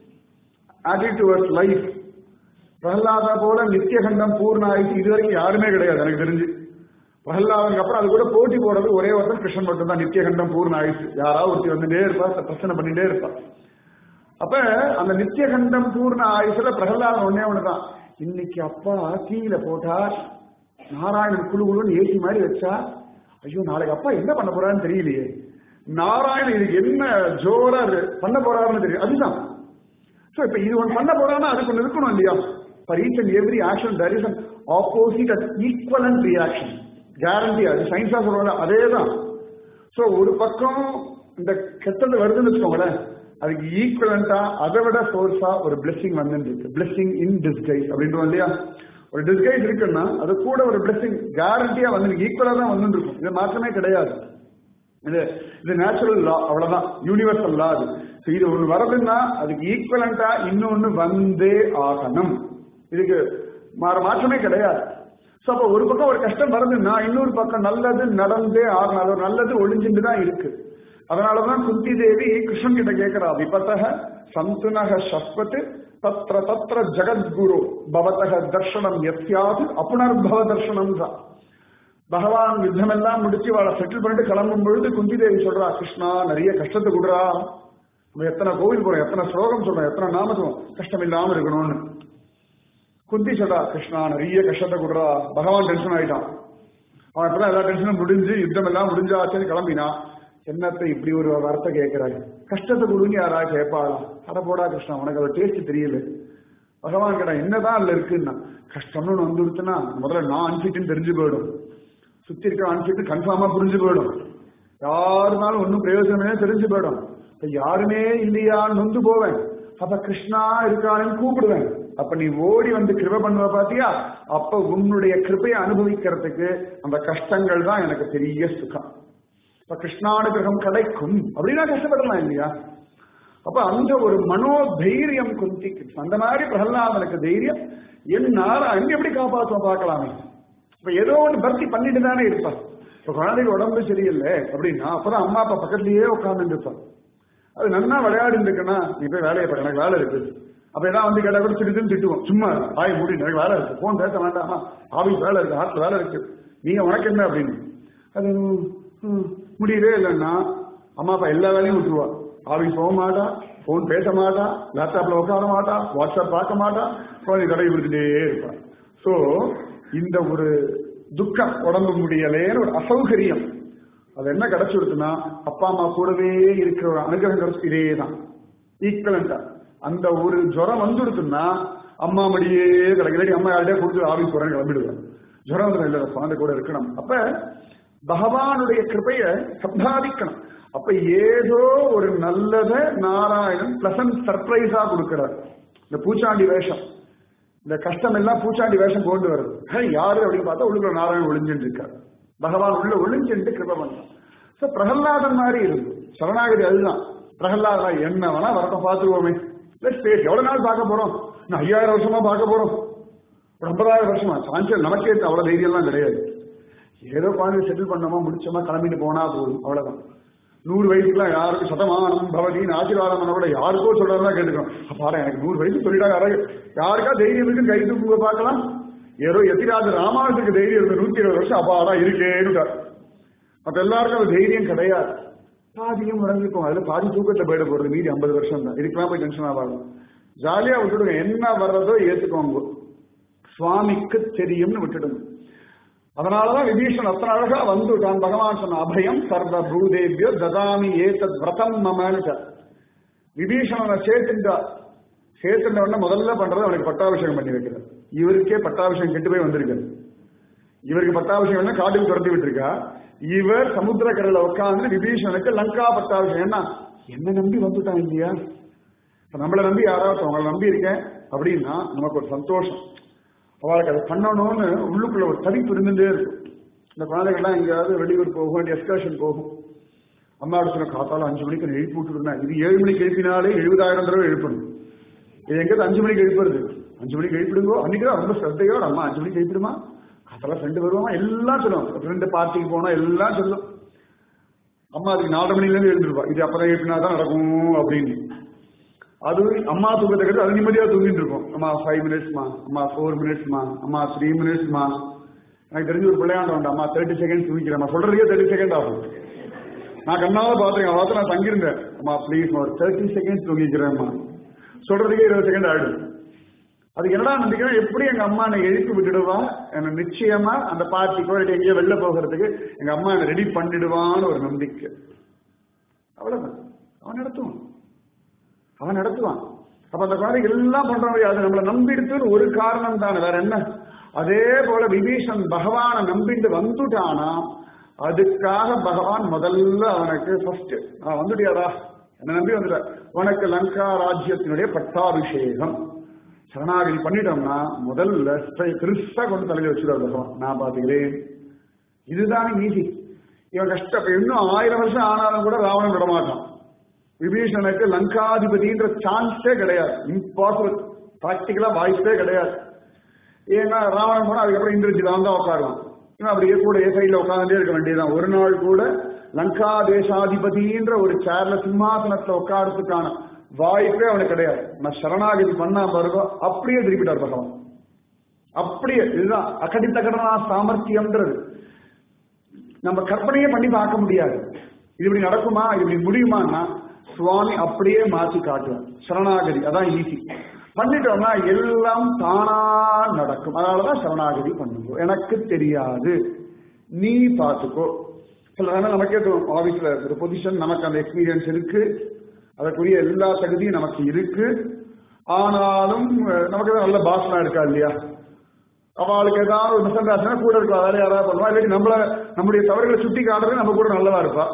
ஆட்டிடியூட் லைஃப் பிரகலாதா போல நித்தியகண்டம் பூர்ண ஆயிடுச்சு இது வரைக்கும் யாருமே கிடையாது எனக்கு தெரிஞ்சு பிரகலாதனுக்கு அப்புறம் அது கூட போட்டி போடுறது ஒரே ஒருத்தர் கிருஷ்ணன் மட்டும் தான் நித்தியகண்டம் பூர்ண ஆயிடுச்சு யாராவது ஒருத்தி வந்துட்டே இருப்பா பிரச்சனை பண்ணிட்டே இருப்பா அப்ப அந்த நித்தியகண்டம் பூர்ண ஆயுசுல பிரகலாதன் ஒன்னே ஒண்ணுதான் இன்னைக்கு அப்பா தீயில போட்டா நாராயணன் குழு குழுன்னு ஏசி மாதிரி வச்சா ஐயோ நாளைக்கு அப்பா என்ன பண்ண போறான்னு தெரியலையே நாராயணன் இதுக்கு என்ன ஜோரா பண்ண போறாருன்னு தெரியும் அதுதான் சோ இப்ப இது ஒன்று பண்ண போறான்னா அதுக்கு ஒன்று இருக்கணும் இல்லையா for each and every action there is an opposite and equivalent reaction guarantee அது சயின்ஸா சொல்றாங்க அதே தான் சோ ஒரு பக்கம் இந்த கெட்டது வருதுன்னு வச்சுக்கோங்களேன் அதுக்கு ஈக்குவலண்டா அதை விட சோர்ஸா ஒரு பிளெஸிங் வந்து இருக்கு பிளெஸிங் இன் டிஸ்கைஸ் அப்படின்றோம் இல்லையா ஒரு டிஸ்கைஸ் இருக்குன்னா அது கூட ஒரு பிளெஸிங் கேரண்டியா வந்து ஈக்குவலா தான் வந்து இருக்கும் இது மாற்றமே கிடையாது இது இது நேச்சுரல் லா அவ்வளவுதான் யூனிவர்சல் லா அது So இது ஒண்ணு வருதுன்னா அதுக்கு ஈக்குவலண்டா இன்னொன்னு வந்தே ஆகணும் இதுக்கு மாற மாற்றமே கிடையாது சோ அப்ப ஒரு பக்கம் ஒரு கஷ்டம் வருதுன்னா இன்னொரு பக்கம் நல்லது நடந்தே ஆகணும் அது ஒரு நல்லது ஒளிஞ்சுட்டு தான் இருக்கு அதனாலதான் குந்தி தேவி கிருஷ்ணன் கிட்ட கேட்கிறா விபத்தக சந்துனக சஸ்வத் தத்ர தத்ர ஜெகத்குரு பவதக தர்ஷனம் எத்தியாது அப்புனர்பவ தர்ஷனம் தான் பகவான் யுத்தமெல்லாம் முடிச்சு அவளை செட்டில் பண்ணிட்டு கிளம்பும் பொழுது குந்தி தேவி சொல்றா கிருஷ்ணா நிறைய கஷ்டத்தை கொடுறா நம்ம எத்தனை கோவில் போறோம் எத்தனை ஸ்லோகம் சொல்றோம் எத்தனை நாம சொல்றோம் கஷ்டம் இல்லாம இருக்கணும்னு குந்தி சொல்றா கிருஷ்ணா நிறைய கஷ்டத்தை கொடுறா பகவான் டென்ஷன் ஆயிட்டான் அவன் இப்பதான் எல்லா டென்ஷனும் முடிஞ்சு யுத்தம் எல்லாம் முடிஞ்சாச்சுன்னு கிளம்பினா என்னத்தை இப்படி ஒரு வார்த்தை கேட்கிறாரு கஷ்டத்தை கொடுங்க யாரா கேட்பாளா அட போடா கிருஷ்ணா உனக்கு அதை டேஸ்ட் தெரியல பகவான் கேட்டா என்னதான் அதுல இருக்குன்னா கஷ்டம்னு ஒண்ணு வந்துடுச்சுன்னா முதல்ல நான் அனுப்பிட்டுன்னு தெரிஞ்சு போயிடும் சுத்தி இருக்க அனுப்பிட்டு கன்ஃபார்மா புரிஞ்சு போயிடும் யாருனாலும் ஒன்னும் பிரயோஜனமே தெரிஞ்சு போயிடும் இப்ப யாருமே இல்லையா நொந்து போவேன் அப்ப கிருஷ்ணா இருக்கான்னு கூப்பிடுவேன் அப்ப நீ ஓடி வந்து கிருப பண்ணுவ பாத்தியா அப்ப உன்னுடைய கிருபையை அனுபவிக்கிறதுக்கு அந்த கஷ்டங்கள் தான் எனக்கு பெரிய சுகம் இப்ப கிருஷ்ணானுகிரகம் கிடைக்கும் அப்படின்னா கஷ்டப்படலாம் இல்லையா அப்ப அந்த ஒரு மனோ தைரியம் குந்திக்கு அந்த மாதிரி பிரகலாதனுக்கு தைரியம் என்னால அங்க எப்படி காப்பாற்றுவோம் பார்க்கலாமே இப்ப ஏதோ ஒன்று பக்தி பண்ணிட்டு தானே இருப்பான் இப்ப குழந்தைக்கு உடம்பு சரியில்லை அப்படின்னா அப்பதான் அம்மா அப்பா பக்கத்துலயே உட்கார்ந்துட்டு இருப்பான் அது நன்னா விளையாடிட்டு இருக்குன்னா நீ போய் வேலையை பாரு எனக்கு வேலை இருக்கு அப்ப ஏதாவது வந்து கேட்டா கூட திட்டு திட்டுவோம் சும்மா வாய் மூடி எனக்கு வேலை இருக்கு போன் பேச வேண்டாமா ஆபீஸ் வேலை இருக்கு ஹாஸ்டல் வேலை இருக்கு நீங்க உனக்கு என்ன அப்படின்னு அது ம், முடியவே இல்லைன்னா அம்மா அப்பா எல்லா வேலையும் விட்டுருவா ஆபீஸ் போக மாட்டா போன் பேச மாட்டா லேப்டாப்ல உட்கார மாட்டா வாட்ஸ்அப் பார்க்க மாட்டா குழந்தை தடவை கொடுத்துட்டே இருப்பா சோ இந்த ஒரு துக்கம் உடம்பு முடியலேன்னு ஒரு அசௌகரியம் அது என்ன கிடைச்சிருக்குன்னா அப்பா அம்மா கூடவே இருக்கிற ஒரு அனுகிரகம் கிடைச்சு இதே தான் ஈக்குவலண்டா அந்த ஒரு ஜுரம் வந்துடுத்துன்னா அம்மா மடியே கிடைக்கல அம்மா யார்கிட்டயே கொடுத்து ஆபீஸ் போறேன்னு கிளம்பிடுவேன் ஜுரம் வந்து இல்ல குழந்தை கூட இருக்கணும் அப்ப பகவானுடைய கிருபைய சம்பாதிக்கணும் அப்ப ஏதோ ஒரு நல்லத நாராயணன் பிளசன்ட் சர்ப்ரைஸா கொடுக்கிறார் இந்த பூச்சாண்டி வேஷம் இந்த கஷ்டம் எல்லாம் பூச்சாண்டி வேஷம் கொண்டு வருது ஹே, யாரு அப்படின்னு பார்த்தா உள்ளுக்குள்ள நாராயணன் ஒளிஞ்சுட்டு இருக்கார் பகவான் உள்ள ஒளிஞ்சுட்டு கிருப பண்ணான் சோ பிரகல்லாதன் மாதிரி இருந்து சரணாகதி அதுதான் பிரகல்லாதா என்ன வேணா வரட்டும் பார்த்துருவோமே லெட்ஸ் பேஸ் எவ்வளவு நாள் பார்க்க போறோம் இன்னும் ஐயாயிரம் வருஷமா பார்க்க போறோம் ஒரு ஐம்பதாயிரம் வருஷமா சான்சல் நமக்கே அவ்வளவு தைரியம்லாம் கிடையாது ஏதோ குழந்தை செட்டில் பண்ணோமா முடிச்சோமா கிளம்பிட்டு போனா போதும் அவ்வளவுதான் நூறு வயசுக்குலாம் யாருக்கும் சதமானம் பவதின்னு ஆசீர்வாதம் பண்ண கூட யாருக்கோ சொல்றதா கேட்டுக்கணும் அப்பாடா எனக்கு நூறு வயசு சொல்லிட்டாங்க யாராவது யாருக்கா தைரியம் இருக்கு கை தூக்குங்க பார்க்கலாம் ஏதோ எத்திராஜ ராமானுஜருக்கு தைரியம் இருக்கு நூத்தி இருபது வருஷம் அப்பாடா இருக்கேன்னு அப்ப எல்லாருக்கும் அது தைரியம் கிடையாது பாதியும் முடங்கிப்போம் அதுல பாதி தூக்கத்தை போயிட போறது மீதி ஐம்பது வருஷம் தான் இதுக்கெல்லாம் போய் டென்ஷன் ஆகாது ஜாலியா விட்டுடுங்க என்ன வர்றதோ ஏத்துக்கோங்க சுவாமிக்கு தெரியும்னு விட்டுடுங்க அதனாலதான் விபீஷன் அத்தனை அழகா வந்துட்டான் பகவான் சொன்ன அபயம் சர்வ பூதேபியோ ததாமி ஏதத் விரதம் மமன்னு விபீஷணனை சேர்த்துட்டா சேர்த்துட்ட உடனே முதல்ல பண்றது அவனுக்கு பட்டாபிஷேகம் பண்ணி வைக்கிறார் இவருக்கே பட்டாபிஷேகம் கெட்டு போய் வந்திருக்கு இவருக்கு பட்டாபிஷேகம் என்ன காட்டுக்கு துரத்தி விட்டுருக்கா இவர் சமுத்திரக்கரையில உட்கார்ந்து விபீஷணனுக்கு லங்கா பட்டாபிஷேகம் என்ன என்ன நம்பி வந்துட்டான் இல்லையா இப்ப நம்மளை நம்பி யாராவது உங்களை நம்பி இருக்கேன் அப்படின்னா நமக்கு ஒரு சந்தோஷம் அவளுக்கு அதை பண்ணணும்னு உள்ளுக்குள்ள ஒரு தவிப்பு இருந்துட்டே இருக்கும் இந்த குழந்தைகள்லாம் எங்கேயாவது வெளியூர் போகும் எக்ஸ்கர்ஷன் போகும் அம்மா சொன்ன காத்தால அஞ்சு மணிக்கு நான் எழுப்பி விட்டுருந்தேன் இது ஏழு மணிக்கு எழுப்பினாலே எழுபதாயிரம் தடவை எழுப்பணும் இது எங்கேயாவது அஞ்சு மணிக்கு எழுப்புறது அஞ்சு மணிக்கு எழுப்பிடுங்கோ அன்னைக்கு தான் ரொம்ப ஸ்ரத்தையோட அம்மா அஞ்சு மணிக்கு எழுப்பிடுமா காத்தால ஃப்ரெண்டு வருவாங்க எல்லாம் சொல்லுவோம் ஃப்ரெண்டு பார்ட்டிக்கு போனா எல்லாம் சொல்லும் அம்மா அதுக்கு நாலரை மணில இருந்து எழுந்திருப்பா இது அப்புறம் எழுப்பினா தான் நடக்கும் அப்படின்னு அது அம்மா தூக்கத்தை கட்டு அது நிம்மதியா தூங்கிட்டு இருக்கும் அம்மா ஃபைவ் மினிட்ஸ்மா அம்மா ஃபோர் மினிட்ஸ்மா அம்மா த்ரீ மினிட்ஸ்மா எனக்கு தெரிஞ்ச ஒரு பிள்ளையாண்ட உண்டு அம்மா தேர்ட்டி செகண்ட் தூங்கிக்கிறேன் சொல்றதுக்கே தேர்ட்டி செகண்ட் ஆகும் நான் கண்ணால பாத்துருக்கேன் பார்த்து நான் தங்கியிருந்தேன் அம்மா ப்ளீஸ் ஒரு தேர்ட்டி செகண்ட் தூங்கிக்கிறேன்மா சொல்றதுக்கே இருபது செகண்ட் ஆயிடும் அதுக்கு என்னடா நம்பிக்கை எப்படி எங்க அம்மா என்னை எழுப்பி விட்டுடுவா என்ன நிச்சயமா அந்த பார்ட்டிக்கோ இல்லாட்டி எங்கேயோ வெளில போகிறதுக்கு எங்க அம்மா என்னை ரெடி பண்ணிடுவான்னு ஒரு நம்பிக்கை அவ்வளவுதான் அவன் நடத்துவான் அவன் நடத்துவான் அப்ப அந்த குழந்தைக்கு எல்லாம் பண்றவங்க அது நம்மளை நம்பிடுத்துன்னு ஒரு காரணம் தானே வேற என்ன அதே போல விபீஷன் பகவானை நம்பிட்டு வந்துட்டானா அதுக்காக பகவான் முதல்ல அவனுக்கு ஃபர்ஸ்ட் நான் வந்துட்டியாடா என்ன நம்பி வந்துட்ட உனக்கு லங்கா ராஜ்யத்தினுடைய பட்டாபிஷேகம் சரணாகதி பண்ணிட்டோம்னா முதல்ல ஸ்ட்ரை- பெருசா கொண்டு தலையில வச்சுருவார் பகவான் நான் பாத்துக்கிறேன் இதுதானே ஈஸி இவன் கஷ்டம் இன்னும் ஆயிரம் வருஷம் ஆனாலும் கூட ராவணன் விட மாட்டான் விபீஷணனுக்கு லங்காதிபதின்ற சான்ஸே கிடையாது இம்பாசிபிள் பிராக்டிக்கலா வாய்ப்பே கிடையாது ஏன்னா ராவணன் போனா அதுக்கப்புறம் இந்திரஜித் தான் தான் உட்காருவான் இவன் அப்படியே கூட ஏ சைட்ல உட்காந்துட்டே இருக்க வேண்டியதுதான் ஒரு நாள் கூட லங்கா தேசாதிபதின்ற ஒரு சேர்ல சிம்மாசனத்துல உட்காரத்துக்கான வாய்ப்பே அவனுக்கு கிடையாது நான் சரணாகதி பண்ணா பாருங்க அப்படியே திருப்பிட்டார் பகவான் அப்படியே இதுதான் அகடித்த கடனா சாமர்த்தியம்ன்றது நம்ம கற்பனையே பண்ணி பார்க்க முடியாது இது இப்படி நடக்குமா இது இப்படி முடியுமான்னா சுவாமி அப்படியே மாற்றி காட்டுவார் சரணாகதி அதான் ஈஸி பண்ணிட்டோம்னா எல்லாம் தானா நடக்கும் அதனாலதான் சரணாகதி பண்ணுங்க எனக்கு தெரியாது நீ பார்த்துக்கோ சில நேரம் நமக்கே தோணும் ஆபீஸ்ல ஒரு பொசிஷன் நமக்கு அந்த எக்ஸ்பீரியன்ஸ் இருக்கு அதற்குரிய எல்லா தகுதியும் நமக்கு இருக்கு ஆனாலும் அஹ், நமக்கு தான் நல்ல பாஸ்லாம் இருக்கா இல்லையா அவளுக்கு ஏதாவது ஒரு மிசண்டாச்சுன்னா கூட இருக்கா வேலை யாராவது பண்ணுவா இல்லாட்டி நம்மள நம்முடைய தவறுகளை சுட்டி காட்டுறது நம்ம கூட நல்லவா இருப்பா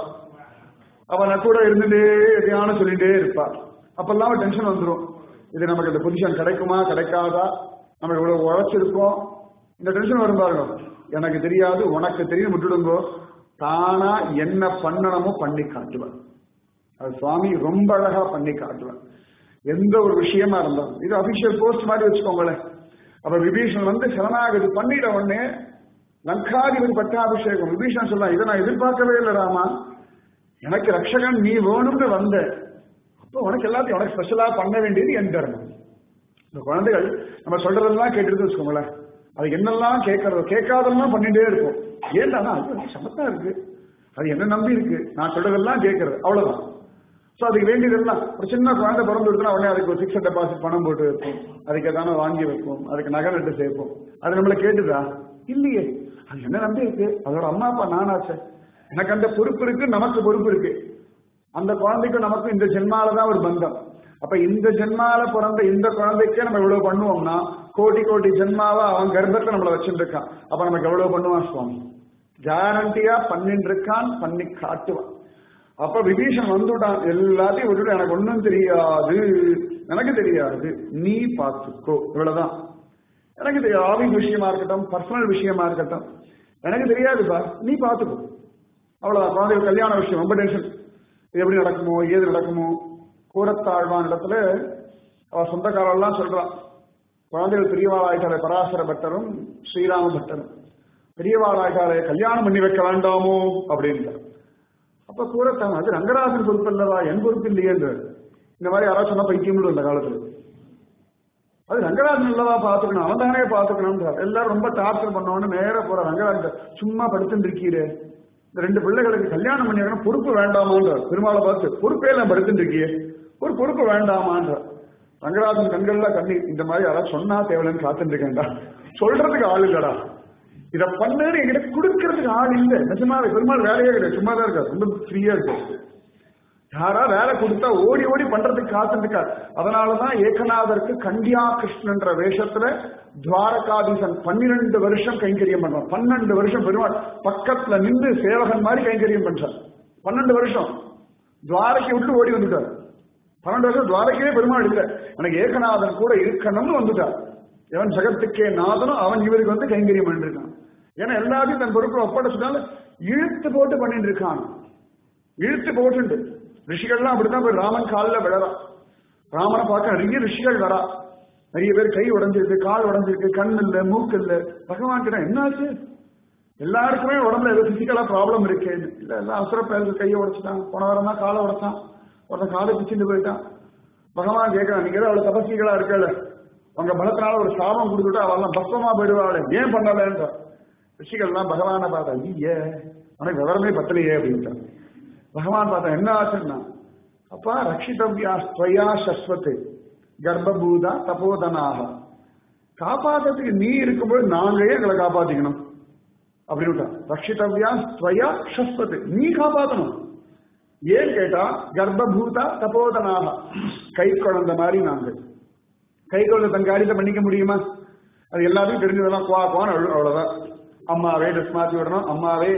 அவன் கூட இருந்துட்டே எதையான சொல்லிட்டே இருப்பா அப்பெல்லாம் டென்ஷன் வந்துடும் இது நமக்கு இந்த பொசிஷன் கிடைக்குமா கிடைக்காதா நம்ம இவ்வளவு உழைச்சிருக்கோம் இந்த டென்ஷன் வரும் பாருங்க எனக்கு தெரியாது உனக்கு தெரியும் விட்டுடுங்கோ தானா என்ன பண்ணணுமோ பண்ணி காட்டுவேன் அது சுவாமி ரொம்ப அழகா பண்ணி காட்டுவேன் எந்த ஒரு விஷயமா இருந்தாலும் இது அபிஷியல் போஸ்ட் மாதிரி வச்சுக்கோங்களேன் அப்ப விபீஷன் வந்து சரணாகதி பண்ணிட உடனே லங்காதிபதி பட்டாபிஷேகம் விபீஷன் சொல்லலாம் இதை நான் எதிர்பார்க்கவே இல்லை ராமா எனக்கு ரக்ஷகன் நீ வேணும்னு வந்த அப்போ உனக்கு எல்லாத்தையும் உனக்கு ஸ்பெஷலா பண்ண வேண்டியது என் தர்மம் இந்த குழந்தைகள் நம்ம சொல்றதெல்லாம் கேட்டுட்டு வச்சுக்கோங்களேன் அது என்னெல்லாம் கேட்கறதோ கேட்காதெல்லாம் பண்ணிட்டே இருக்கும் ஏன்டா அது சமத்தா இருக்கு அது என்ன நம்பி இருக்கு நான் சொல்றதெல்லாம் கேட்கறது அவ்வளவுதான் ஸோ அதுக்கு வேண்டியதெல்லாம் ஒரு சின்ன குழந்தை பிறந்து இருக்குன்னா உடனே அதுக்கு ஒரு ஃபிக்ஸட் டெபாசிட் பணம் போட்டு வைப்போம் அதுக்கு எதான வாங்கி வைப்போம் அதுக்கு நகை நட்டு சேர்ப்போம் அது நம்மள கேட்டுதா இல்லையே அது என்ன நம்பி இருக்கு அதோட அம்மா அப்பா நானாச்சே எனக்கு அந்த பொறுப்பு இருக்கு நமக்கு பொறுப்பு இருக்கு அந்த குழந்தைக்கும் நமக்கும் இந்த ஜென்மால தான் ஒரு பந்தம் அப்ப இந்த ஜென்மால பிறந்த இந்த குழந்தைக்கே நம்ம இவ்வளவு பண்ணுவோம்னா கோடி கோடி ஜென்மாவா அவன் கர்ப்பத்தை நம்மள வச்சுட்டு இருக்கான் அப்ப நமக்கு எவ்வளவு பண்ணுவான் சுவாமி கேரண்டியா பண்ணிட்டு இருக்கான் பண்ணி காட்டுவான் அப்ப விபீஷன் வந்துட்டான் எல்லாத்தையும் விட்டுட்டு எனக்கு ஒண்ணும் தெரியாது எனக்கு தெரியாது நீ பார்த்துக்கோ இவ்வளவுதான் எனக்கு தெரியாது ஆபீஸ் விஷயமா இருக்கட்டும் பர்சனல் விஷயமா இருக்கட்டும் எனக்கு தெரியாதுப்பா நீ பார்த்துக்கோ அவ்வளவுதான் குழந்தைகள் கல்யாண விஷயம் ரொம்ப டென்ஷன் இது எப்படி நடக்குமோ ஏது நடக்குமோ கூடத்தாழ்வான் இடத்துல அவ சொந்தக்காரெல்லாம் சொல்றான் குழந்தைகள் பெரியவாளாயிட்டாலே பராசர பட்டரும் ஸ்ரீராம பட்டரும் பெரியவாளாயிட்டாலே கல்யாணம் பண்ணி வைக்க வேண்டாமோ அப்படின்றார் அப்ப கூடத்தான் அது ரங்கராஜன் பொறுப்பு அல்லவா என் பொறுப்பு இல்லையே இந்த மாதிரி யாராவது சொன்னா பைத்தியம் இந்த காலத்துல அது ரங்கராஜன் அல்லவா பாத்துக்கணும் அவன் தானே பாத்துக்கணும் எல்லாரும் ரொம்ப டார்ச்சர் பண்ணவொன்னு நேர போற ரங்கராஜன் சும்மா படுத்துட்டு இருக்கீரே இந்த ரெண்டு பிள்ளைகளுக்கு கல்யாணம் பண்ணி வைக்கணும் பொறுப்பு வேண்டாமான்றார் பெருமாளை பார்த்து பொறுப்பே நான் படுத்துட்டு இருக்கியே ஒரு பொறுப்பு வேண்டாமான்றார் ரங்கராஜன் கண்கள்ல கண்ணி இந்த மாதிரி யாராவது சொன்னா தேவையில்லைன்னு காத்துட்டு இருக்கேன்டா சொல்றதுக்கு ஆள் இல்லடா இத பண்ணுன்னு என்கிட்ட கொடுக்கறதுக்கு ஆள் இல்ல நிஜமாவே பெருமாள் வேலையே கிடையாது சும்மா தான் இருக்காரு ரொம்ப ஃப்ரீயா இருக்கு யாரா வேலை கொடுத்தா ஓடி ஓடி பண்றதுக்கு காத்துட்டு இருக்காரு அதனாலதான் ஏகநாதருக்கு கண்டியா கிருஷ்ணன்ற வேஷத்துல துவாரகாதீசன் பன்னிரெண்டு வருஷம் கைங்கரியம் பண்றான் பன்னெண்டு வருஷம் பெருமாள் பக்கத்துல நின்று சேவகன் மாதிரி கைங்கரியம் பண்றார் பன்னெண்டு வருஷம் துவாரக்கை விட்டு ஓடி வந்துட்டார் பன்னெண்டு வருஷம் துவாரக்கையே பெருமாள் இல்ல எனக்கு ஏகநாதன் கூட இருக்கணும்னு வந்துட்டார் எவன் ஜெகத்துக்கே நாதனும் அவன் இவருக்கு வந்து கைங்கரியம் பண்ணிருக்கான் ஏன்னா எல்லாத்தையும் தன் பொறுப்பு ஒப்படைச்சதால இழுத்து போட்டு பண்ணிட்டு இருக்கான் இழுத்து போட்டு ரிஷிகள்லாம் அப்படித்தான் போய் ராமன் காலில் விழறான் ராமனை பார்க்க நிறைய ரிஷிகள் வரா நிறைய பேர் கை உடைஞ்சிருக்கு கால் உடைஞ்சிருக்கு கண் இல்ல மூக்கு இல்ல பகவான் கிட்ட என்னாச்சு எல்லாருக்குமே உடம்புல ஏதோ பிசிக்கலா ப்ராப்ளம் இருக்கு இல்ல எல்லாம் அவசர பேருக்கு கையை உடைச்சிட்டான் போன வாரம் தான் காலை உடைச்சான் ஒருத்தன் காலை பிச்சுட்டு போயிட்டான் பகவான் கேட்கறான் நீங்க ஏதோ அவ்வளவு தபஸ்விகளா இருக்கல உங்க பலத்தினால ஒரு சாபம் கொடுத்துட்டு அவெல்லாம் பஸ்வமா போயிடுவாள் ஏன் பண்ணலன்ற ரிஷிகள்லாம் பகவானை பார்த்தா ஐயே உனக்கு விவரமே பத்தலையே அப்படின்ட்டான் பகவான் பார்த்தா என்ன ஆச்சுன்னா அப்பா ரட்சிதவ்யா ஸ்வயா சஸ்வத்து கர்ப்பபூதா தபோதனாக காப்பாத்துறதுக்கு நீ இருக்கும்போது நாங்களே எங்களை காப்பாத்திக்கணும் அப்படின்னு ரட்சிதவ்யா ஸ்வயா சஸ்வத்து நீ காப்பாத்தணும் ஏன் கேட்டா கர்ப்பபூதா தபோதனாக கை குழந்தை மாதிரி நாங்கள் கை குழந்தை தன் காரியத்தை பண்ணிக்க முடியுமா அது எல்லாத்தையும் தெரிஞ்சதெல்லாம் குவா குவான்னு அழு அவ்வளவுதான் அம்மாவே ட்ரெஸ் மாற்றி விடணும் அம்மாவே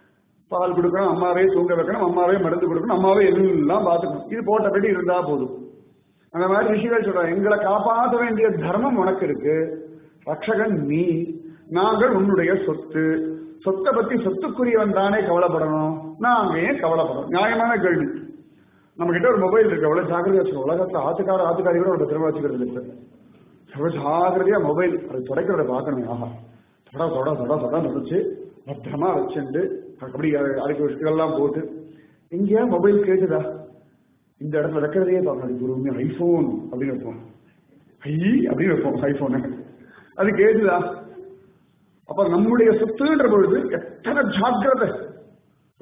பால் கொடுக்கணும் அம்மாவே தூங்க வைக்கணும் அம்மாவே மருந்து கொடுக்கணும் அம்மாவே எல்லாம் பார்த்துக்கணும் இது போட்டபடி இருந்தா போதும் அந்த மாதிரி ரிஷிகள் சொல்றாங்க எங்களை காப்பாற்ற வேண்டிய தர்மம் உனக்கு இருக்கு ரக்ஷகன் நீ நாங்கள் உன்னுடைய சொத்து சொத்தை பத்தி சொத்துக்குரியவன் தானே கவலைப்படணும் நாங்க ஏன் கவலைப்படணும் நியாயமான கேள்வி நம்ம கிட்ட ஒரு மொபைல் இருக்கு அவ்வளவு ஜாக்கிரதையா வச்சுக்கணும் உலகத்துல ஆத்துக்கார ஆத்துக்காரி கூட ஒரு திரும்ப வச்சுக்கிறது இல்லை அவ்வளவு ஜாக்கிரதையா மொபைல் அது துடைக்கிறத பார்க்கணும் ஆஹா தொட தொட தொட தொட நினைச்சு பத்திரமா வச்சுண்டு அப்படி அதுக்கு இதெல்லாம் போட்டு எங்கேயா மொபைல் கேட்டுதா இந்த இடத்துல வைக்கிறதையே பார்க்கணும் குருமே ஐபோன் அப்படின்னு வைப்போம் ஐ அப்படின்னு வைப்போம் ஐபோனு அது கேட்டுதா அப்ப நம்முடைய சொத்துன்ற பொழுது எத்தனை ஜாக்கிரதை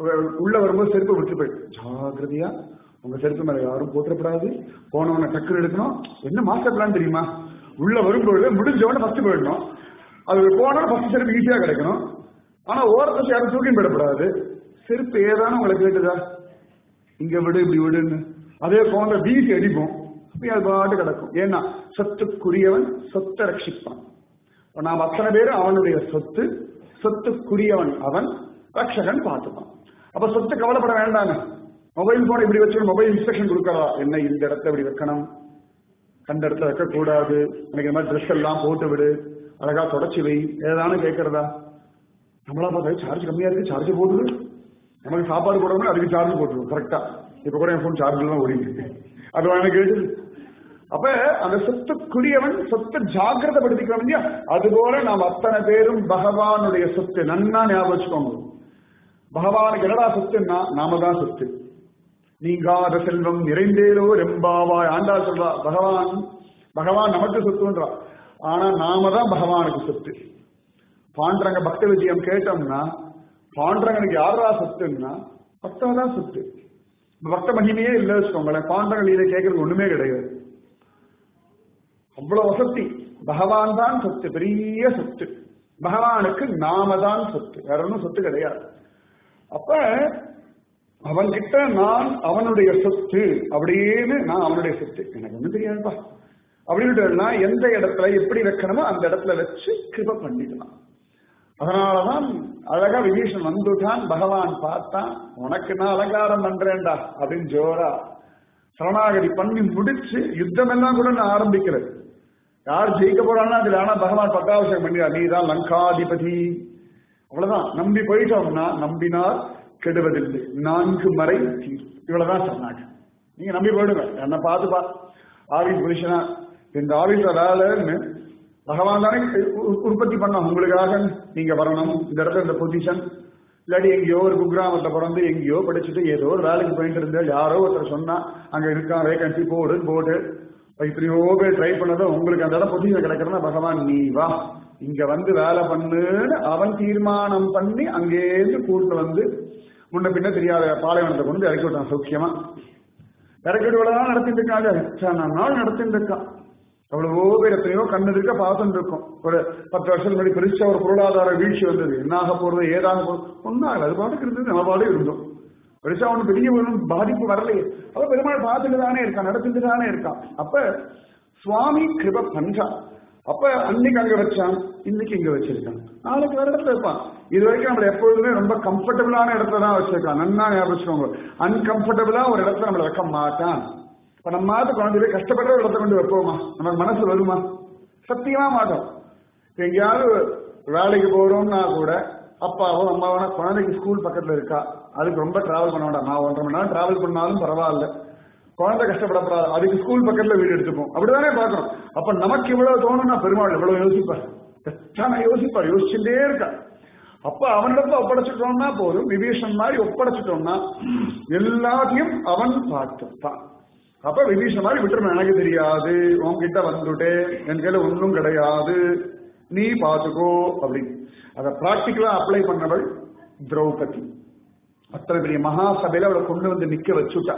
உள்ள வரும்போது செருப்பு விட்டு போயிடு ஜாகிரதையா உங்க செருப்பு மேல யாரும் போட்டுறப்படாது போனவன டக்குனு எடுக்கணும் என்ன மாஸ்டர் பிளான் தெரியுமா உள்ள வரும்பொழுது முடிஞ்சவன ஃபர்ஸ்ட் போயிடணும் அது போனா ஃபர்ஸ்ட் செருப்பு ஈஸியா கிடைக்கணும் ஆனா ஓரத்தை யாரும் தூக்கி போயிடக்கூடாது செருப்பு ஏதானும் உங்களை கேட்டுதா இங்க விடு இப்படி விடுன்னு அதே போன்ற வீசி அடிப்போம் அப்படி அது பாட்டு கிடக்கும் ஏன்னா சொத்துக்குரியவன் சொத்தை ரட்சிப்பான் இப்ப நாம் அத்தனை பேரும் அவனுடைய சொத்து சொத்துக்குரியவன் அவன் ரட்சகன் பார்த்துப்பான் அப்ப சொத்து கவலைப்பட வேண்டாங்க மொபைல் போன் இப்படி வச்சு மொபைல் இன்ஸ்ட்ரக்ஷன் கொடுக்கறா என்ன இந்த இடத்துல இப்படி வைக்கணும் கண்ட இடத்துல வைக்க கூடாது எனக்கு இந்த மாதிரி ட்ரெஸ் எல்லாம் போட்டு விடு அழகா தொடச்சி வை ஏதானு கேட்கறதா நம்மளா பார்த்தா சார்ஜ் கம்மியா இருக்கு சார்ஜ் போட்டுடு நமக்கு சாப்பாடு போடணும் அதுக்கு சார்ஜ் போட்டுருவோம் கரெக்டா இப்ப கூட என் போன் சார்ஜ் தான் ஓடிட்டு அது வாங்க கேட்டு அப்ப அந்த சொத்துக்குரியவன் சொத்தை ஜாகிரதப்படுத்திக்கிறோம் இல்லையா அதுபோல நாம் அத்தனை பேரும் பகவானுடைய சொத்து நன்னா ஞாபகம் வச்சுக்கோங்க பகவானுக்கு என்னடா சொத்துன்னா நாம தான் சொத்து நீங்காத செல்வம் நிறைந்தேலோ ரெம்பாவாய் ஆண்டாள் சொல்றா பகவான் பகவான் நமக்கு சொத்துன்றா ஆனா நாம தான் பகவானுக்கு சொத்து பாண்டரங்க பக்த விஜயம் கேட்டோம்னா பாண்டரங்கனுக்கு யாரா சொத்துன்னா பக்தன் தான் சொத்து பக்த மகிமையே இல்லை வச்சுக்கோங்களேன் பாண்டரங்க லீலை கேட்கறது ஒண்ணுமே கிடையாது அவ்வளவு வசதி பகவான் தான் சொத்து பெரிய சொத்து பகவானுக்கு நாம தான் சொத்து வேற ஒன்றும் சொத்து கிடையாது அப்ப அவன்கிட்ட நான் அவனுடைய சொத்து அப்படின்னு நான் அவனுடைய சொத்து எனக்கு ஒண்ணும் தெரியாதுப்பா அப்படின்ட்டு எந்த இடத்துல எப்படி வைக்கணுமோ அந்த இடத்துல வச்சு கிருப பண்ணிடலாம் அதனாலதான் அழகா விபீஷன் வந்துட்டான் பகவான் பார்த்தான் உனக்கு நான் அலங்காரம் பண்றேன்டா அப்படின்னு ஜோரா சரணாகதி பண்ணி முடிச்சு யுத்தம் எல்லாம் கூட நான் ஆரம்பிக்கிறது யார் ஜெயிக்க போறான்னா அதுல ஆனா பகவான் பட்டாபிஷேகம் பண்ணிடா நீ தான் லங்காதிபதி அவ்வளவுதான் நம்பி போயிட்டோம்னா நம்பினார் கெடுவதில்லை நான்கு மறை தீர் இவ்வளவுதான் சொன்னாங்க நீங்க நம்பி போயிடுங்க என்ன பார்த்து பா ஆபீஸ் புருஷனா இந்த ஆபீஸ்ல வேலைன்னு பகவான் தானே உற்பத்தி பண்ணோம் உங்களுக்காக நீங்க வரணும் இந்த இடத்துல இந்த பொசிஷன் இல்லாட்டி எங்கேயோ ஒரு குக்கிராமத்தை பிறந்து எங்கேயோ படிச்சுட்டு ஏதோ ஒரு வேலைக்கு போயிட்டு இருந்தா யாரோ ஒருத்தர் சொன்னா அங்க இருக்கான் வேகன்சி போடு போட்டு எத்தனையோ பேர் ட்ரை பண்ணதும் உங்களுக்கு அந்த இடம் பொசிஷன் கிடைக்கிறதுனா பகவான் நீ வா இங்க வந்து வேலை பண்ணுன்னு அவன் தீர்மானம் பண்ணி அங்கேருந்து கூட்டு வந்து முன்ன பின்ன தெரியாத பாலைவனத்தை கொண்டு இறக்கி விட்டான் சௌக்கியமா இறக்கி விடுவதான் நடத்திட்டு இருக்காங்க எத்தனை நாள் நடத்திட்டு இருக்கான் எவ்வளவோ பேர் எத்தனையோ கண்ணு இருக்க பாசம் இருக்கும் ஒரு பத்து வருஷம் முன்னாடி பெருசா ஒரு பொருளாதார வீழ்ச்சி வந்தது என்னாக போறது ஏதாக போறது ஒன்னாக அது பாட்டுக்கு இருந்தது நம்ம பாடு இருந்தோம் பெருசா ஒன்றும் பெரிய ஒன்றும் பாதிப்பு வரலையே அவ பெருமாள் பார்த்துட்டு தானே இருக்கான் நடத்திட்டு தானே இருக்கான் அப்ப சுவாமி கிருப பண்றான் அப்ப அன்னைக்கு அங்க வச்சான் இன்னைக்கு இங்க வச்சிருக்கான் நாளைக்கு வேற இடத்துல இருப்பான் இது வரைக்கும் நம்மள எப்பொழுதுமே ரொம்ப கம்ஃபர்டபுளான இடத்துல தான் வச்சிருக்கான் நன்னா ஞாபகம் வச்சுக்கோங்க அன்கம்ஃபர்டபுளா ஒரு இடத்துல நம்மள வைக்க மாட்டான் இப்ப நம்ம மாத்து குழந்தை போய் கஷ்டப்படுற ஒரு இடத்த கொண்டு வைப்போமா நமக்கு மனசு வருமா சத்தியமா மாட்டோம் இப்ப எங்கேயாவது வேலைக்கு போறோம்னா கூட அப்பாவோ அம்மாவோ குழந்தைக்கு ஸ்கூல் பக்கத்துல இருக்கா அதுக்கு ரொம்ப டிராவல் பண்ண வேண்டாம் நான் ஒன்றரை மணி நேரம் டிராவல் பண்ணாலும் பரவாயில்ல குழந்தை கஷ்டப்படப்படாது அதுக்கு ஸ்கூல் பக்கத்துல வீடு எடுத்துப்போம் அப்படிதானே பாக்கணும் அப்ப நமக்கு இவ்வளவு தோணும்னா பெருமாள் எவ்வளவு யோசிப்பார் எத்தனை யோசிப்பார் யோசிச்சுட்டே இருக்கா அப்ப அவனிடத்துல ஒப்படைச்சிட்டோம்னா போதும் விபீஷன் மாதிரி ஒப்படைச்சிட்டோம்னா எல்லாத்தையும் அவன் பார்த்துப்பான் அப்ப விபீஷன் மாதிரி விட்டுருணும் எனக்கு தெரியாது உன்கிட்ட வந்துட்டேன் என் கையில ஒன்றும் கிடையாது நீ பாத்துக்கோ அப்படின்னு அதை பிராக்டிக்கலா அப்ளை பண்ணவள் திரௌபதி அத்தனை பெரிய மகாசபையில அவளை கொண்டு வந்து நிக்க வச்சுட்டா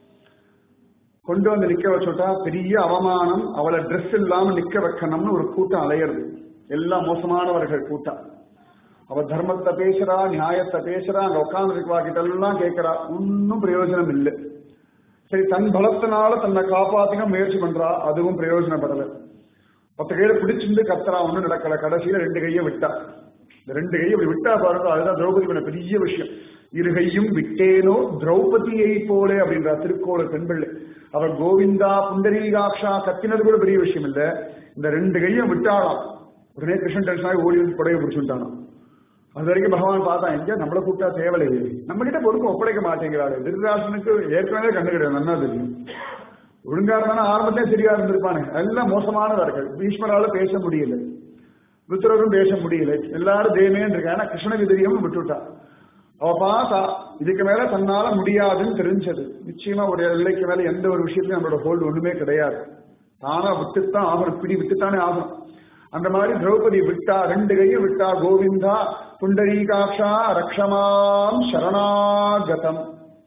கொண்டு வந்து நிக்க வச்சுட்டா பெரிய அவமானம் அவளை ட்ரெஸ் இல்லாம நிக்க வைக்கணும்னு ஒரு கூட்டம் அலையிறது எல்லாம் மோசமானவர்கள் கூட்டம் அவ தர்மத்தை பேசுறா நியாயத்தை பேசுறா அங்க உட்கார்ந்து கிட்ட எல்லாம் கேட்கிறா ஒன்னும் பிரயோஜனம் இல்லை சரி தன் பலத்தினால தன்னை காப்பாத்திக்க முயற்சி பண்றா அதுவும் பிரயோஜனப்படல பத்து கையில பிடிச்சிருந்து கத்துறா ஒண்ணும் நடக்கல கடைசியில ரெண்டு கையை விட்டா இந்த ரெண்டு கையை இப்படி விட்டா பாருங்க அதுதான் திரௌபதி பண்ண பெரிய விஷயம் இருகையும் விட்டேனோ திரௌபதியை போலே அப்படின்ற திருக்கோள பெண்கள் அவர் கோவிந்தா புண்டரீகாட்சா கத்தினது கூட பெரிய விஷயம் இல்ல இந்த ரெண்டு கையும் விட்டாளாம் உடனே கிருஷ்ணன் டென்ஷனாக ஓடி வந்து புடைய பிடிச்சுட்டானோ அது வரைக்கும் பகவான் பார்த்தா எங்க நம்மளை கூப்பிட்டா தேவையில்லை நம்ம கிட்ட பொறுப்பு ஒப்படைக்க மாட்டேங்கிறாரு திருராசனுக்கு ஏற்கனவே கண்டு கிடையாது நன்னா தெரியும் ஒழுங்கா இருந்தாலும் ஆரம்பத்திலே சரியா இருந்திருப்பானே எல்லாம் மோசமானவர்கள் பீஷ்மரால பேச முடியல ருத்ரரும் பேச முடியல எல்லாரும் தேமேன்னு இருக்கா ஆனா கிருஷ்ணனுக்கு தெரியாம விட்டுவிட்டா அவ பார்த்தா இதுக்கு மேல தன்னால முடியாதுன்னு தெரிஞ்சது நிச்சயமா ஒரு எல்லைக்கு மேல எந்த ஒரு விஷயத்திலும் நம்மளோட ஹோல்டு ஒண்ணுமே கிடையாது தானா விட்டுத்தான் ஆகணும் பிடி விட்டுத்தானே ஆகணும் அந்த மாதிரி திரௌபதி விட்டா ரெண்டு கையும் விட்டா கோவிந்தா புண்டரீகாட்சா ரக்ஷமாம் சரணாகதம்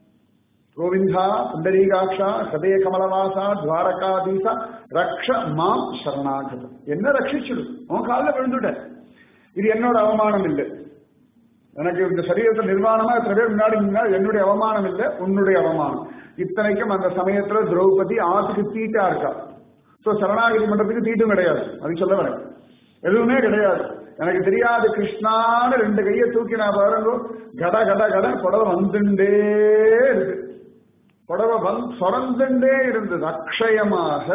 கோவிந்தா புண்டரீகாட்சா ஹதய கமலவாசா துவாரகாதீசா ரக்ஷ மாம் சரணாகதம் என்ன ரட்சிச்சுடு உன் காலில் விழுந்துட்ட இது என்னோட அவமானம் இல்லை எனக்கு இந்த சரீரத்தை நிர்வாணமா எத்தனை பேர் முன்னாடி நின்னா என்னுடைய அவமானம் இல்லை உன்னுடைய அவமானம் இத்தனைக்கும் அந்த சமயத்துல திரௌபதி ஆத்துக்கு தீட்டா இருக்கா சோ சரணாகதி பண்றதுக்கு தீட்டும் கிடையாது அது சொல்ல வரேன் எதுவுமே கிடையாது எனக்கு தெரியாது கிருஷ்ணான்னு ரெண்டு கையை தூக்கி நான் பாருங்க கட கட கட புடவை வந்துட்டே இருக்கு புடவை வந்து சொரந்துட்டே இருந்தது அக்ஷயமாக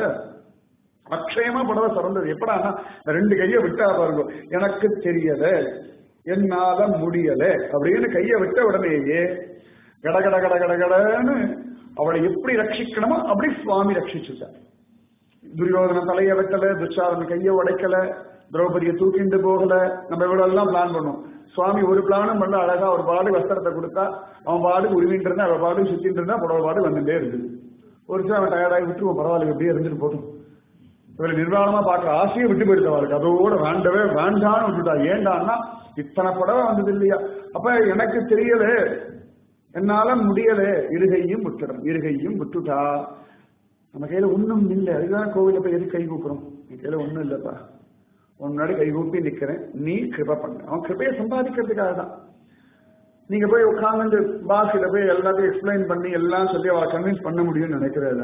அக்ஷயமா புடவை சொரந்தது எப்படான்னா ரெண்டு கையை விட்டா பாருங்க எனக்கு தெரியல என்னால முடியல அப்படின்னு கையை விட்ட உடனேயே கட கட கட கட கடன்னு அவளை எப்படி ரட்சிக்கணுமோ அப்படி சுவாமி ரட்சிச்சுட்டார் துரியோதன தலையை வெட்டல துச்சாதன கையை உடைக்கல திரௌபதியை தூக்கிண்டு போகல நம்ம இவ்வளவு எல்லாம் பிளான் பண்ணோம் சுவாமி ஒரு பிளானும் பண்ண அழகா ஒரு பாடு வஸ்திரத்தை கொடுத்தா அவன் பாடு உருவிட்டு இருந்தா அவன் பாடு சுத்திட்டு இருந்தா புடவை பாடு வந்துட்டே இருந்தது ஒரு சில அவன் டயர்டாகி விட்டுருவோம் பரவாயில்ல எப்படியே இருந்துட்டு போட்டும் இவரை நிர்வாணமா பார்க்க ஆசையை விட்டு போயிடுச்சு அவளுக்கு அதோட வேண்டவே வேண்டான்னு விட்டுட்டா ஏண்டான்னா இத்தனை புடவை வந்தது இல்லையா அப்ப எனக்கு தெரியல என்னால முடியல இருகையும் விட்டுடும் இருகையும் விட்டுட்டா நம்ம கையில ஒண்ணும் இல்லை அதுதான் கோவில போய் எது கை கூப்புறோம் என் கையில ஒண்ணும் இல்லப்பா உன் முன்னாடி கை கூப்பி நிக்கிறேன் நீ கிருப பண்ண அவன் கிருபையை சம்பாதிக்கிறதுக்காக தான் நீங்க போய் உட்கார்ந்து பாசில போய் எல்லாத்தையும் எக்ஸ்பிளைன் பண்ணி எல்லாம் சொல்லி அவளை கன்வின்ஸ் பண்ண முடியும்னு நினைக்கிறேன்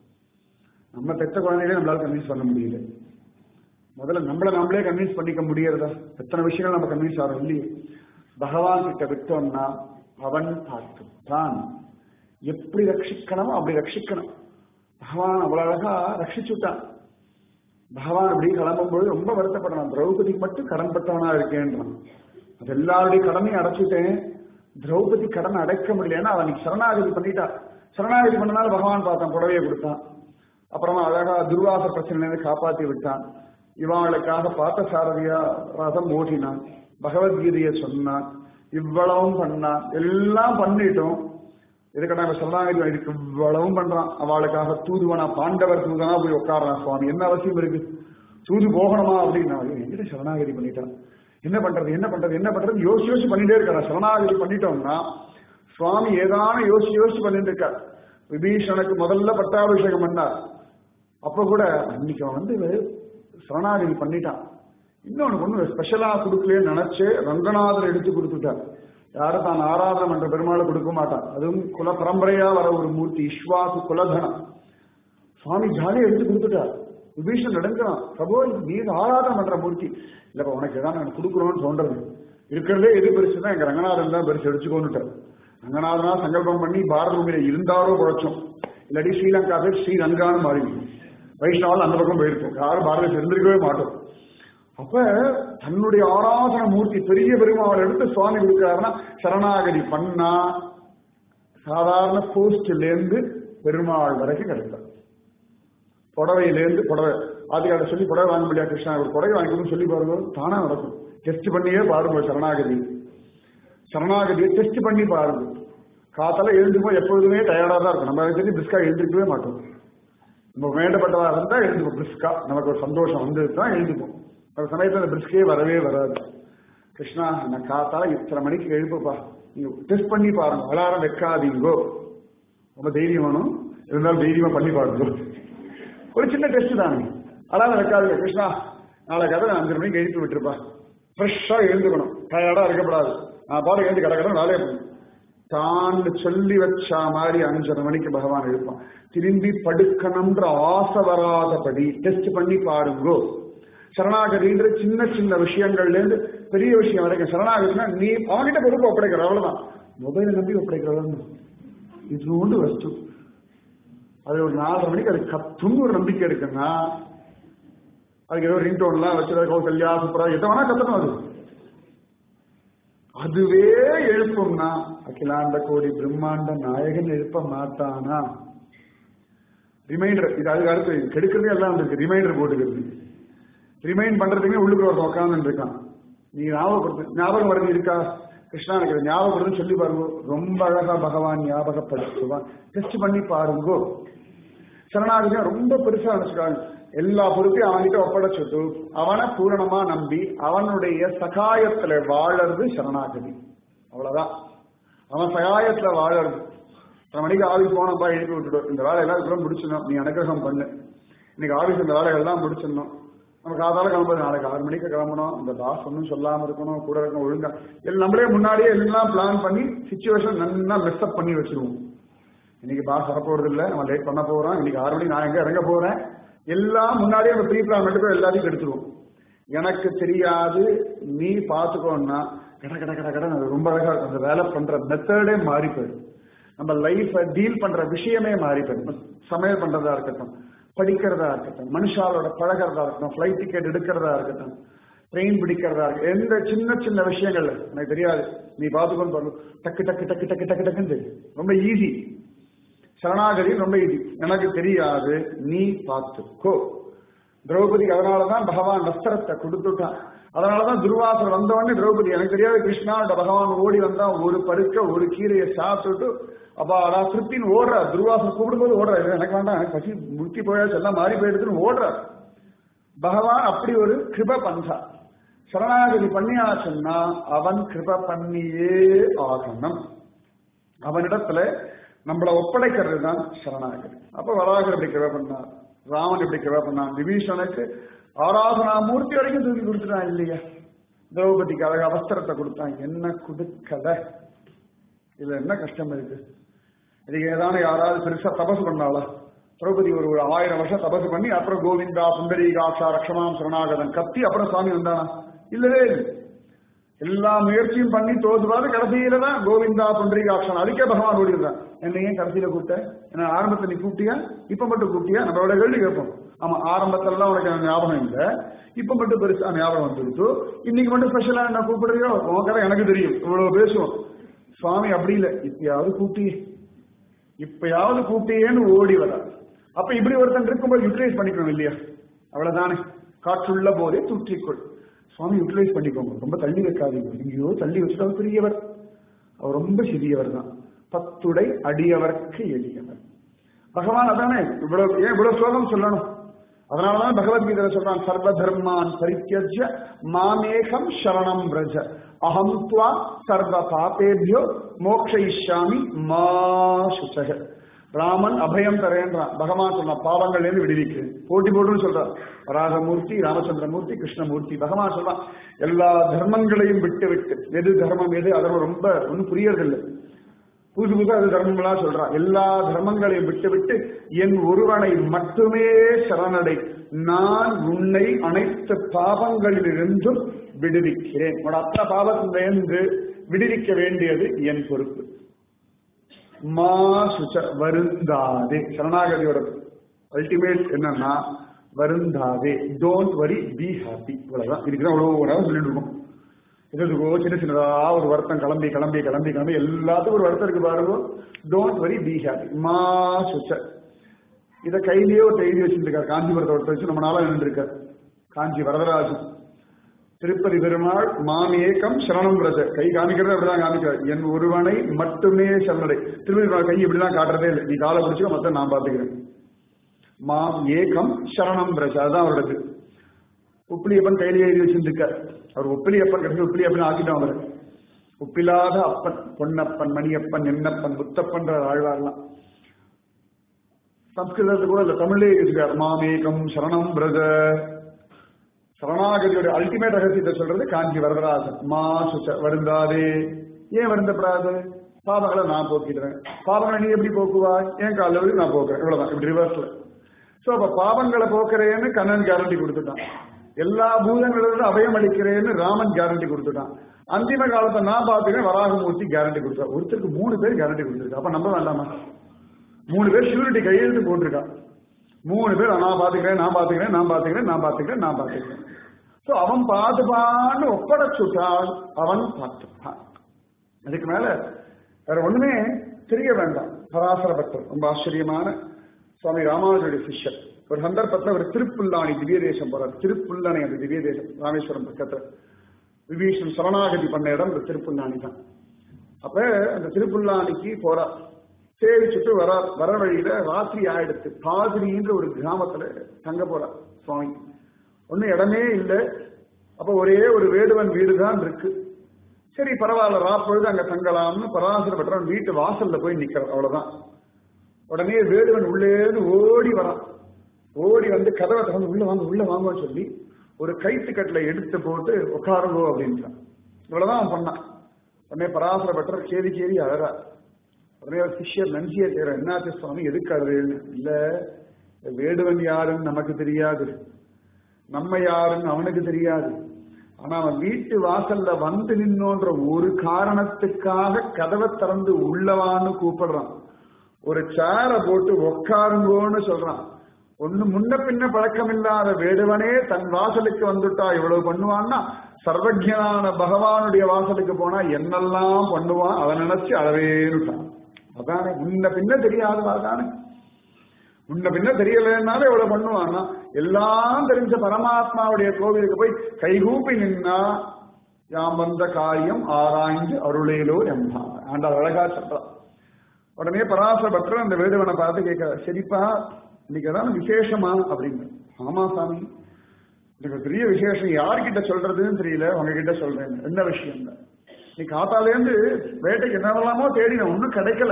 நம்ம பெத்த குழந்தைகளே நம்மளால கன்வின்ஸ் பண்ண முடியல முதல்ல நம்மள நம்மளே கன்வின்ஸ் பண்ணிக்க முடியறதா எத்தனை விஷயங்கள் நம்ம கன்வின்ஸ் ஆகிறோம் இல்லையே பகவான் கிட்ட விட்டோம்னா அவன் பார்த்துட்டான் எப்படி ரட்சிக்கணுமோ அப்படி ரட்சிக்கணும் பகவான் அவ்வளவு அழகா ரட்சிச்சுட்டான் பகவான் அப்படி கிளம்பும்போது ரொம்ப வருத்தப்படணும் திரௌபதிக்கு மட்டும் கடன்பட்டவனா இருக்கேன்றான் அது எல்லாருடைய கடமையும் அடைச்சிட்டேன் திரௌபதி கடனை அடைக்க முடியல ஏன்னா அவன் சரணாகதி பண்ணிட்டா சரணாகதி பண்ணனால பகவான் பார்த்தான் புடவையை கொடுத்தான் அப்புறமா அழகா துர்வாச பிரச்சனையிலிருந்து காப்பாத்தி விட்டான் இவங்களுக்காக பார்த்த சாரதியா ரதம் ஓட்டினான் பகவத்கீதையை சொன்னான் இவ்வளவும் பண்ணான் எல்லாம் பண்ணிட்டோம் இதுக்கு நாங்க சரணாகதி இதுக்கு இவ்வளவும் பண்றான் அவளுக்காக தூதுவனா பாண்டவர் தூதனா போய் உட்காடுறான் சுவாமி என்ன அவசியம் இருக்கு தூது போகணுமா அப்படின்னா எங்கிட்ட சரணாகதி பண்ணிட்டான் என்ன பண்றது என்ன பண்றது என்ன பண்றது யோசிச்சு யோசிச்சு பண்ணிட்டே இருக்காரு சரணாகதி பண்ணிட்டோம்னா சுவாமி ஏதான யோசிச்சு யோசிச்சு பண்ணிட்டு இருக்கார் விபீஷனுக்கு முதல்ல பட்டாபிஷேகம் பண்ணார் அப்ப கூட அன்னைக்கு அவன் வந்து சரணாகதி பண்ணிட்டான் இன்னொன்னு ஒண்ணு ஸ்பெஷலா கொடுக்கலன்னு நினைச்சு ரங்கநாதர் எடுத்து கொடுத்துட்டார் யாரும் தான் ஆராதனம் என்ற பெருமாளை கொடுக்க மாட்டான் அதுவும் குல பரம்பரையா வர ஒரு மூர்த்தி இஸ்வாசு குலதனம் சுவாமி ஜாலியா எடுத்து கொடுத்துட்டார் விபீஷன் நடக்கிறான் பிரபு நீ ஆராதனம் பண்ற மூர்த்தி இல்லப்பா உனக்கு ஏதாவது நான் கொடுக்குறோம்னு தோன்றது இருக்கிறதே எது பெருசுதான் எங்க ரங்கநாதன் தான் பெருசு எடுத்துக்கோன்னுட்டார் ரங்கநாதனா சங்கல்பம் பண்ணி பாரத பூமியில இருந்தாரோ குழைச்சோம் இல்லாட்டி ஸ்ரீலங்கா பேர் ஸ்ரீரங்கான்னு மாறி வைஷ்ணவால் அந்த பக்கம் போயிருக்கும் யாரும் பாரதத்தில் இருந்திருக்கவே மாட்டோம் அப்ப தன்னுடைய ஆராதன மூர்த்தி பெரிய பெருமாள் எடுத்து சுவாமி கொடுக்கிறாருன்னா சரணாகதி பண்ணா சாதாரண போஸ்ட்ல இருந்து பெருமாள் வரைக்கும் கிடைக்கும் புடவையிலேருந்து புடவை ஆதிகார சொல்லி புடவை வாங்க முடியாது கிருஷ்ணா ஒரு புடவை வாங்கிக்கணும்னு சொல்லி பாருங்க தானா நடக்கும் டெஸ்ட் பண்ணியே பாருங்க சரணாகதி சரணாகதியை டெஸ்ட் பண்ணி பாருங்க காத்தால எழுந்துக்கும் எப்பொழுதுமே டயர்டா தான் இருக்கும் நம்ம தெரிஞ்சு பிஸ்கா எழுந்திருக்கவே மாட்டோம் நம்ம வேண்டப்பட்டதா இருந்தா எழுந்துப்போம் பிரிஸ்கா நமக்கு ஒரு சந்தோஷம் வந்து தான் எழுந்துப்போம் அந்த சமயத்துல அந்த பிரிஸ்கே வரவே வராது கிருஷ்ணா நான் காத்தால இத்தனை மணிக்கு எழுப்புப்பா நீங்க டெஸ்ட் பண்ணி பாருங்க அலாரம் வைக்காதீங்கோ ரொம்ப தைரியம் வேணும் இருந்தாலும் தைரியமா பண்ணி பாருங்க ஒரு சின்ன டெஸ்ட் தானே அலாரம் வைக்காதீங்க கிருஷ்ணா நாளை கதை அஞ்சு மணிக்கு எழுப்பி விட்டுருப்பா ஃப்ரெஷ்ஷா எழுந்துக்கணும் டயர்டா இருக்கப்படாது நான் பாட்டு எழுந்து கடை கடை வேலையை பண்ணும் தான் சொல்லி வச்சா மாதிரி அஞ்சரை மணிக்கு பகவான் எழுப்பான் திரும்பி படுக்கணும்ன்ற ஆசை வராதபடி டெஸ்ட் பண்ணி பாருங்கோ சரணாகதின்ற சின்ன சின்ன விஷயங்கள்ல இருந்து பெரிய விஷயம் வரைக்கும் சரணாகதினா நீ அவன்கிட்ட பொறுப்பு ஒப்படைக்கிற அவ்வளவுதான் மொபைல் நம்பி ஒப்படைக்கிறவன் இது ஒன்று வஸ்து அது ஒரு நாலரை மணிக்கு அது கத்துன்னு ஒரு நம்பிக்கை இருக்குன்னா அதுக்கு ஏதோ ரிங்டோன்லாம் வச்சு கௌசல்யா சூப்பரா எதை வேணா கத்தணும் அது அதுவே எழுப்பும்னா அகிலாண்ட கோடி பிரம்மாண்ட நாயகன் எழுப்ப மாட்டானா ரிமைண்டர் இது அதுக்கு அடுத்து கெடுக்கிறதே எல்லாம் வந்துருக்கு ரிமைண்டர் போட்டுக்கிறது ரிமைண்ட் பண்றதுக்கு உள்ளுக்குள்ள ஒருத்தன் உட்கார்ந்து இருக்கான் நீ ஞாபகப்படுத்து ஞாபகம் வருது இருக்கா கிருஷ்ணா எனக்கு ஞாபகப்படுதுன்னு சொல்லி பாருங்க ரொம்ப அழகா பகவான் ஞாபகப்படுத்துவான் டெஸ்ட் பண்ணி பாருங்கோ சரணாகதியா ரொம்ப பெருசா நினைச்சுக்காங்க எல்லா பொறுப்பையும் அவன்கிட்ட ஒப்படைச்சுட்டு அவனை பூரணமா நம்பி அவனுடைய சகாயத்துல வாழறது சரணாகதி அவ்வளவுதான் அவன் சகாயத்துல வாழறது பத்து மணிக்கு ஆஃபீஸ் போனப்பா எழுப்பி விட்டுட்டோம் இந்த வேலையெல்லாம் இதுக்குள்ள முடிச்சிடணும் நீ அனுகிரகம் பண்ணு இன்னைக்கு ஆஃபீஸ் இந்த வேலைகள்லாம் முடிச்சிடணும் நம்ம காதால கிளம்புறது நாளைக்கு ஆறு மணிக்கு கிளம்பணும் இந்த பாஸ் ஒன்றும் சொல்லாம இருக்கணும் கூட இருக்கணும் ஒழுங்கா எல்லாம் நம்மளே முன்னாடியே எல்லாம் பிளான் பண்ணி சுச்சுவேஷன் நல்லா மிஸ்அப் பண்ணி வச்சிருவோம் இன்னைக்கு பாஸ் வரப்போறது இல்ல நம்ம லேட் பண்ண போறோம் இன்னைக்கு ஆறு மணிக்கு நான் எங்க இறங்க போறேன் எல்லாம் முன்னாடியே அந்த ப்ரீ பிளான் மட்டும் எல்லாத்தையும் எடுத்துருவோம் எனக்கு தெரியாது நீ பாத்துக்கோன்னா கட கட கட கட ரொம்ப அழகா இருக்கும் அந்த வேலை பண்ற மெத்தடே மாறி போயிடும் நம்ம லைஃப டீல் பண்ற விஷயமே மாறி போயிடும் சமையல் பண்றதா இருக்கட்டும் படிக்கிறதா இருக்கட்டும் மனுஷாலோட பழகிறதா இருக்கட்டும் ஃபிளைட் டிக்கெட் எடுக்கிறதா இருக்கட்டும் ட்ரெயின் பிடிக்கிறதா இருக்கு எந்த சின்ன சின்ன விஷயங்கள்ல எனக்கு தெரியாது நீ பாத்துக்கோன்னு சொல்லு டக்கு டக்கு டக்கு டக்கு டக்கு டக்குன்னு தெரியும். ரொம்ப ஈஸி சரணாகதி ரொம்ப ஈஸி எனக்கு தெரியாது நீ பார்த்துக்கோ திரௌபதிக்கு அதனாலதான் பகவான் வஸ்திரத்தை கொடுத்துட்டான் அதனாலதான் துர்வாசர் வந்தவொடனே திரௌபதி எனக்கு தெரியாது கிருஷ்ணாட்ட பகவான் ஓடி வந்தா ஒரு பருக்க ஒரு கீரையை சாப்பிட்டுட்டு அப்பா அடா திருப்தின்னு ஓடுறா துர்வாசர் கூப்பிடும்போது ஓடுறா இது எனக்கு வேண்டாம் எனக்கு பசி முக்தி போயாச்சு எல்லாம் மாறி போயிடுதுன்னு ஓடுறா பகவான் அப்படி ஒரு கிருப பண்றா சரணாகதி பண்ணியாச்சுன்னா அவன் கிருப பண்ணியே ஆகணும் அவனிடத்துல நம்மள ஒப்படைக்கிறது தான் சரணாகதி அப்ப வராகர் இப்படி கிருப பண்ணார் ராமன் இப்படி கிருப பண்ணான் விபீஷனுக்கு ஆராதனா மூர்த்தி வரைக்கும் தூக்கி கொடுத்துட்டான் இல்லையா திரௌபதிக்கு அழக அவஸ்திரத்தை கொடுத்தான் என்ன கொடுக்கல இதுல என்ன கஷ்டம் இருக்கு இதுக்கு ஏதான யாராவது பெருசா தபசு பண்ணாளா திரௌபதி ஒரு ஒரு ஆயிரம் வருஷம் தபசு பண்ணி அப்புறம் கோவிந்தா சுந்தரிகாட்சா ரக்ஷமாம் சரணாகதன் கத்தி அப்புறம் சுவாமி வந்தானா இல்லவே இல்லை எல்லா முயற்சியும் பண்ணி தோதுவாது கடைசியில தான் கோவிந்தா புண்டரீகாட்சன் அதுக்கே பகவான் ஓடி இருந்தான் என்ன ஏன் கடைசியில கூப்பிட்ட என்ன ஆரம்பத்துல நீ கூப்பிட்டியா இப்ப மட்டும் கூப்பிட்டியா நம்மளோட கேள்வி கேட்போம் ஆமா ஆரம்பத்துல உனக்கு எனக்கு ஞாபகம் இல்ல இப்ப மட்டும் பெருசா ஞாபகம் வந்துருச்சு இன்னைக்கு மட்டும் ஸ்பெஷலா என்ன கூப்பிடுறியோ உன் கதை எனக்கு தெரியும் இவ்வளவு பேசுவோம் சுவாமி அப்படி இல்லை இப்பயாவது கூப்பிட்டியே இப்பயாவது கூப்பிட்டியேன்னு ஓடி வர அப்ப இப்படி ஒருத்தன் இருக்கும்போது யூட்டிலைஸ் பண்ணிக்கணும் இல்லையா அவ்வளவுதானே காற்றுள்ள போதே தூற்றிக்கொள் சுவாமி யூட்டிலைஸ் பண்ணிக்கோங்க ரொம்ப தள்ளி வைக்காதீங்க எங்கேயோ தள்ளி வச்சுட்டு அவர் பெரியவர் அவர் ரொம்ப சிறியவர் தான் பத்துடை அடியவர்க்கு எளியவர் பகவான் அதானே இவ்வளவு ஏன் இவ்வளவு ஸ்லோகம் சொல்லணும் அதனாலதான் பகவத்கீதையில சொல்றான் சர்வ தர்மான் பரித்தியஜ்ய மாமேகம் சரணம் பிரஜ அகம் துவா சர்வ பாபேபியோ மோக்ஷயிஷ்யாமி மா சுச்சக ராமன் அபயம் தரேன்றான் பகவான் சொன்ன பாவங்கள்ல இருந்து விடுவிக்கிறேன் போட்டி போட்டுன்னு சொல்றான் வராகமூர்த்தி ராமச்சந்திரமூர்த்தி கிருஷ்ணமூர்த்தி பகவான் சொல்றான் எல்லா தர்மங்களையும் விட்டு விட்டு எது தர்மம் எது அதெல்லாம் ரொம்ப ஒன்றும் புரியறதில்லை புதுசு புதுசா அது தர்மங்களா சொல்றான் எல்லா தர்மங்களையும் விட்டு விட்டு என் ஒருவனை மட்டுமே சரணடை நான் உன்னை அனைத்து பாவங்களிலிருந்தும் விடுவிக்கிறேன் உன்னோட அத்தனை பாவத்திலிருந்து விடுவிக்க வேண்டியது என் பொறுப்பு மா சுச்ச வருந்தாதே சரணாகதியோட அல்டிமேட் என்னன்னா வருந்தாதே டோன்ட் வரி பி ஹாப்பி இவ்வளவுதான் இதுக்குதான் அவ்வளவு ஒரு சொல்லிட்டு இருக்கோம் எதுக்கோ சின்ன சின்னதா ஒரு வருத்தம் கிளம்பி கிளம்பி கிளம்பி கிளம்பி எல்லாத்துக்கும் ஒரு வருத்தம் இருக்கு பாருங்க டோன்ட் வரி பி ஹாப்பி மா சுச்ச இத கையிலேயே ஒரு எழுதி வச்சிருக்காரு காஞ்சிபுரத்தை ஒருத்தர் வச்சு நம்ம நாளா நின்றுருக்கார் காஞ்சி வரதராஜன் திருப்பதி பெருமாள் மாம் ஏக்கம் சரணம் பிரஜ கை காமிக்கிறது அப்படிதான் காமிக்கிறார் என் ஒருவனை மட்டுமே சரணடை திருப்பதி பெருமாள் கை இப்படிதான் காட்டுறதே இல்லை நீ காலை பிடிச்சிக்கோ மொத்தம் நான் பாத்துக்கிறேன் மாம் ஏகம் சரணம் பிரஜ அதுதான் அவரோடது உப்பிலியப்பன் கையில எழுதி வச்சிருக்கார் அவர் உப்பிலியப்பன் கடைசி உப்பிலியப்பன் ஆக்கிட்டான் அவர் உப்பில்லாத அப்பன் பொன்னப்பன் மணியப்பன் என்னப்பன் முத்தப்பன்ற ஆழ்வார்லாம் சம்ஸ்கிருதத்துக்கு கூட இல்ல தமிழ்லே இருக்கார் மாமேகம் சரணம் பிரஜ சரணாகதியோட அல்டிமேட் ரகசியத்தை சொல்றது காஞ்சி வரதராஜன் மா சுச்ச வருந்தாதே ஏன் வருந்தப்படாது பாவங்களை நான் போக்கிடுறேன் பாவங்களை நீ எப்படி போக்குவாய் என் காலில் வரைக்கும் நான் போக்குறேன் இவ்வளவுதான் இப்படி ரிவர்ஸ்ல சோ அப்ப பாவங்களை போக்குறேன்னு கண்ணன் கேரண்டி கொடுத்துட்டான் எல்லா பூதங்களிலிருந்து அபயம் அளிக்கிறேன்னு ராமன் கேரண்டி கொடுத்துட்டான் அந்திம காலத்தை நான் பார்த்துக்கிறேன் வராகமூர்த்தி கேரண்டி கொடுத்தா ஒருத்தருக்கு மூணு பேர் கேரண்டி கொடுத்துருக்கா அப்ப நம்ப வேண்டாமா மூணு பேர் ஷூரிட்டி கையெழுத்து போட்டிருக்கான் மூணு பேர் நான் பாத்துக்கிறேன் நான் பாத்துக்கிறேன் நான் பாத்துக்கிறேன் நான் பாத்துக்கிறேன் நான் பாத்துக்கிறேன் சோ அவன் பாத்துப்பான்னு ஒப்படைச்சுட்டால் அவன் பார்த்துப்பான் அதுக்கு மேல வேற ஒண்ணுமே தெரிய வேண்டாம் பராசர பக்தர் ரொம்ப ஆச்சரியமான சுவாமி ராமானுஜருடைய சிஷ்யர் ஒரு சந்தர்ப்பத்துல ஒரு திருப்புல்லாணி திவ்ய தேசம் போறார் திருப்புல்லணை அந்த திவ்ய தேசம் ராமேஸ்வரம் பக்கத்துல விபீஷன் சரணாகதி பண்ண இடம் இந்த திருப்புல்லாணி தான் அப்ப அந்த திருப்புல்லாணிக்கு போறார் சேவிச்சுட்டு வர வர வழியில ராத்திரி ஆயிடுத்து பாதிரின்ற ஒரு கிராமத்துல தங்க போறார் சுவாமி ஒன்னும் இடமே இல்லை அப்ப ஒரே ஒரு வேடுவன் வீடு தான் இருக்கு சரி பரவாயில்ல ராப்பொழுது அங்க தங்கலாம்னு பராசர பெற்றவன் வீட்டு வாசல்ல போய் நிக்கிறான் அவ்வளவுதான் உடனே வேடுவன் உள்ளே இருந்து ஓடி வரான் ஓடி வந்து கதவை திறந்து உள்ள வாங்க உள்ள வாங்கன்னு சொல்லி ஒரு கைத்து கட்டில எடுத்து போட்டு உட்காருங்கோ அப்படின்றான் இவ்வளவுதான் அவன் பண்ணான் உடனே பராசர பெற்றவர் கேதி கேதி அழறா உடனே ஒரு சிஷ்யர் நஞ்சியை தேர என்னாச்சு சுவாமி எதுக்கு அழுதுன்னு இல்ல இந்த வேடுவன் யாருன்னு நமக்கு தெரியாது நம்ம யாருன்னு அவனுக்கு தெரியாது ஆனா அவன் வீட்டு வாசல்ல வந்து நின்னோன்ற ஒரு காரணத்துக்காக கதவை திறந்து உள்ளவான்னு கூப்பிடுறான் ஒரு சேரை போட்டு உக்காருங்கோன்னு சொல்றான் ஒண்ணு முன்ன பின்ன பழக்கம் இல்லாத வேடுவனே தன் வாசலுக்கு வந்துட்டா இவ்வளவு பண்ணுவான்னா சர்வஜனான பகவானுடைய வாசலுக்கு போனா என்னெல்லாம் பண்ணுவான் அதை நினைச்சு அழவேன்னுட்டான் அதானே முன்ன பின்ன தெரியாதவா தானே முன்ன பின்ன தெரியலன்னாலே இவ்வளவு பண்ணுவான்னா எல்லாம் தெரிஞ்ச பரமாத்மாவுடைய கோவிலுக்கு போய் கைகூப்பி நின்னா யாம் வந்த காரியம் ஆராய்ந்து அருளேலோ எம்பா ஆண்டாள் அழகா சொல்றான் உடனே பராசர பக்தர் அந்த வேடுவனை பார்த்து கேட்க சரிப்பா இன்னைக்கு ஏதாவது விசேஷமா அப்படின்னு ஆமா சாமி எனக்கு பெரிய விசேஷம் யார்கிட்ட சொல்றதுன்னு தெரியல உங்ககிட்ட சொல்றேன் என்ன விஷயம் நீ காத்தாலேருந்து வேட்டைக்கு என்னவெல்லாமோ தேடின ஒன்றும் கிடைக்கல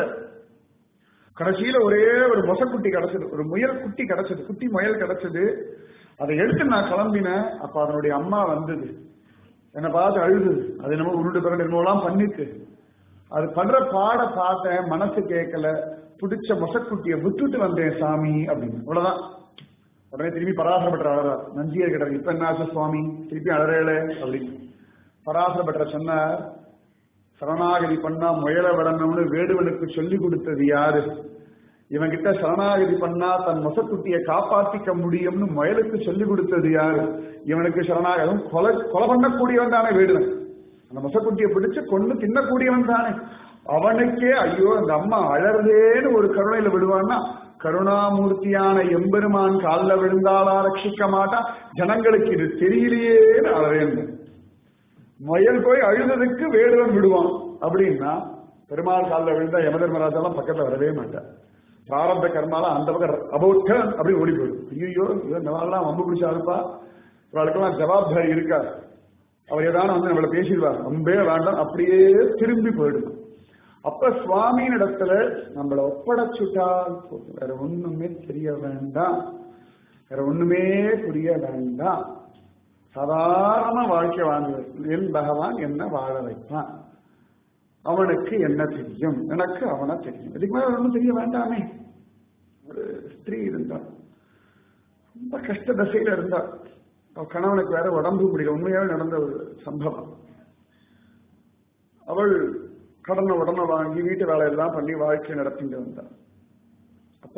கடைசியில ஒரே ஒரு மொசக்குட்டி கிடைச்சது ஒரு முயல் குட்டி கிடைச்சது குட்டி முயல் கிடைச்சது அதை எடுத்து நான் கிளம்பினேன் அப்ப அதனுடைய அம்மா வந்தது என்னை பார்த்து அழுது அது நம்ம உருண்டு பிறண்டு என்னவெல்லாம் பண்ணிட்டு அது பண்ற பாட பார்த்தேன் மனசு கேட்கல பிடிச்ச மொசக்குட்டியை விட்டுட்டு வந்தேன் சாமி அப்படின்னு அவ்வளவுதான் உடனே திரும்பி பராசரப்பட்ட அழறா நஞ்சியர் கிட்ட இப்ப என்ன ஆச்சு சுவாமி திருப்பி அழறேல அப்படின்னு பராசரப்பட்ட சொன்னார் சரணாகதி பண்ணா முயல விடணும்னு வேடுவனுக்கு சொல்லி கொடுத்தது யாரு இவன் கிட்ட சரணாகதி பண்ணா தன் மொசக்குட்டியை காப்பாத்திக்க முடியும்னு முயலுக்கு சொல்லி கொடுத்தது யாரு இவனுக்கு சரணாகதும் கொலை கொலை பண்ணக்கூடியவன் தானே வேடுவன் அந்த மொசக்குட்டியை பிடிச்சு கொண்டு தின்னக்கூடியவன் தானே அவனுக்கே ஐயோ அந்த அம்மா அழறதேன்னு ஒரு கருணையில விடுவான்னா கருணாமூர்த்தியான எம்பெருமான் காலில் விழுந்தாலா ரட்சிக்க மாட்டான் ஜனங்களுக்கு இது தெரியலையேன்னு அழறேன் முயல் போய் அழுததுக்கு வேடுவன் விடுவான் அப்படின்னா பெருமாள் காலில் விழுந்தா யமதர்மராஜாலாம் பக்கத்துல வரவே மாட்டார் பிராரப்த கர்மாலாம் அந்த பக்கம் அபவுட் அப்படி ஓடி போயிடும் ஐயோ இந்த மாதிரிலாம் வம்பு பிடிச்சாருப்பா இவளுக்கெல்லாம் ஜவாப்தாரி இருக்காது அவர் ஏதாவது வந்து நம்மள பேசிடுவார் ரொம்பவே வேண்டாம் அப்படியே திரும்பி போயிடும் அப்ப சுவாமியின் இடத்துல நம்மளை ஒப்படைச்சுட்டால் போதும் வேற ஒண்ணுமே தெரிய வேண்டாம் வேற ஒண்ணுமே புரிய வேண்டாம் சாதாரண வாழ்க்கை வாழ்ந்தவர் என் பகவான் என்ன வாழ வைப்பான் அவனுக்கு என்ன தெரியும் எனக்கு அவனை தெரியும் இதுக்கு மேல ஒன்றும் தெரிய வேண்டாமே ஒரு ஸ்திரீ இருந்தாள் ரொம்ப கஷ்ட தசையில இருந்தாள் அவ கணவனுக்கு வேற உடம்பு முடியல உண்மையாவே நடந்த ஒரு சம்பவம் அவள் கடனை உடனே வாங்கி வீட்டு வேலையெல்லாம் பண்ணி வாழ்க்கை நடத்திட்டு வந்தாள் அப்ப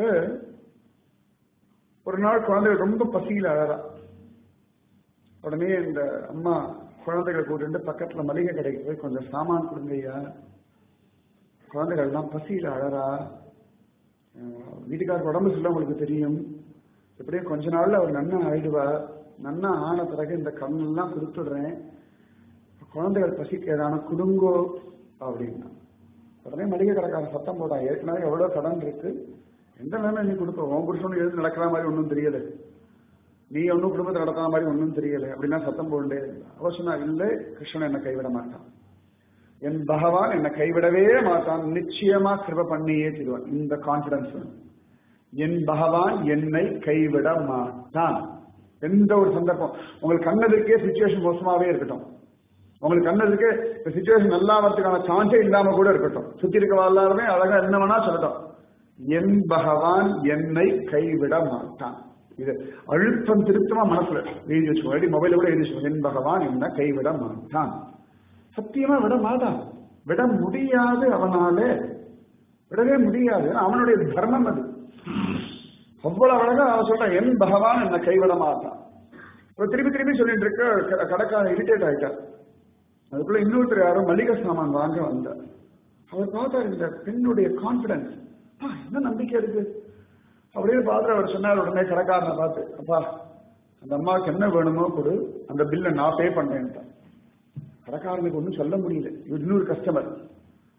ஒரு நாள் குழந்தைகள் ரொம்ப பசியில அழறா உடனே இந்த அம்மா குழந்தைகளை கூட்டிட்டு பக்கத்துல மளிகை கடைக்கு போய் கொஞ்சம் சாமான் கொடுங்க ஐயா குழந்தைகள் எல்லாம் பசியில அழறா வீட்டுக்காரர் உடம்பு சொல்ல உங்களுக்கு தெரியும் எப்படியும் கொஞ்ச நாள்ல அவர் நன்னா ஆயிடுவா நன்னா ஆன பிறகு இந்த கண்ணெல்லாம் கொடுத்துடுறேன் குழந்தைகள் பசிக்கு ஏதான குடுங்கோ அப்படின்னா உடனே மளிகை கடைக்காரன் சத்தம் போட்டான் ஏற்கனவே எவ்வளவு கடன் இருக்கு எந்த நிலைமை நீ கொடுக்க உன் புருஷனும் எழுந்து நடக்கிற மாதிரி ஒன்றும் தெரியல நீ ஒன்றும் குடும்பத்தை நடத்துற மாதிரி ஒன்றும் தெரியல அப்படின்னா சத்தம் போண்டே அவர் சொன்னா இல்லை கிருஷ்ணன் என்னை கைவிட மாட்டான் என் பகவான் என்னை கைவிடவே மாட்டான் நிச்சயமா கிருப பண்ணியே தருவான் இந்த கான்பிடன்ஸ் என் பகவான் என்னை கைவிட மாட்டான் எந்த ஒரு சந்தர்ப்பம் உங்களுக்கு கண்ணதுக்கே சுச்சுவேஷன் மோசமாவே இருக்கட்டும் உங்களுக்கு கண்ணதுக்கு இந்த சுச்சுவேஷன் நல்லா வரதுக்கான சான்ஸே இல்லாம கூட இருக்கட்டும் சுத்தி இருக்க எல்லாருமே அழகா என்ன வேணா சொல்லட்டும் என் பகவான் என்னை கைவிட மாட்டான் இது அழுத்தம் திருத்தமா மனசுல எழுதி வச்சுக்கோ மொபைல கூட எழுதி வச்சுக்கோ என் பகவான் என்ன கைவிட மாட்டான் சத்தியமா விட மாட்டான் விட முடியாது அவனால விடவே முடியாது அவனுடைய தர்மம் அது அவ்வளவு அழகா அவன் சொல்றான் என் பகவான் என்ன கைவிட மாட்டான் இப்ப திருப்பி திருப்பி சொல்லிட்டு இருக்க கடைக்காரன் இரிட்டேட் ஆயிட்டார் அதுக்குள்ள இன்னொருத்தர் யாரும் மளிகை சாமான் வாங்க வந்தார் அவர் பார்த்தார் இந்த பெண்ணுடைய கான்பிடன்ஸ் என்ன நம்பிக்கை இருக்கு அப்படியே பார்த்து அவர் சொன்னார் உடனே கடைக்காரனை பார்த்து அப்பா அந்த அம்மாவுக்கு என்ன வேணுமோ கொடு அந்த பில்லை நான் பே பண்றேன் கடைக்காரனுக்கு ஒன்றும் சொல்ல முடியல இவர் இன்னொரு கஸ்டமர்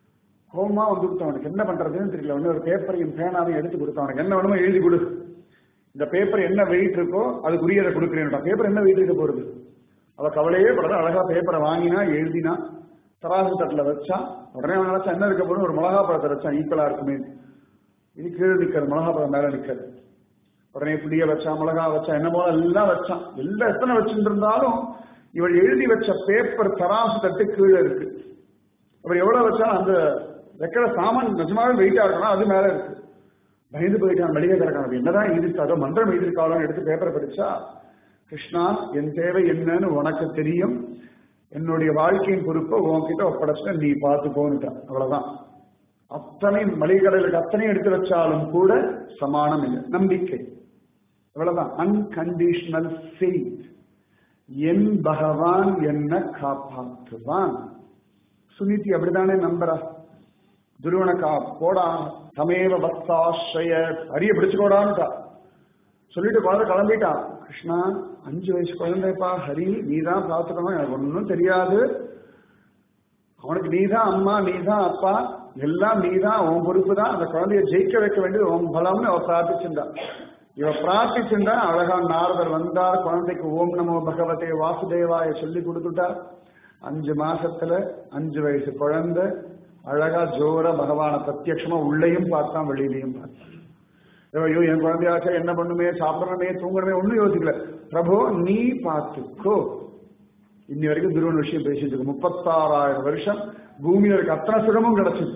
கோபமா வந்து கொடுத்தவனுக்கு என்ன பண்றதுன்னு தெரியல ஒன்னு ஒரு பேப்பரையும் பேனாவையும் எடுத்து கொடுத்தவனுக்கு என்ன வேணுமோ எழுதி கொடு இந்த பேப்பர் என்ன வெயிட் இருக்கோ அதுக்குரியதை கொடுக்குறேன்டா பேப்பர் என்ன வெயிட் இருக்க போறது அவ கவலையே படாத அழகா பேப்பரை வாங்கினா எழுதினா தராசு தட்டுல வச்சா உடனே அவன் நினைச்சா என்ன இருக்க போறது ஒரு மிளகா பழத்தை வச்சான் ஈக்குவலா இருக்குமே இது கீழே நிக்கிறது மிளகா பழம் மேல நிக்கிறது உடனே புளிய வச்சா மிளகா வச்சா என்ன போல எல்லாம் வச்சான் எல்லாம் எத்தனை வச்சுட்டு இருந்தாலும் இவள் எழுதி வச்ச பேப்பர் தராசு தட்டு கீழே இருக்கு அவர் எவ்வளவு வச்சாலும் அந்த வைக்கிற சாமான் நிஜமாவே வெயிட்டா இருக்கணும் அது மேல இருக்கு பயந்து போயிட்டான் மளிகை கறக்கான என்னதான் எழுதிருக்காதோ மந்திரம் எழுதிருக்காளோ எடுத்து பேப்பரை படிச்சா கிருஷ்ணா என் தேவை என்னன்னு உனக்கு தெரியும் என்னுடைய வாழ்க்கையின் பொறுப்பை உன்கிட்ட ஒப்படைச்ச நீ பார்த்து போனுட்டான் அவ்வளவுதான் அத்தனை மளிகை கடைகளுக்கு அத்தனை எடுத்து வச்சாலும் கூட சமானம் இல்லை நம்பிக்கை அவ்வளவுதான் அன்கண்டிஷனல் ஃபெய்த் என் பகவான் என்ன காப்பாற்றுவான் சுனிதி அப்படித்தானே நம்புறா துருவனக்கா போடா தமேவ பக்தாஸ்ரய அரிய பிடிச்சுக்கோடான்ட்டா சொல்லிட்டு குழந்தை கிளம்பிட்டான் கிருஷ்ணா அஞ்சு வயசு குழந்தைப்பா ஹரி நீ தான் பார்த்துக்கணும் எனக்கு ஒன்றும் தெரியாது அவனுக்கு நீ தான் அம்மா நீ தான் அப்பா எல்லாம் நீ தான் உன் பொறுப்பு தான் அந்த குழந்தைய ஜெயிக்க வைக்க வேண்டியது உன் பலம்னு அவ பிரார்த்திச்சுண்டா இவ பிரார்த்திச்சுண்டா அழகா நாரதர் வந்தார் குழந்தைக்கு ஓம் நமோ பகவதே வாசுதேவாய சொல்லி கொடுத்துட்டார் அஞ்சு மாசத்துல அஞ்சு வயசு குழந்தை அழகா ஜோர பகவான பிரத்யட்சமா உள்ளேயும் பார்த்தான் வெளியிலையும் பார்த்தான் ஐயோ என் குழந்தையாச்சா என்ன பண்ணுமே சாப்பிடணுமே தூங்கணுமே ஒன்னும் யோசிக்கல பிரபு நீ பார்த்துக்கோ இன்னி வரைக்கும் துருவன் விஷயம் பேசிட்டு இருக்கு முப்பத்தாறாயிரம் வருஷம் பூமியில இருக்க அத்தனை சுகமும் கிடைச்சது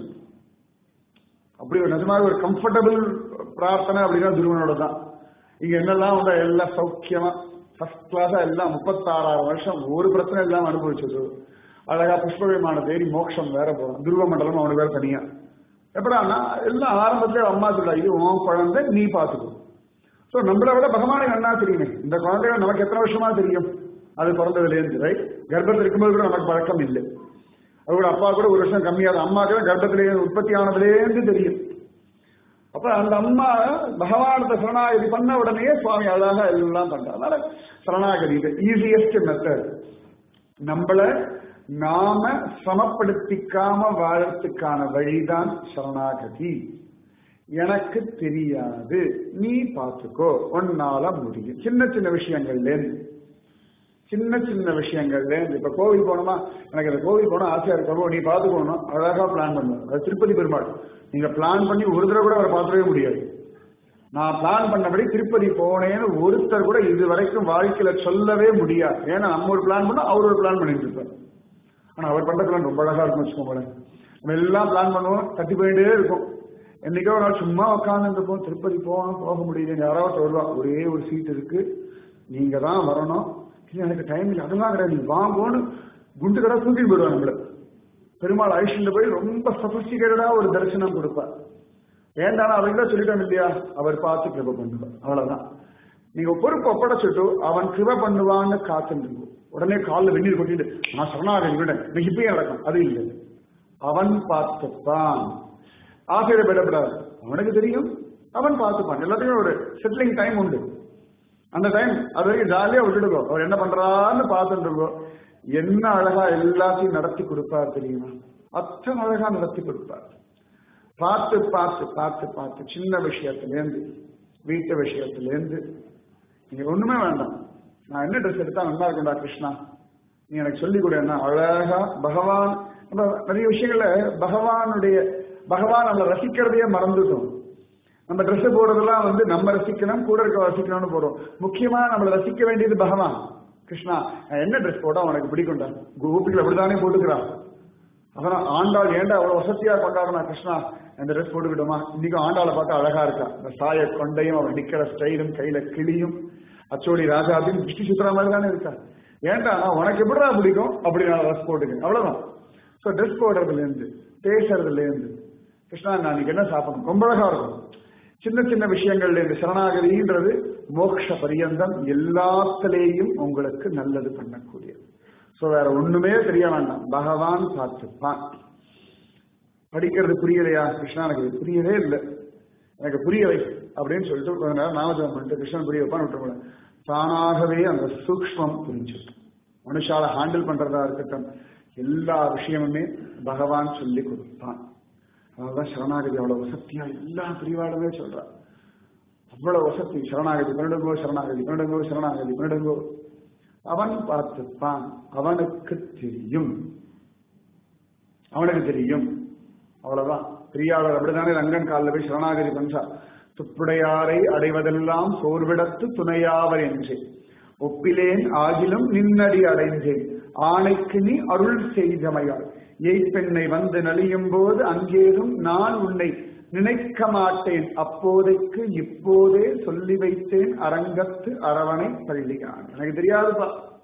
அப்படி ஒரு நிஜமாக ஒரு கம்ஃபர்டபுள் பிரார்த்தனை அப்படின்னா துருவனோட தான் இங்க என்னெல்லாம் உண்டா எல்லாம் சௌக்கியமா ஃபர்ஸ்ட் கிளாஸா எல்லாம் முப்பத்தாறாயிரம் வருஷம் ஒரு பிரச்சனை இல்லாம அனுபவிச்சது அழகா புஷ்ப விமான தேடி மோட்சம் வேற போறான் துருவ மண்டலம் அவனுக்கு வேற தனியா எப்படான்னா எல்லாம் ஆரம்பத்திலே அம்மா சொல்ல இது உன் குழந்தை நீ பாத்துக்கோ ஸோ நம்மளை விட பகவானுக்கு என்ன தெரியுமே இந்த குழந்தைகள் நமக்கு எத்தனை வருஷமா தெரியும் அது பிறந்ததுலேருந்து ரைட் கர்ப்பத்தில் இருக்கும்போது கூட நமக்கு பழக்கம் இல்லை அது கூட அப்பா கூட ஒரு வருஷம் கம்மியாக அம்மாக்கு கர்ப்பத்திலேயே உற்பத்தி ஆனதுலேருந்து தெரியும் அப்ப அந்த அம்மா பகவானத்தை சரணாகதி பண்ண உடனே சுவாமி அழகாக எல்லாம் பண்றாங்க அதனால சரணாகதி ஈஸியஸ்ட் மெத்தட் நம்மள நாம சமப்படுத்திக்காம வாழறதுக்கான வழிதான் சரணாகதி எனக்கு தெரியாது நீ பார்த்துக்கோ உன்னால முடியும் சின்ன சின்ன விஷயங்கள்ல இருந்து சின்ன சின்ன விஷயங்கள்ல இருந்து இப்ப கோவில் போனோமா எனக்கு இந்த கோவில் போனா ஆசையா இருக்கோ நீ பார்த்துக்கணும் அழகா பிளான் பண்ணுவோம் அது திருப்பதி பெருமாள் நீங்க பிளான் பண்ணி ஒரு தடவை கூட அவரை பார்த்துடவே முடியாது நான் பிளான் பண்ணபடி திருப்பதி போனேன்னு ஒருத்தர் கூட இது வரைக்கும் வாழ்க்கையில சொல்லவே முடியாது ஏன்னா நம்ம ஒரு பிளான் பண்ணோம் அவர் ஒரு பிளான் பண்ணிட்டு இருப்பார் ஆனா அவர் பண்ற பிளான் ரொம்ப அழகா இருக்கும் வச்சுக்கோங்களேன் நம்ம எல்லாம் பிளான் பண்ணுவோம் தட்டி போயிட்டே இருக்கும் என்னைக்கோ ஒரு நாள் சும்மா உட்காந்துருப்போம் திருப்பதி போகணும் போக முடியல யாராவது வருவா ஒரே ஒரு சீட் இருக்கு நீங்க தான் வரணும் இல்லை எனக்கு டைம் இல்லை அதெல்லாம் கிடையாது நீ வாங்கோன்னு குண்டு கடை தூக்கிட்டு போயிடுவா நம்மள பெருமாள் ஐஷன்ல போய் ரொம்ப சபஸ்டிகேட்டடா ஒரு தரிசனம் கொடுப்பார் வேண்டாம் அவங்கள சொல்லிட்டோம் இல்லையா அவர் பார்த்து கிருப பண்ணுவார் அவ்வளவுதான் நீங்க பொறுப்பு ஒப்படைச்சிட்டு அவன் கிருப பண்ணுவான்னு காத்துட்டு உடனே காலில் வெந்நீர் கொட்டிட்டு நான் சரணாகதி விட இப்பயே நடக்கும் அது இல்லை அவன் பார்த்துப்பான் ஆசிரியப்படப்படாது அவனுக்கு தெரியும் அவன் பார்த்துப்பான் எல்லாத்தையும் ஒரு செட்டிலிங் டைம் உண்டு அந்த டைம் அது வரைக்கும் ஜாலியா விட்டுடுக்கோ அவர் என்ன பண்றான்னு பார்த்துட்டு இருக்கோ என்ன அழகா எல்லாத்தையும் நடத்தி கொடுப்பார் தெரியுமா அத்தனை அழகா நடத்தி கொடுப்பார் பார்த்து பார்த்து பார்த்து பார்த்து சின்ன விஷயத்திலேருந்து வீட்டு விஷயத்திலேருந்து நீங்க ஒண்ணுமே வேண்டாம் நான் என்ன ட்ரெஸ் எடுத்தா நல்லா இருக்கும்டா கிருஷ்ணா நீ எனக்கு சொல்லிக் கொடு என்ன அழகா பகவான் நம்ம நிறைய விஷயங்கள்ல பகவானுடைய பகவான் நம்மளை ரசிக்கிறதையே மறந்துட்டோம் நம்ம ட்ரெஸ் போடுறதெல்லாம் வந்து நம்ம ரசிக்கணும் கூட இருக்க ரசிக்கணும்னு போறோம் முக்கியமா நம்மளை ரசிக்க வேண்டியது பகவான் கிருஷ்ணா நான் என்ன ட்ரெஸ் போட்டா உனக்கு பிடிக்கும்டா கோபிகள் அப்படித்தானே போட்டுக்கிறான் அதான் ஆண்டாள் ஏண்டா அவ்வளவு வசதியா கொண்டாடுனா கிருஷ்ணா இந்த ட்ரெஸ் போட்டுக்கிட்டோமா இன்னைக்கும் ஆண்டாளை பார்த்தா அழகா இருக்கா இந்த சாய கொண்டையும் அவன் நிக்கிற ஸ்டைலும் கையில கிளியும் அச்சோடி ராஜா அப்படின்னு திருஷ்டி சுத்துற மாதிரி தானே இருக்கா ஏன்டா உனக்கு எப்படிடா பிடிக்கும் அப்படி நான் ட்ரெஸ் போட்டுக்கேன் அவ்வளவுதான் ஸோ ட்ரெஸ் போடுறதுல இருந்து பேசுறதுல இருந்து கிருஷ்ணா நான் இன்னைக்கு என்ன சாப்பிடணும் ரொம்ப அழகா இருக்கும் சின்ன சின்ன விஷயங்கள்ல இருந்து சரணாகதின்றது மோக்ஷ பரியந்தம் எல்லாத்திலேயும் உங்களுக்கு நல்லது பண்ணக்கூடியது ஸோ வேற ஒண்ணுமே தெரிய வேண்டாம் பகவான் பார்த்துப்பான் படிக்கிறது புரியலையா கிருஷ்ணா எனக்கு இது புரியவே இல்லை எனக்கு புரிய வை அப்படின்னு சொல்லிட்டு கொஞ்ச நேரம் நாமஜபம் பண்ணிட்டு கிருஷ்ணன் புரிய வைப்பான்னு விட்டுருக்கூட தானாகவே அந்த சூக்மம் புரிஞ்சிடும் மனுஷால ஹேண்டில் பண்றதா இருக்கட்டும் எல்லா விஷயமுமே பகவான் சொல்லி கொடுப்பான் அதனாலதான் சரணாகதி அவ்வளவு வசத்தியா எல்லா பிரிவாளுமே சொல்றா அவ்வளவு வசதி சரணாகதி பண்ணிடுங்கோ சரணாகதி பண்ணிடுங்கோ சரணாகதி பண்ணிடுங்கோ அவன் பார்த்துப்பான் அவனுக்கு தெரியும் அவனுக்கு தெரியும் அவ்வளவுதான் பிரியாளர் அப்படித்தானே ரங்கன் காலில் போய் சரணாகதி பஞ்சா துப்புடையாரை அடைவதெல்லாம் சோர்விடத்து துணையாவர் என்றேன் ஒப்பிலேன் ஆகிலும் நின்னடி அடைந்தேன் ஆணைக்கு நீ அருள் செய்தமையால் எய்ப்பெண்ணை வந்து நலியும் போது அங்கேதும் நான் உன்னை நினைக்க மாட்டேன் அப்போதைக்கு இப்போதே சொல்லி வைத்தேன் அரங்கத்து அரவணை பள்ளியான் எனக்கு தெரியாதுப்பா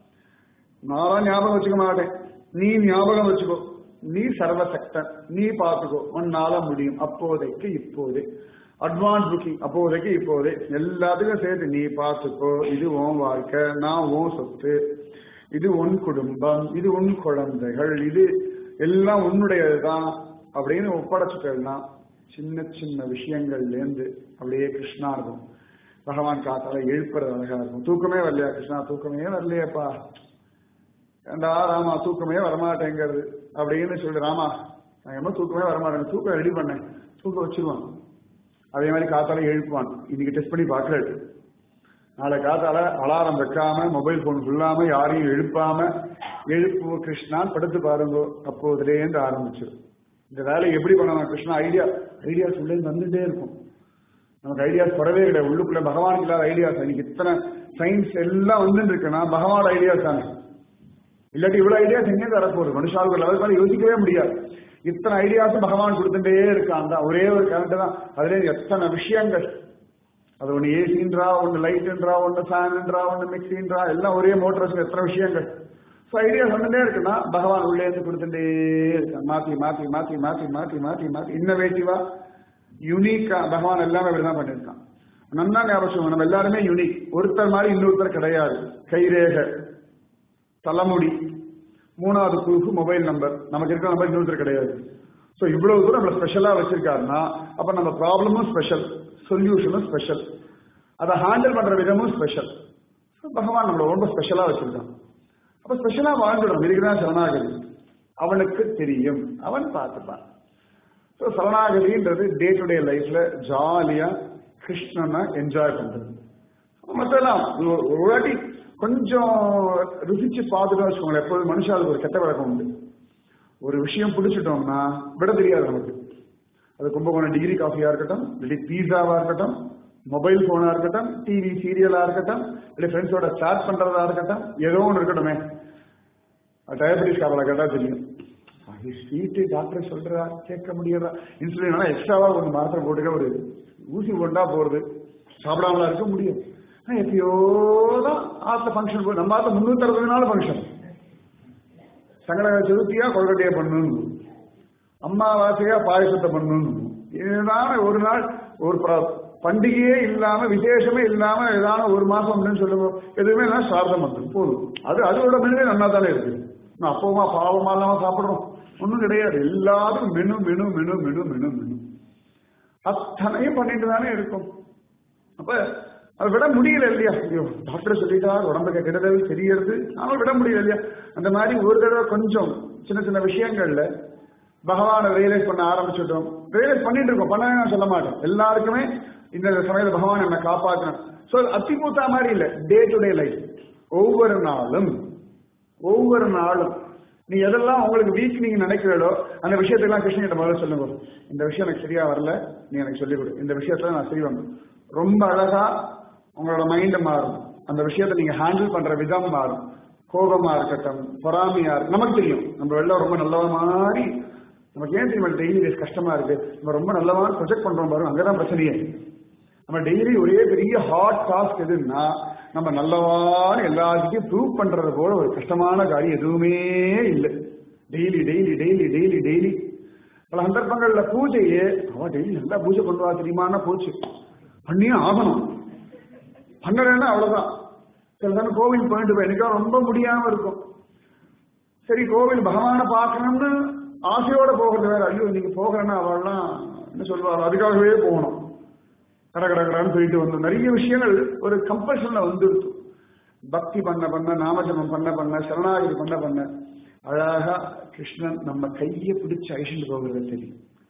நான் ஞாபகம் வச்சுக்க மாட்டேன் நீ ஞாபகம் வச்சுக்கோ நீ சர்வசக்தன் நீ பார்த்துக்கோ உன்னால முடியும் அப்போதைக்கு இப்போதே அட்வான்ஸ் புக்கிங் அப்போதைக்கு இப்போதே எல்லாத்துக்கும் சேர்த்து நீ பார்த்துக்கோ இது உன் வாழ்க்கை நான் உன் சொத்து இது உன் குடும்பம் இது உன் குழந்தைகள் இது எல்லாம் உன்னுடையதுதான் அப்படின்னு ஒப்படைச்சிட்டேன்னா சின்ன சின்ன விஷயங்கள்ல இருந்து அப்படியே கிருஷ்ணா இருக்கும் பகவான் காத்தால எழுப்புறது அழகா இருக்கும் தூக்கமே வரலையா கிருஷ்ணா தூக்கமே வரலையேப்பா ஏண்டா ராமா தூக்கமே வரமாட்டேங்கிறது அப்படின்னு சொல்லி ராமா நான் என்ன தூக்கமே வரமாட்டேன் தூக்கம் ரெடி பண்ணேன் தூக்கம் வச்சிருவான் அதே மாதிரி காத்தால எழுப்புவான் இன்னைக்கு டெஸ்ட் பண்ணி பார்க்கல நாளை காத்தால அலாரம் வைக்காம மொபைல் போன் சொல்லாம யாரையும் எழுப்பாம எழுப்பு கிருஷ்ணான் படுத்து பாருங்க அப்போதுலேருந்து ஆரம்பிச்சு இந்த வேலையை எப்படி பண்ணலாம் கிருஷ்ணா ஐடியா ஐடியாஸ் உள்ளே வந்துட்டே இருக்கும் நமக்கு ஐடியாஸ் வரவே கிடையாது உள்ளுக்குள்ள பகவானுக்கு இல்லாத ஐடியாஸ் இன்னைக்கு இத்தனை சயின்ஸ் எல்லாம் வந்துட்டு இருக்குன்னா பகவானோட ஐடியாஸ் தானே இல்லாட்டி இவ்வளவு ஐடியாஸ் எங்கே வரப்போகுது மனுஷாவுக்கு லெவல் மேலே யோசிக்கவே முடியாது இத்தனை ஐடியாஸும் பகவான் கொடுத்துட்டே இருக்கான் தான் ஒரே ஒரு கரண்ட் தான் அதுல எத்தனை விஷயங்கள் அது ஒன்று ஏசின்றா ஒன்று லைட்ன்றா ஒன்று ஃபேன்ன்றா ஒன்று மிக்சின்றா எல்லாம் ஒரே மோட்டர்ஸ் எத்தனை விஷயங்கள் ஸோ ஐடியாஸ் வந்துட்டே இருக்குன்னா பகவான் உள்ளே இருந்து கொடுத்துட்டே இருக்கான் மாத்தி மாத்தி மாத்தி மாத்தி மாத்தி மாத்தி மாத்தி இன்னோவேட்டிவா யூனிக்கா பகவான் எல்லாமே அப்படிதான் பண்ணியிருக்கான் நன்னா ஞாபகம் நம்ம எல்லாருமே யூனிக் ஒருத்தர் மாதிரி இன்னொருத்தர் கிடையாது கைரேகை தலைமுடி மூணாவது ப்ரூஃப் மொபைல் நம்பர் நமக்கு இருக்கிற நம்பர் இன்னொருத்தர் கிடையாது ஸோ இவ்வளவு தூரம் நம்மளை ஸ்பெஷலா வச்சிருக்காருன்னா அப்ப நம்ம ப்ராப்ளமும் ஸ்பெஷல் சொல்யூஷனும் ஸ்பெஷல் அதை ஹேண்டில் பண்ற விதமும் ஸ்பெஷல் பகவான் நம்மளை ரொம்ப ஸ்பெஷலா வச்சிருக்கான் அப்ப ஸ்பெஷலா வாழ்ந்துடும் இதுக்குதான் சரணாகதி அவனுக்கு தெரியும் அவன் பார்த்துப்பான் ஸோ சரணாகதின்றது டே டு டே லைஃப்ல ஜாலியா கிருஷ்ணனை என்ஜாய் பண்றது மற்றெல்லாம் ஒரு வாட்டி கொஞ்சம் ருசிச்சு பார்த்துட்டோம் வச்சுக்கோங்களேன் எப்போதும் மனுஷாளுக்கு ஒரு கெட்ட வழக்கம் உண்டு ஒரு விஷயம் பிடிச்சிட்டோம்னா விட தெரியாது நமக்கு அது கும்பகோணம் டிகிரி காஃபியா இருக்கட்டும் இல்லை பீஸாவா இருக்கட்டும் மொபைல் போனா இருக்கட்டும் டிவி சீரியலா இருக்கட்டும் இல்லை ஃப்ரெண்ட்ஸோட சாட் பண்றதா இருக்கட்டும் ஏதோ ஒன்று இருக்கட்டுமே டயபெட்டிஸ் காவலை கேட்டா தெரியும் அது ஸ்வீட்டு டாக்டர் சொல்றா கேட்க முடியாதா இன்சுலின் எக்ஸ்ட்ராவா ஒன்று மாத்திரை போட்டுக்க ஒரு ஊசி போட்டா போறது சாப்பிடாமலா இருக்க முடியும் எப்பயோதான் ஆத்த ஃபங்க்ஷன் போய் நம்ம ஆத்த முன்னூத்தி அறுபது நாள் ஃபங்க்ஷன் சங்கடக சதுர்த்தியா கொள்கட்டையை பண்ணணும் அம்மாவாசையா பாயசத்தை பண்ணணும் இதுதான் ஒரு நாள் ஒரு பண்டிகையே இல்லாம விசேஷமே இல்லாம ஏதான ஒரு மாசம் அப்படின்னு சொல்லுங்க எதுவுமே எல்லாம் சாரதம் வந்து போதும் அது அதோட மெனுவே நல்லா தானே இருக்கு நான் அப்பமா பாவமா இல்லாம சாப்பிடுறோம் ஒன்றும் கிடையாது எல்லாரும் menu menu menu menu menu menu அத்தனையும் பண்ணிட்டு தானே இருக்கும் அப்ப அதை விட முடியல இல்லையா ஐயோ டாக்டர் சொல்லிட்டார் உடம்புக்கு கெடுதல் தெரியறது ஆனால் விட முடியல இல்லையா அந்த மாதிரி ஒரு தடவை கொஞ்சம் சின்ன சின்ன விஷயங்கள்ல பகவானை ரியலைஸ் பண்ண ஆரம்பிச்சுட்டோம் ரியலைஸ் பண்ணிட்டு இருக்கோம் பண்ணவே நான் சொல்ல மாட்டேன் எல்லாருக்குமே இந்த சமயத்தில் பகவான் என்னை காப்பாற்றணும் ஸோ அத்திபூத்தா மாதிரி இல்லை டே டு டே லைஃப் ஒவ்வொரு நாளும் ஒவ்வொரு நாளும் நீ எதெல்லாம் உங்களுக்கு வீக் நீங்க நினைக்கிறீங்களோ அந்த விஷயத்தெல்லாம் கிருஷ்ணகிட்ட முதல்ல சொல்லுங்க இந்த விஷயம் எனக்கு சரியா வரல நீ எனக்கு சொல்லிக் கொடு இந்த விஷயத்துல நான் செய்வேன் ரொம்ப அழகா உங்களோட மைண்ட் மாறும் அந்த விஷயத்தை நீங்க ஹேண்டில் பண்ற விதம் மாறும் கோபமா இருக்கட்டும் பொறாமையா இருக்கு நமக்கு தெரியும் நம்ம வெளில ரொம்ப நல்லவ மாதிரி நமக்கு ஏன் தெரியும் டெய்லி கஷ்டமா இருக்கு நம்ம ரொம்ப நல்லவா ப்ரொஜெக்ட் பண்றோம் பாருங்க அங்கதான் பிரச்சனையே நம்ம டெய்லி ஒரே பெரிய ஹார்ட் டாஸ்க் எதுன்னா நம்ம நல்லவான்னு எல்லாத்துக்கும் ப்ரூவ் பண்றது போல ஒரு கஷ்டமான காரியம் எதுவுமே இல்லை daily daily daily daily daily பல சந்தர்ப்பங்கள்ல பூஜையே அவ டெய்லி நல்லா பூஜை பண்ணுவா தெரியுமான்னா போச்சு பண்ணியே ஆகணும் பண்ணலன்னா அவ்வளவுதான் சில நேரம் கோவில் போயிட்டு போய் எனக்கா ரொம்ப முடியாம இருக்கும் சரி கோவில் பகவானை பார்க்கணும்னு ஆசையோட போகிறது வேற ஐயோ நீங்க போகிறேன்னா அவள்லாம் என்ன சொல்வாள் அதுக்காகவே போகணும் கட கட கடன்னு போயிட்டு வந்தோம் நிறைய விஷயங்கள் ஒரு கம்பல்ஷன்ல வந்துடுச்சு பக்தி பண்ண பண்ண நாமஜபம் பண்ண பண்ண சரணாகதி பண்ண பண்ண அழகா கிருஷ்ணன் நம்ம கையை பிடிச்சு அழிச்சுட்டு போகிறது தெரியும்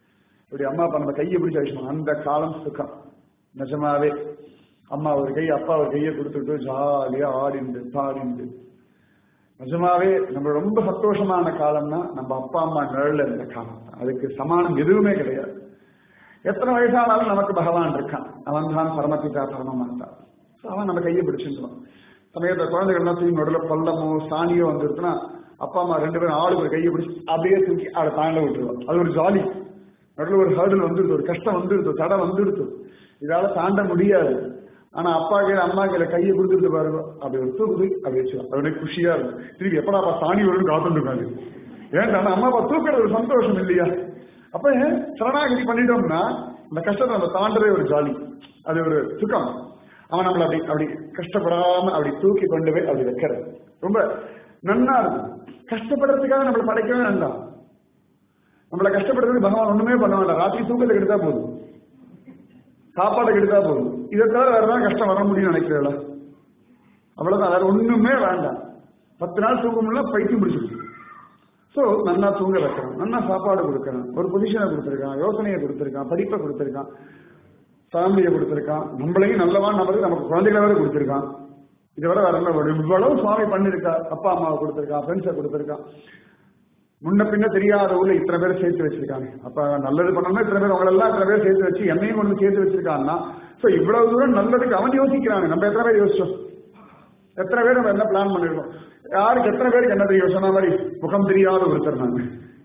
இப்படி அம்மா அப்பா நம்ம கையை பிடிச்சி அழிச்சுமா அந்த காலம் சுகம் நிஜமாவே அம்மா ஒரு கை அப்பா ஒரு கையை கொடுத்துட்டு ஜாலியா ஆடிண்டு பாடிண்டு நிஜமாவே நம்ம ரொம்ப சந்தோஷமான காலம்னா நம்ம அப்பா அம்மா நிழல்ல இருந்த காலம் தான். அதுக்கு சமானம் எதுவுமே கிடையாது எத்தனை வயசானாலும் நமக்கு பகவான் இருக்கான் அவன் தான் பரமபிதா பரமமாத்தான் So, அவன் நம்ம கையை பிடிச்சிருந்தோம் சமயத்துல குழந்தைகள்லாம் தூக்கி நடுவில் பள்ளமோ சாணியோ வந்துருச்சுன்னா அப்பா அம்மா ரெண்டு பேரும் ஆளுக்கு ஒரு கையை பிடிச்சி அப்படியே தூக்கி அதை தாண்ட விட்டுருவோம் அது ஒரு ஜாலி நடுவில் ஒரு ஹர்டில் வந்துடுது ஒரு கஷ்டம் வந்துடுது ஒரு தடை வந்துடுது இதால தாண்ட முடியாது ஆனா அப்பா கையில அம்மா கையில கையை கொடுத்துட்டு பாருங்க அப்படி ஒரு தூக்குது அப்படி வச்சுக்கலாம் அது எனக்கு குஷியா இருக்கும் திருப்பி எப்படா அப்பா சாணி வரும்னு காத்துட்டு இருக்காங்க ஏன்டா அம்மா அப்பா தூக்குறது ஒரு சந்தோஷம் இல்லையா அப்ப சரணாகதி பண்ணிட்டோம்னா இந்த கஷ்டத்தை நம்ம தாண்டதே ஒரு ஜாலி அது ஒரு சுகம் அவன் நம்மள அப்படி அப்படி கஷ்டப்படாம அப்படி தூக்கி கொண்டு போய் அப்படி வைக்கிறது ரொம்ப நன்னா இருக்கும் கஷ்டப்படுறதுக்காக நம்மளை படைக்கவே வேண்டாம் நம்மளை கஷ்டப்படுறதுக்கு பகவான் ஒண்ணுமே பண்ண வேண்டாம் ராத்திரி தூக்கத்தை கெடுத்தா போதும் சாப்பாடை கெடுத்தா போதும் இதை தவிர வேற ஏதாவது கஷ்டம் வர முடியும்னு நினைக்கிறீங்களா அவ்வளவுதான் வேற ஒண்ணுமே வேண்டாம் பத்து நாள் தூக்க முடியல பைத்தியம் பிடிச்சிருக்கு ஸோ நல்லா தூங்க வைக்கிறான் நல்லா சாப்பாடு கொடுக்குறான் ஒரு பொசிஷனை கொடுத்துருக்கான் யோசனையை கொடுத்துருக்கான் படிப்பை கொடுத்துருக்கான் ஃபேமிலியை கொடுத்துருக்கான் நம்மளையும் நல்லவான் நம்மளுக்கு நமக்கு குழந்தைகளை வேற கொடுத்துருக்கான் இதை விட வேற என்ன வேணும்? இவ்வளவு சுவாமி பண்ணிருக்கா அப்பா அம்மாவை கொடுத்துருக்கான் ஃப்ரெண்ட்ஸை கொடுத்துருக்கான் முன்ன பின்ன தெரியாத ஊர்ல இத்தனை பேர் சேர்த்து வச்சிருக்காங்க அப்ப நல்லது பண்ணணும்னா இத்தனை பேர் அவங்களெல்லாம் இத்தனை பேர் சேர்த்து வச்சு என்னையும் கொண்டு சேர்த்து வச்சிருக்காங்கன்னா சோ இவ்வளவு தூரம் நல்லதுக்கு அவன் யோசிக்கிறாங்க நம்ம எத்தனை பேர் யோசிச்சோம் எத்தனை பேர் நம்ம என்ன பிளான் பண்ணிருக்கோம் யாருக்கு எத்தனை பேருக்கு என்ன தெரியும் சொன்ன மாதிரி முகம் தெரியாத ஒருத்தர் நாங்க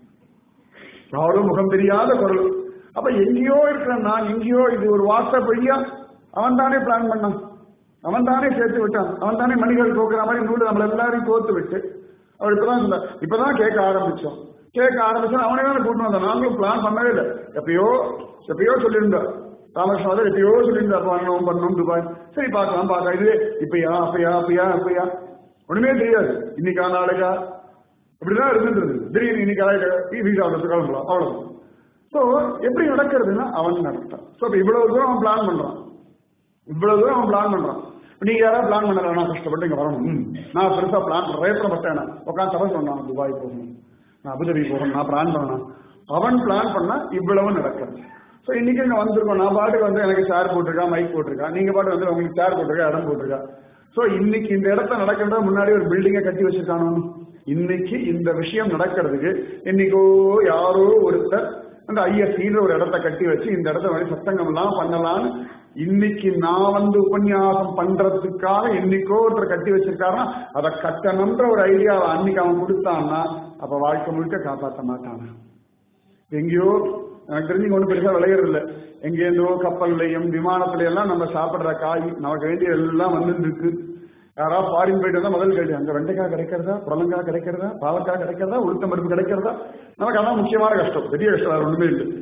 யாரும் முகம் தெரியாத குரல் அப்ப எங்கேயோ இருக்கிற நான் எங்கேயோ இது ஒரு வாட்ஸ்அப் வழியா அவன் தானே பிளான் பண்ணான் அவன் தானே சேர்த்து விட்டான் அவன் தானே மணிகள் கோக்குற மாதிரி நூறு நம்மள எல்லாரையும் கோத்து விட்டு அவர் இப்பதான் சொன்ன இப்பதான் கேட்க ஆரம்பிச்சோம் கேட்க ஆரம்பிச்சோம் அவனே தானே கூட்டு வந்தான் நாங்களும் பிளான் பண்ணவே இல்லை எப்பயோ எப்பயோ சொல்லியிருந்தார் ராமகிருஷ்ணாவது எப்பயோ சொல்லியிருந்தார் பண்ணணும் பண்ணணும் துபாய் சரி பார்க்கலாம் பார்க்கலாம் இதுவே இப்பயா அப்பயா அப்பயா அப்பயா ஒண்ணுமே தெரியாது இன்னைக்கா நாளைக்கா இப்படிதான் இருந்துட்டு திடீர்னு இன்னைக்கு வீசா கிளம்பலாம் அவ்வளவு சோ எப்படி நடக்கிறதுன்னா அவன் நடத்தான் சோ இப்ப இவ்வளவு தூரம் அவன் பிளான் பண்றான் இவ்வளவு தூரம் அவன் பிளான் பண்றான் இப்ப நீங்க யாராவது பிளான் பண்ணல நான் கஷ்டப்பட்டு இங்க வரணும் ம், நான் பெருசா பிளான் பண்றேன் ரேத்துல பட்டேன் உட்காந்து தபஸ் பண்ணான் துபாய் போகணும் நான் அபுதாபி போகணும் நான் பிளான் பண்ணணும் அவன் பிளான் பண்ணா இவ்வளவு நடக்கிறது சோ இன்னைக்கு இங்க வந்திருக்கோம் நான் பாட்டுக்கு வந்து எனக்கு சேர் போட்டிருக்கா மைக் போட்டிருக்கா நீங்க பாட்டு வந்து உங்களுக்கு சேர் போட்டிருக்கா இடம் போட்டிருக்கா சோ இன்னைக்கு இந்த இடத்த நடக்கிறது முன்னாடி ஒரு பில்டிங்கை கட்டி வச்சிருக்கானோ இன்னைக்கு இந்த விஷயம் நடக்கிறதுக்கு இன்னைக்கோ யாரோ ஒருத்தர் அந்த ஐஎஸ்சின்ற ஒரு இடத்த கட்டி வச்சு இந்த இடத்த மாதிரி சத்தங்கம் எல்லாம் பண்ணலாம்னு இன்னைக்கு நான் வந்து உபன்யாசம் பண்றதுக்காக என்னைக்கோ ஒருத்தர் கட்டி வச்சிருக்காருன்னா அதை கட்டணும்ன்ற ஒரு ஐடியாவை அன்னைக்கு அவன் கொடுத்தான்னா அப்ப வாழ்க்கை முழுக்க காப்பாற்ற மாட்டானா எங்கேயோ எனக்கு தெரிஞ்சு ஒன்றும் பெருசா விளையிறது இல்லை எங்கேருந்தோ கப்பல்லையும் விமானத்துல எல்லாம் நம்ம சாப்பிடுற காய் நமக்கு வேண்டிய எல்லாம் வந்துட்டு இருக்கு யாராவது ஃபாரின் போயிட்டு வந்தா முதல் கேள்வி அங்க வெண்டைக்காய் கிடைக்கிறதா புடலங்காய் கிடைக்கிறதா பாவக்காய் கிடைக்கிறதா உளுத்தம் பருப்பு கிடைக்கிறதா நமக்கு அதான் முக்கியமான கஷ்டம் பெரிய கஷ்டம் வேற ஒண்ணுமே இல்லை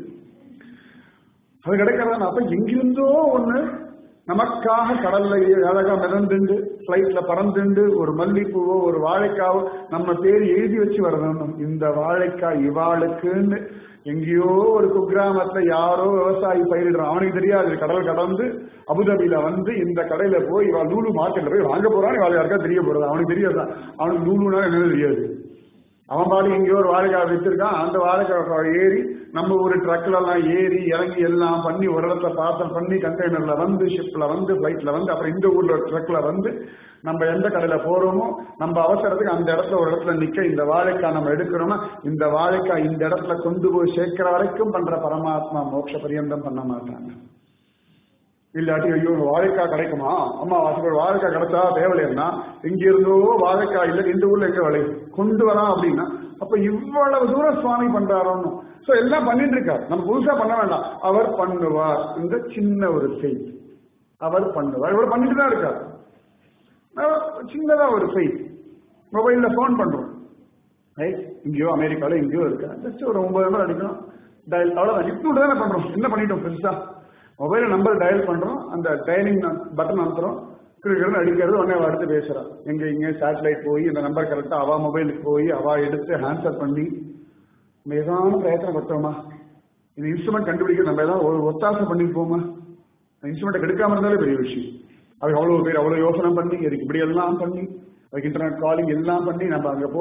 அது கிடைக்கிறதா அப்ப எங்கிருந்தோ ஒண்ணு நமக்காக கடல்ல அழகா மிதந்துண்டு பிளைட்ல பறந்துண்டு ஒரு மல்லிப்பூவோ ஒரு வாழைக்காவோ நம்ம பேர் எழுதி வச்சு வரணும் இந்த வாழைக்காய் இவாளுக்குன்னு எங்கேயோ ஒரு குக்கிராமத்துல யாரோ விவசாயி பயிரிடுறான் அவனுக்கு தெரியாது கடல் கடந்து அபுதாபியில வந்து இந்த கடையில போய் இவா லூலு மார்க்கெட்ல போய் வாங்க போறான் இவாள் யாருக்கா தெரிய போறது அவனுக்கு தெரியாது அவனுக்கு லூலுனா என்னன்னு தெரியாது அவன் பாடு எங்கேயோ ஒரு வாழைக்காய் வச்சிருக்கான் அந்த வாழைக்காய் ஏறி நம்ம ஒரு ட்ரக்ல எல்லாம் ஏறி இறங்கி எல்லாம் பண்ணி ஒரு இடத்துல பார்சல் பண்ணி கண்டெய்னர்ல வந்து ஷிப்ல வந்து பிளைட்ல வந்து அப்புறம் இந்த ஊர்ல ஒரு ட்ரக்ல வந்து நம்ம எந்த கடையில போறோமோ நம்ம அவசரத்துக்கு அந்த இடத்துல ஒரு இடத்துல நிக்க இந்த வாழைக்காய் நம்ம எடுக்கிறோம்னா இந்த வாழைக்காய் இந்த இடத்துல கொண்டு போய் சேர்க்கிற வரைக்கும் பண்ற பரமாத்மா மோட்ச பரியந்தம் பண்ண மாட்டாங்க இல்லாட்டி ஐயோ வாழைக்காய் கிடைக்குமா அம்மா வாசல் வாழைக்காய் கிடைச்சா தேவையில்லைன்னா இங்க இருந்தோ வாழைக்காய் இல்ல இந்த ஊர்ல எங்க விளை கொண்டு வரலாம் அப்படின்னா அப்ப இவ்வளவு தூரம் சுவாமி பண்றாரோன்னு சோ எல்லாம் பண்ணிட்டு இருக்கார் நம்ம புதுசா பண்ண வேண்டாம் அவர் பண்ணுவார் இந்த சின்ன ஒரு செய்தி அவர் பண்ணுவார் இவர் பண்ணிட்டு தான் இருக்கார் அஹ் சின்னதா ஒரு செய்தி மொபைல்ல போன் பண்றோம் ரைட் இங்கேயோ அமெரிக்கால எங்கேயோ இருக்கா ஜஸ்ட் ஒரு ஒன்பது நம்பர் அடிக்கணும் டயல் அவ்வளவுதான் இப்படி தானே பண்றோம் என்ன பண்ணிட்டோம் பெருசா மொபைல் நம்பர் டயல் பண்றோம் அந்த டயலிங் பட்டன் அமுத்துறோம் கிரிக்கெட் அடிக்கிறது உடனே அவ அடுத்து பேசுறா எங்க இங்க சேட்டலைட் போய் இந்த நம்பர் கரெக்டா அவ மொபைலுக்கு போய் அவ எடுத்து ஆன்சர் பண்ணி நம்ம ஏதாவது பிரயத்தனம் பட்டோமா இந்த இன்ஸ்ட்ருமெண்ட் கண்டுபிடிக்க நம்ம ஏதாவது ஒரு ஒத்தாசை பண்ணிருப்போமா இன்ஸ்ட்ருமெண்ட் எடுக்காம இருந்தாலே பெரிய விஷயம் அது அவ்வளவு பேர் அவ்வளவு யோசனை பண்ணி அதுக்கு இப்படி எல்லாம் பண்ணி அதுக்கு இன்டர்நெட் காலிங் எல்லாம் பண்ணி நம்ம அங்க போய்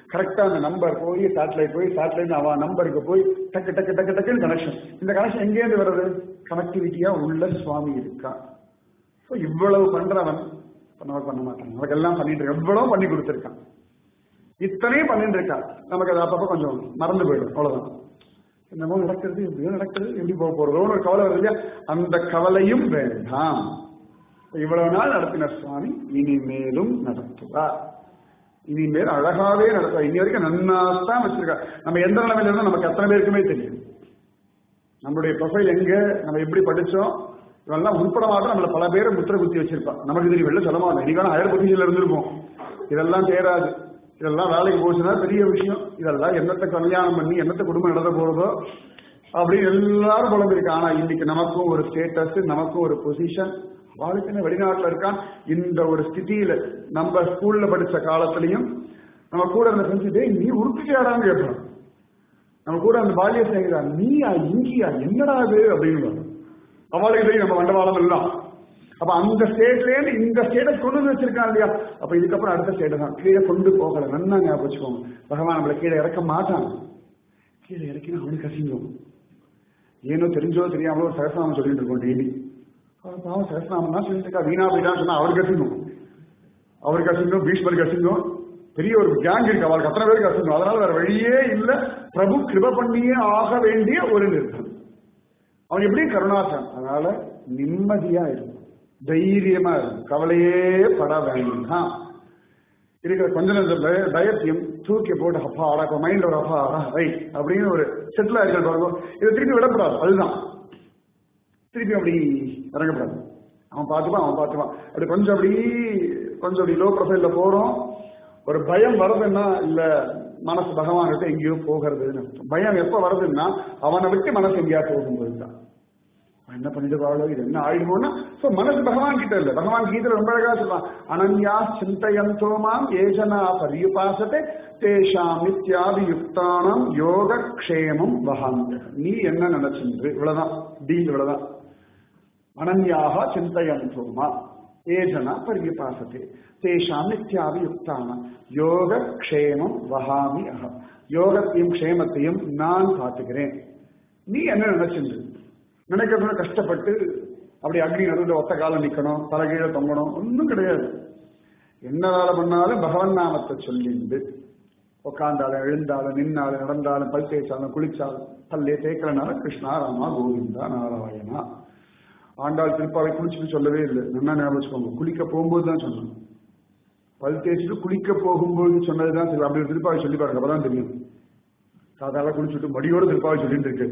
கரெக்டா அந்த நம்பர் போய் சேட்டலைட் போய் சேட்டலைட் அவன் நம்பருக்கு போய் டக்கு டக்கு டக்கு டக்குன்னு கனெக்ஷன் இந்த கனெக்ஷன் எங்கேருந்து வருது கனெக்டிவிட்டியா உள்ள சுவாமி இருக்கா ஸோ இவ்வளவு பண்றவன் நமக்கு பண்ண மாட்டான் நமக்கு எல்லாம் பண்ணிட்டு இருக்கான் எவ்வளவு பண்ணி கொடுத்துருக்கான் இத்தனையும் பண்ணிட்டு இருக்கான் நமக்கு அது அப்பப்போ கொஞ்சம் மறந்து போயிடும் அவ்வளவுதான் என்னமோ நடக்கிறது எப்படியோ நடக்கிறது எப்படி போக போறதோன்னு ஒரு கவலை வருது இல்லையா அந்த கவலையும் வேண்டாம் இவ்வளவு நாள் நடத்தின சுவாமி இனிமேலும் நடத்துவார் இனிமேல் அழகாவே நடத்துவார் இனி வரைக்கும் நன்னாத்தான் வச்சிருக்கா நம்ம எந்த நிலைமையில இருந்தா நமக்கு அத்தனை பேருக்குமே தெரியும் நம்மளுடைய ப்ரொஃபைல் எங்க நம்ம எப்படி படிச்சோம் இவெல்லாம் உட்பட மாட்டோம் நம்மள பல பேரை முத்திர குத்தி வச்சிருப்பா நமக்கு தெரியும் வெளில சொல்ல மாட்டோம் இன்னைக்கான ஹையர் பொசிஷன்ல இருந்திருப்போம் இதெல்லாம் தேராது இதெல்லாம் வேலைக்கு போச்சுன்னா பெரிய விஷயம் இதெல்லாம் என்னத்தை கல்யாணம் பண்ணி என்னத்தை குடும்பம் நடத்த போறதோ அப்படின்னு எல்லாரும் புலம்பிருக்கு ஆனா இன்னைக்கு நமக்கும் ஒரு ஸ்டேட்டஸ் நமக்கும் ஒரு பொசிஷன் வாழ்க்கைன்னு வெளிநாட்டுல இருக்கான் இந்த ஒரு ஸ்திதியில நம்ம ஸ்கூல்ல படிச்ச காலத்திலையும் நம்ம கூட இருந்த ஃப்ரெண்ட்ஸ் டேய் நீ உருப்பிட்டியாடான்னு கேட்போம் நம்ம கூட அந்த பாலிய சேகரா நீயா இங்கியா என்னடா இது அப்படின்னு அவளுக்கு தெரியும் நம்ம வண்டவாளம் எல்லாம் அப்ப அந்த ஸ்டேட்ல இருந்து இந்த ஸ்டேட்டை கொண்டு வந்து வச்சிருக்கான் இல்லையா அப்ப இதுக்கப்புறம் அடுத்த ஸ்டேட்டை தான் கீழே கொண்டு போகல நன்னா ஞாபகம் வச்சுக்கோங்க பகவான் நம்மளை கீழே இறக்க மாட்டான் கீழே இறக்கினா அவனுக்கு அசிங்கம் ஏனோ தெரிஞ்சோ தெரியாமலோ ஒரு சகசிரநாமம் சொல்லிட்டு இருக்கோம் டெய்லி அவர் பாவம் சகசிரநாமம் தான் சொல்லிட்டு இருக்கா வீணா போயிட்டான்னு சொன்னா அவருக்கு அசிங்கம் அவருக்கு அசிங்கம் பீஷ்மருக்கு அசிங்கம் பெரிய ஒரு கேங் இருக்கு அவருக்கு அத்தனை பேருக்கு அசிங்கம் அதனால வேற வழியே இல்ல பிரபு கிருப பண்ணியே ஆக வேண்டிய ஒரு நிறுத்தம் அவன் எப்படி கருணாசன் அதனால நிம்மதியா இருக்கும் தைரியமா இருக்கும் கவலையே பட வேண்டாம் இருக்கிற கொஞ்ச நேரம் பய- பயத்தையும் தூக்கி போட்டு அப்பா அடக்க மைண்ட் ஒரு அப்பா ரைட் அப்படின்னு ஒரு செட்டில் ஆகிற பாருங்க இதை திருப்பி விடக்கூடாது அதுதான் திருப்பி அப்படி இறங்கக்கூடாது அவன் பார்த்துப்பான் அவன் பார்த்துப்பான் அப்படி கொஞ்சம் அப்படி கொஞ்சம் அப்படி லோ ப்ரொஃபைல்ல போறோம் ஒரு பயம் வருதுன்னா இல்ல மனசு பகவான் விட்டு எங்கேயோ போகிறதுன்னு அர்த்தம். பயம் எப்ப வருதுன்னா அவனை விட்டு மனசு எங்கேயா போகும்போது தான் அவன் என்ன பண்ணிட்டு வாழோ இது என்ன ஆயிடுமோன்னா சோ மனசு பகவான் கிட்ட இல்ல பகவான் கீதையில ரொம்ப அழகா சொல்றான் அனன்யா சிந்தயந்தோமாம் ஏஜனா பரியுபாசத்தை தேஷாம் நித்யாபியுக்தானம் யோக க்ஷேமம் வகாந்த நீ என்ன நினைச்சின்று இவ்வளவுதான் டி இவ்வளவுதான் அனன்யாக சிந்தயந்தோமா ஏஜனா பரியுபாசத்தை தேஷாம் நித்யாபியுக்தானம் யோக க்ஷேமம் வகாமி அகம் யோகத்தையும் க்ஷேமத்தையும் நான் பார்த்துக்கிறேன் நீ என்ன நினைச்சின்று நினைக்கிறதுல கஷ்டப்பட்டு அப்படி அக்னி நடுவில் ஒத்த காலம் நிக்கணும் தலைகீழ தொங்கணும் ஒன்றும் கிடையாது என்ன வேலை பண்ணாலும் பகவன் நாமத்தை சொல்லிண்டு உட்காந்தாலும் எழுந்தாலும் நின்னாலும் நடந்தாலும் பல் தேய்ச்சாலும் குளிச்சாலும் பல்லே தேய்க்கலனாலும் கிருஷ்ணா ராமா கோவிந்தா நாராயணா ஆண்டாள் திருப்பாவை குளிச்சுட்டு சொல்லவே இல்லை நல்லா ஞாபகம் வச்சுக்கோங்க குளிக்க போகும்போது தான் சொன்னோம் பல் தேய்ச்சிட்டு குளிக்க போகும்போது சொன்னதுதான் சரி அப்படி ஒரு திருப்பாவை சொல்லி பாருங்க அப்பதான் தெரியும் காதால குளிச்சுட்டு மடியோட திருப்பாவை சொல்லிட்டு இருக்கு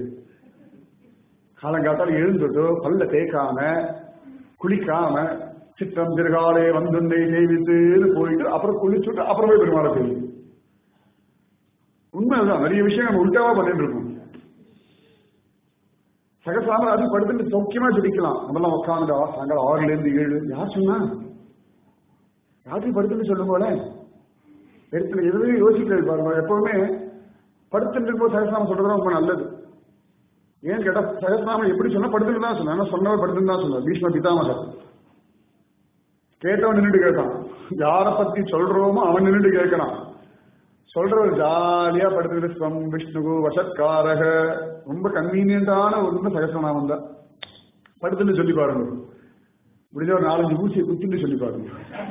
காலங்காத்தால எழுந்துட்டு பல்ல தேய்க்காம குளிக்காம சித்தம் திருகாலே வந்துண்டை செய்வித்துன்னு போயிட்டு அப்புறம் குளிச்சுட்டு அப்புறமே பெருமாளை தெரியும் உண்மைதான் நிறைய விஷயம் நம்ம உள்டாவா பண்ணிட்டு இருக்கோம் சகசாம அது படுத்துட்டு சௌக்கியமா ஜெபிக்கலாம் நம்மளாம் உட்காந்து சாயங்காலம் ஆறுல இருந்து ஏழு யார் சொன்னா ராத்திரி படுத்துட்டு சொல்லும் போல இடத்துல எதுவுமே யோசிக்கிறது பாருங்க எப்பவுமே படுத்துட்டு இருக்கும்போது சகசாமம் சொல்றது ரொம்ப நல்லது ஏன்னு கேட்டா சகசிரநாமம் எப்படி சொன்னா படுத்துட்டு தான் சொன்னா சொன்னவர் படுத்துட்டு தான் சொன்னார் பீஷ்ம பிதாமகர் கேட்டவன் நின்றுட்டு கேட்டான் யார பத்தி சொல்றோமோ அவன் நின்றுட்டு கேட்கறான் சொல்றவர் ஜாலியா படுத்துக்கிட்டு ஸ்வம் விஷ்ணுகு வசத்காரக ரொம்ப கன்வீனியன்டான ஒரு சகசிரநாமம் தான் படுத்துன்னு சொல்லி பாருங்க முடிஞ்ச ஒரு நாலஞ்சு ஊசியை குத்தின்னு சொல்லி பாருங்க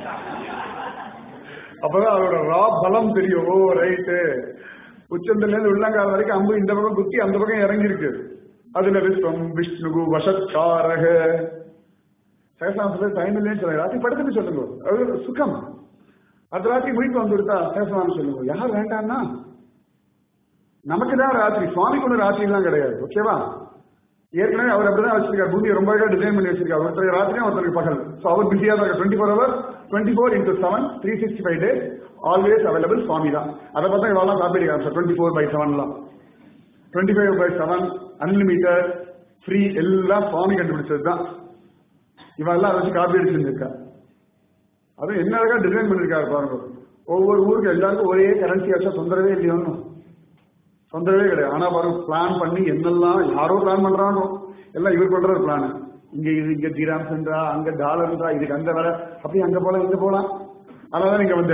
அப்பதான் அவரோட ரா பலம் தெரியும் ஓ ரைட்டு உச்சந்தில இருந்து உள்ளங்கால் வரைக்கும் அம்பு இந்த பக்கம் குத்தி அந்த பக்கம் இறங்கி இருக்கு அதுல விஸ்வம் விஷ்ணுகு வசத்காரக சேஷாசத்துல டைம் இல்லைன்னு சொல்லுங்க ராத்திரி படுத்துட்டு சொல்லுங்க அது ஒரு சுகம் அது ராத்திரி முடிப்பு வந்து கொடுத்தா சேஷனான்னு சொல்லுங்க யார் வேண்டாம்னா நமக்கு தான் ராத்திரி சுவாமிக்கு ஒன்று ராத்திரிலாம் கிடையாது ஓகேவா ஏற்கனவே அவர் அப்படிதான் வச்சிருக்காரு பூமியை ரொம்ப அழகா டிசைன் பண்ணி வச்சிருக்காரு ஒருத்தர் ராத்திரியும் ஒருத்தருக்கு பகல் ஸோ அவர் பிஸியா தான் twenty four hour twenty four into seven three sixty five days always available சுவாமி தான் அதை பார்த்தா இவெல்லாம் காப்பி அடிக்காம சார் டுவெண்ட்டி ஃபோர் பை செவன்லாம் twenty five by seven unlimited free எல்லாம் சுவாமி கண்டுபிடிச்சது தான் இவெல்லாம் அதை வச்சு காப்பி அடிச்சிருந்திருக்கா அதுவும் என்ன அழகா டிசைன் பண்ணிருக்காரு பாருங்க ஒவ்வொரு ஊருக்கு எல்லாருக்கும் ஒரே கரன்சி ஆச்சா தொந்தரவே இல்லையோன்னு தொந்தரவே கிடையாது ஆனா பாருங்க பிளான் பண்ணி என்னெல்லாம் யாரோ பிளான் பண்றானோ எல்லாம் இவர் பண்ற பிளான் இங்க இது இங்க தீராம்ஸ்ன்றா அங்க டாலர்ன்றா இதுக்கு அந்த வேலை அப்படியே அங்க போலாம் இங்க போலாம் அதனால நீங்க வந்து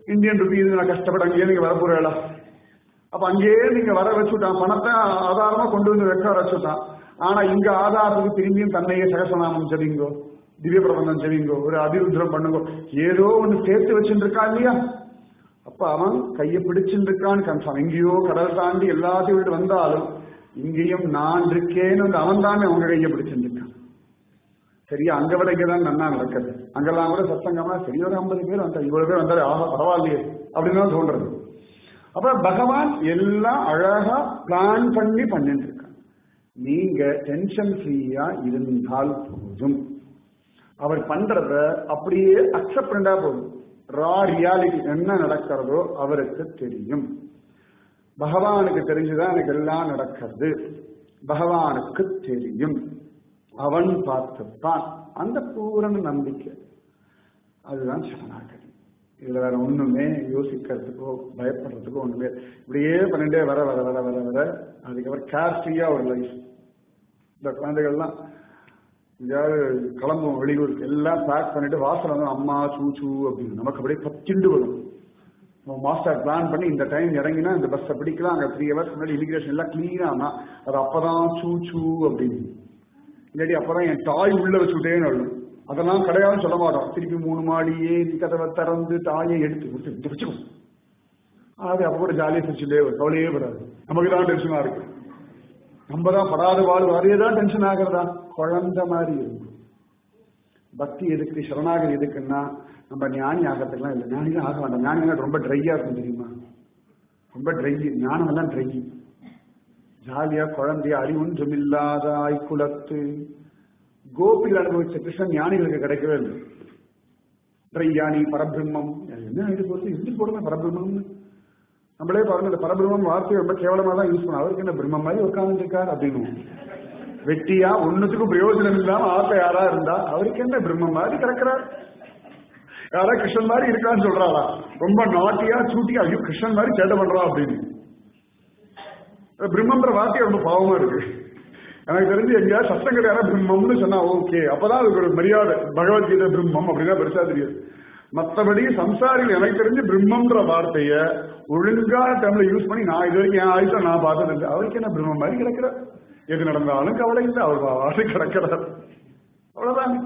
இந்தியன் ருபி நான் கஷ்டப்பட்டு அங்கேயே நீங்க வர போறீங்களா அப்ப அங்கேயே நீங்க வர வச்சுட்டான் பணத்தை ஆதாரமா கொண்டு வந்து வைக்க வச்சுட்டான் ஆனா இங்க ஆதாரத்துக்கு திரும்பியும் தன்னையே சகசநாமம் செவிங்கோ திவ்ய பிரபந்தம் செவிங்கோ ஒரு அதிருத்ரம் பண்ணுங்கோ ஏதோ ஒண்ணு சேர்த்து வச்சுட்டு இருக்கான் இல்லையா அப்ப அவன் கையை பிடிச்சுட்டு இருக்கான்னு கன்ஃபார்ம் எங்கேயோ கடல் தாண்டி எல்லாத்தையும் விட்டு வந்தாலும் இங்கேயும் நான் இருக்கேன்னு வந்து அவன் தானே அவங்க கையை பிடிச்சுட்டு இருக்கான் சரியா அங்க விட இங்கதான் நன்னா நடக்குது அங்கெல்லாம் கூட சத்தங்கம்னா சரி ஒரு ஐம்பது பேர் வந்தா இவ்வளவு பேர் வந்தாரு ஆஹா பரவாயில்லையே அப்படின்னு தான் தோன்றது அப்ப பகவான் எல்லாம் அழகா பிளான் பண்ணி பண்ணிட்டு இருக்கான் நீங்க டென்ஷன் ஃப்ரீயா இருந்தால் போதும் அவர் பண்றத அப்படியே அக்செப்ட் பண்ணா போதும் ரா ரியாலிட்டி என்ன நடக்கிறதோ அவருக்கு தெரியும் பகவானுக்கு தெரிஞ்சுதான் எனக்கு எல்லாம் நடக்கிறது பகவானுக்கு தெரியும் அவன் பார்த்துப்பான் அந்த பூரண நம்பிக்கை அதுதான் சரணாகதி இதுல வேற ஒண்ணுமே யோசிக்கிறதுக்கோ பயப்படுறதுக்கோ ஒண்ணுமே இப்படியே பண்ணிட்டே வர வர வர வர வர அதுக்கப்புறம் கேர் ஃப்ரீயா ஒரு லைஃப் இந்த குழந்தைகள்லாம் எங்கேயாவது கிளம்புவோம் வெளியூருக்கு எல்லாம் பேக் பண்ணிட்டு வாசல் வந்து அம்மா சூ சூ அப்படின்னு நமக்கு அப்படியே பத்திண்டு வரும் நம்ம மாஸ்டர் பிளான் பண்ணி இந்த டைம் இறங்கினா இந்த பஸ்ஸை பிடிக்கலாம் அங்கே த்ரீ ஹவர்ஸ் முன்னாடி இமிகிரேஷன் எல்லாம் கிளீனா ஆனா அது அப்பதான் சூ சூ அப்படின்னு இல்லாட்டி அப்பதான் என் தாய் உள்ள வச்சுட்டேன்னு அழும் அதெல்லாம் கிடையாதுன்னு சொல்ல மாட்டோம் திருப்பி மூணு மாடியே கதவை திறந்து தாயை எடுத்து கொடுத்து இந்த வச்சுக்கோ அது அப்ப கூட ஜாலியாக சிரிச்சுட்டே வரும் கவலையே வராது நமக்கு தான் டென்ஷனா இருக்கு நம்ம தான் படாத வாழ்வு அதே தான் டென்ஷன் ஆகிறதா குழந்தை மாதிரி இருக்கும் பக்தி எதுக்கு சரணாகதி எதுக்குன்னா நம்ம ஞானி ஆகிறதுக்குலாம் இல்லை ஞானி ஆக வேண்டாம் ஞானி ரொம்ப ட்ரையா இருக்கும் தெரியுமா ரொம்ப ட்ரை ஞானம் எல்லாம் ட்ரை ஜாலியா குழந்தைய அறிவொன்றுமில்லாத ஆய்குலத்து கோபிகள் அனுபவிச்ச கிருஷ்ணன் ஞானிகளுக்கு கிடைக்கவே இல்லை ட்ரையானி பரபிரம்மம் என்ன இது போட்டு எப்படி போடுங்க பரபிரம்மம்னு நம்மளே பாருங்க இந்த பரபிரம்மம் வார்த்தையை ரொம்ப கேவலமா தான் யூஸ் பண்ண அவருக்கு என்ன பிரம்மம் மாதிரி உட்கார்ந்து இருக்கார் அப்படின்னு வெட்டியா ஒன்னுத்துக்கும் பிரயோஜனம் இல்லாம ஆத்த யாரா இருந்தா அவருக்கு என்ன பிரம்மம் மாதிரி கிடக்கிறார் யாரா கிருஷ்ணன் மாதிரி இருக்கான்னு சொல்றாளா ரொம்ப நாட்டியா சூட்டியா ஐயோ கிருஷ்ணன் மாதிரி சேட்டை பண்றா அப்படின்னு பிரம்மன்ற வார்த்தை ரொம்ப பாவமா இருக்கு எனக்கு தெரிஞ்சு எங்கேயாவது சத்தங்கள் யாரா பிரம்மம்னு சொன்னா ஓகே அப்பதான் அதுக்கு ஒரு மரியாதை பகவத்கீதை பிரம்மம் அப்படின்னா பெருசா தெரியாது மற்றபடி சம்சாரிகள் எனக்கு தெரிஞ்சு பிரம்மன்ற வார்த்தைய ஒழுங்கா டைம்ல யூஸ் பண்ணி நான் இது வரைக்கும் என் ஆயுஷ நான் பார்த்தது இல்லை அவருக்கு என்ன பிரம்மம் மாதிரி கிடக்கிறார் எது நடந்தாலும் கவலை இல்லை அவர் வாசி கிடக்கிறார் அவ்வளவுதான்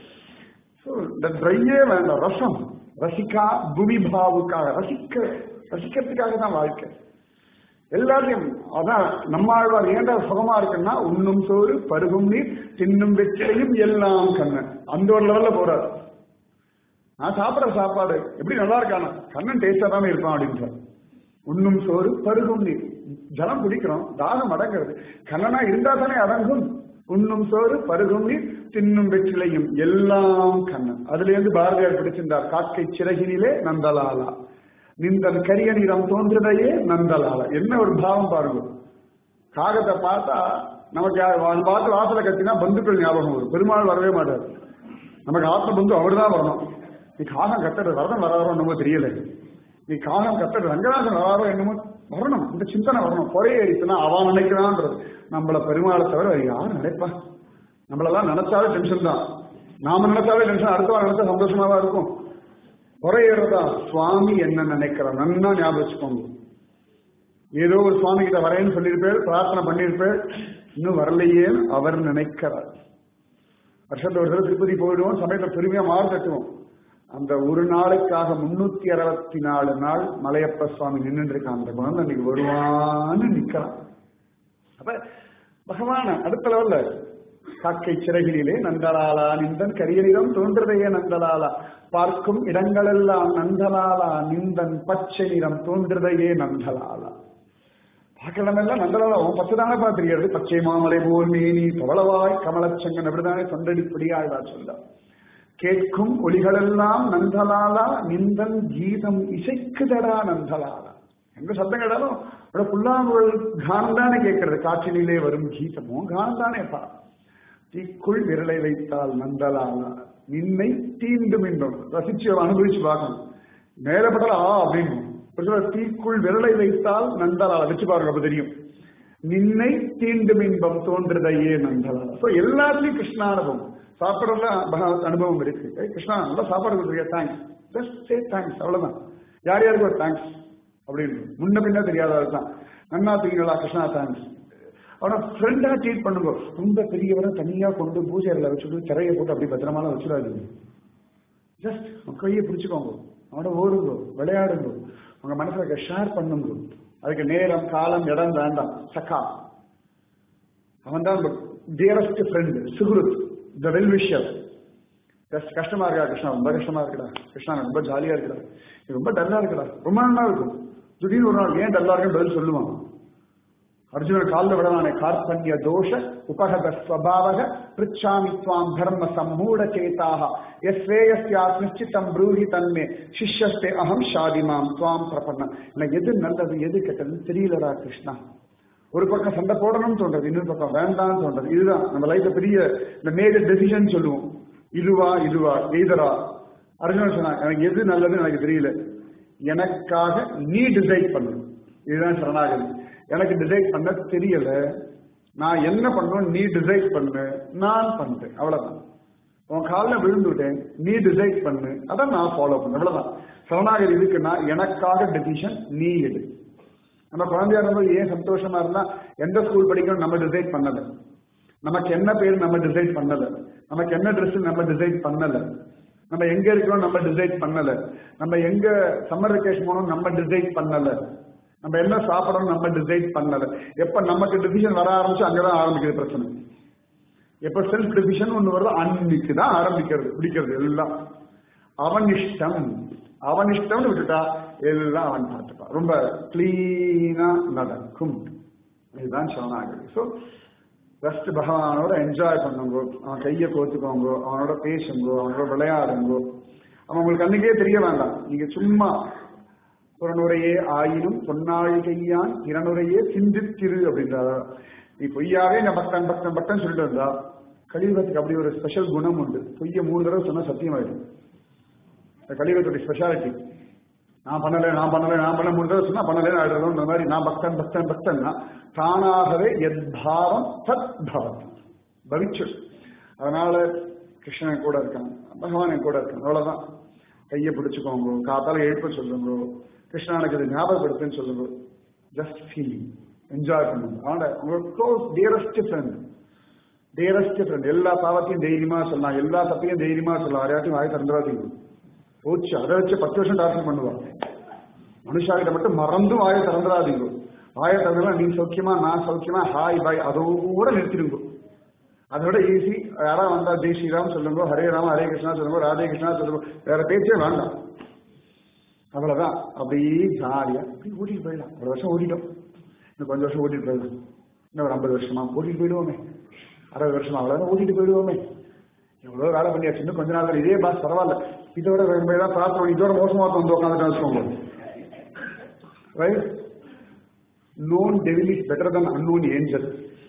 இந்த ட்ரையே வேண்டாம் ரசம் ரசிக்கா பூமி பாவுக்காக ரசிக்க ரசிக்கிறதுக்காக தான் வாழ்க்கை எல்லாத்தையும் அதான் நம்மாழ்வார் ஏன்டா சுகமா இருக்குன்னா உண்ணும் சோறு பருகும் நீர் தின்னும் வெற்றிலையும் எல்லாம் கண்ணன் அந்த ஒரு லெவல்ல போறாரு நான் சாப்பிடுற சாப்பாடு எப்படி நல்லா இருக்கான கண்ணன் டேஸ்டா தானே இருப்பான் அப்படின்னு உண்ணும் சோறு பருகும் நீர் ஜலம் குடிக்கிறோம் தாகம் அடங்கிறது கண்ணனா இருந்தா தானே அடங்கும் உண்ணும் சோறு பருகும் நீர் தின்னும் வெற்றிலையும் எல்லாம் கண்ணன் அதுல இருந்து பாரதியார் பிடிச்சிருந்தார் காக்கை சிறகினிலே நந்தலாலா நிந்தன் கரிய நிறம் தோன்றதையே நந்தலாலா என்ன ஒரு பாவம் பாருங்க காகத்தை பார்த்தா நமக்கு பார்த்து வாசல கத்தினா பந்துக்கள் ஞாபகம் வரும் பெருமாள் வரவே மாட்டார் நமக்கு ஆத்ம பந்து அவர் தான் வரணும் நீ காகம் கத்துறது வரதம் வராரோ என்னமோ தெரியல நீ காகம் கத்துறது ரங்கநாதன் வராரோ என்னமோ வரணும் இந்த சிந்தனை வரணும் குறைய ஏறிச்சுன்னா அவன் நினைக்கிறான்றது நம்மள பெருமாளை தவிர வேற யாரும் நினைப்பா நம்மளெல்லாம் நினைச்சாலே டென்ஷன் தான் நாம நினைச்சாலே டென்ஷன் அடுத்தவன் நினைச்சா சந்தோஷமாவா இருக்கும் குறையிறதா சுவாமி என்ன நினைக்கிறார் நன்னா ஞாபகம் வச்சுக்கோங்க ஏதோ ஒரு சுவாமி கிட்ட வரேன்னு சொல்லியிருப்பேன் பிரார்த்தனை பண்ணியிருப்பேன் இன்னும் வரலையே அவர் நினைக்கிறார் வருஷத்துல ஒரு தடவை திருப்பதி போயிடுவோம் சமயத்துல பெருமையா மாறு தட்டுவோம் அந்த ஒரு நாளுக்காக முன்னூத்தி அறுபத்தி நாலு நாள் மலையப்ப சுவாமி நின்று இருக்கான் அந்த குழந்தை அன்னைக்கு வருவான்னு நிக்கிறான் அப்ப பகவான அடுத்த லெவல்ல காக்கை சிறகிலே நந்தலாலா நிந்தன் கரியனிடம் தோன்றதையே நந்தலாலா பார்க்கும் இடங்களெல்லாம் நந்தலாலா நிந்தன் பச்சை நிறம் தோன்றதையே நந்தலாலா பார்க்கலாம் நந்தலாலா உன் பச்சை தானே பார்த்திருக்கிறது பச்சை மாமலை போல் மேனி பவளவாய் கமலச்சங்கன் அப்படிதானே தொண்டடிப்படியாய்வா சொல்ல கேட்கும் ஒளிகளெல்லாம் நந்தலாலா நிந்தன் கீதம் இசைக்குதடா நந்தலாலா எங்க சத்தம் கேட்டாலும் புல்லாங்குழல் கானம் தானே கேட்கறது காற்றினிலே வரும் கீதமும் கானம் தானே பா தீக்குள் விரலை வைத்தால் நந்தலாலா நின்னை தீண்டும் என்றும் ரசிச்சு அனுபவிச்சு பார்க்கணும் மேலப்படல ஆ அப்படின்னு தீக்குள் விரலை வைத்தால் நந்தலாலா வச்சு பாருங்க அப்ப தெரியும் நின்னை தீண்டும் இன்பம் தோன்றுதையே நந்தலாலா சோ எல்லாத்துலயும் கிருஷ்ணா அனுபவம் சாப்பிடறதுல அனுபவம் இருக்கு கிருஷ்ணா நல்லா சாப்பாடு கொடுத்துருக்க தேங்க்ஸ் ஜஸ்ட் சே தேங்க்ஸ் அவ்வளவுதான் யார் யாருக்கு ஒரு தேங்க்ஸ் அப்படின்னு முன்ன பின்ன தெரியாதவரு தான் நன்னா தூங்கிங்களா கிருஷ்ணா தேங்க்ஸ் அவனை ஃப்ரெண்டா ட்ரீட் பண்ணுங்க ரொம்ப பெரியவரை தனியா கொண்டு பூஜை அறையில வச்சுட்டு திரையை போட்டு அப்படி பத்திரமாலாம் வச்சிடாதீங்க ஜஸ்ட் உங்க கையை பிடிச்சுக்கோங்க அவனோட ஓடுங்க விளையாடுங்க உங்க மனசுல ஷேர் பண்ணுங்க அதுக்கு நேரம் காலம் இடம் வேண்டாம் சக்கா அவன் தான் டியரஸ்ட் ஃப்ரெண்ட் சுகுருத் த வெல் விஷர் கஷ்டமா இருக்கா கிருஷ்ணா ரொம்ப கஷ்டமா இருக்குடா கிருஷ்ணா எனக்கு ரொம்ப ஜாலியா இருக்குடா இது ரொம்ப டல்லா இருக்குடா ரொம்ப நல்லா இருக்கும் திடீர்னு ஒரு நாள் ஏன் டல்லா இருக்குன்னு பதில் சொல்லுவான் அர்ஜுனன் காலில் விடவானே கார்பண்ய தோஷ உபகத ஸ்வபாவக பிரிச்சாமி துவாம் தர்ம சம்மூட சேதாக எஸ்ரேயஸ்யாத் நிச்சிதம் ப்ரூஹி தன்மே சிஷ்யஸ்தே அகம் ஷாதிமாம் துவாம் பிரபன்ன எனக்கு எது நல்லது எது கெட்டதுன்னு தெரியலடா கிருஷ்ணா ஒரு பக்கம் சண்டை போடணும்னு தோன்றது இன்னொரு பக்கம் வேண்டாம்னு தோன்றது இதுதான் நம்ம லைஃப்ல பெரிய இந்த மேஜர் டெசிஷன் சொல்லுவோம் இதுவா இதுவா எய்தரா அர்ஜுனன் சொன்னா எனக்கு எது நல்லதுன்னு எனக்கு தெரியல எனக்காக நீ டிசைட் பண்ணு இதுதான் சரணாகதி எனக்கு டிசைட் பண்ண தெரியல நான் என்ன பண்ணணும் நீ டிசைட் பண்ணு நான் பண்றேன் அவ்வளவுதான் உன் காலில் விழுந்துட்டேன் நீ டிசைட் பண்ணு அதை நான் ஃபாலோ பண்ணு அவ்வளவுதான் சரணாகதி இருக்குன்னா எனக்காக டெசிஷன் நீ எடு நம்ம குழந்தையா இருக்கும்போது ஏன் சந்தோஷமா இருந்தா எந்த ஸ்கூல் படிக்கணும் நம்ம டிசைட் பண்ணல நமக்கு என்ன பேர் நம்ம டிசைட் பண்ணல நமக்கு என்ன ட்ரெஸ் நம்ம டிசைட் பண்ணல நம்ம எங்க இருக்கிறோம் நம்ம டிசைட் பண்ணல நம்ம எங்க சம்மர் வெக்கேஷன் போனோம் நம்ம டிசைட் பண்ணல நம்ம என்ன சாப்பிடணும் நம்ம டிசைட் பண்ணல எப்ப நமக்கு டிசிஷன் வர ஆரம்பிச்சு அங்கதான் ஆரம்பிக்குது பிரச்சனை எப்ப செல்ஃப் டிசிஷன் ஒண்ணு வருதோ அன்னைக்கு தான் ஆரம்பிக்கிறது பிடிக்கிறது எல்லாம் அவன் இஷ்டம் அவன் இஷ்டம்னு விட்டுட்டா எல்லாம் அவன் பார்த்துப்பான் ரொம்ப கிளீனா நடக்கும் இதுதான் சரணாகதி ஸோ ஜஸ்ட் பகவானோட என்ஜாய் பண்ணுங்க அவன் கையை கோத்துக்கோங்க அவனோட பேசுங்க அவனோட விளையாடுங்க அவன் உங்களுக்கு அன்னைக்கே தெரிய வேண்டாம் நீங்க சும்மா புறனுரையே ஆயினும் பொன்னாழிகையான் இரனுரையே சிந்தித்திரு அப்படின்றாரா நீ பொய்யாவே நான் பக்தன் பக்தன் பக்தன் சொல்லிட்டு வந்தா கலியுகத்துக்கு அப்படி ஒரு ஸ்பெஷல் குணம் உண்டு பொய்ய மூணு தடவை சொன்னா சத்தியமாயிடும் இந்த கலியுகத்துடைய ஸ்பெஷாலிட்டி நான் பண்ணல நான் பண்ணல நான் பண்ண மூணு தடவை சொன்னா பண்ணல ஆயிடுறோம் இந்த மாதிரி நான் பக்தன் பக்தன் பக்தன்னா தானாகவே எத்பாவம் தத் பவதி பவிச்சு அதனால கிருஷ்ணன் கூட இருக்கான் பகவான் கூட இருக்கான் அவ்வளவுதான் கையை பிடிச்சுக்கோங்க காத்தால எழுப்ப சொல்லுங்க கிருஷ்ணா எனக்கு இது ஞாபகப்படுத்துன்னு சொல்லுங்க ஜஸ்ட் ஃபீலிங் என்ஜாய் பண்ணுங்க அவனோட உங்க close dearest friend dearest friend எல்லா பாவத்தையும் தைரியமா சொல்லலாம் எல்லா தப்பையும் தைரியமா சொல்லலாம் யாரையாச்சும் வாய் திறந்துடாதீங்க போச்சு அதை வச்சு பத்து வருஷம் டார்ச்சர் பண்ணுவான் மனுஷாகிட்ட மட்டும் மறந்தும் வாயை திறந்துடாதீங்க வாயை திறந்துலாம் நீ சௌக்கியமா நான் சௌக்கியமா ஹாய் பாய் அதோட நிறுத்திடுங்க அதோட ஈஸி யாரா வந்தா ஜெய் ஸ்ரீராம் சொல்லுங்க ஹரே ராம ஹரே கிருஷ்ணா சொல்லுங்க ராதே கிருஷ்ணா சொல்லுங்க வேற பேச்சே வேண்டாம் அவ்வளவுதான் அப்படியே ஜாலியா அப்படி ஓட்டிட்டு போயிடலாம் ஒரு வருஷம் ஓட்டிட்டோம் இன்னும் கொஞ்சம் வருஷம் ஓட்டிட்டு போயிடலாம் இன்னும் ஒரு ஐம்பது வருஷமா ஓட்டிட்டு போயிடுவோமே அறுபது வருஷமா அவ்வளவுதான் ஓட்டிட்டு போயிடுவோமே எவ்வளவு வேலை பண்ணியாச்சு இன்னும் கொஞ்ச நாள் தான் இதே பாஸ் பரவாயில்ல இதோட ரொம்ப ஏதாவது பிரார்த்தனை இதோட மோசமா வந்து உட்காந்துட்டு வச்சுக்கோங்க right known devil is better than unknown angel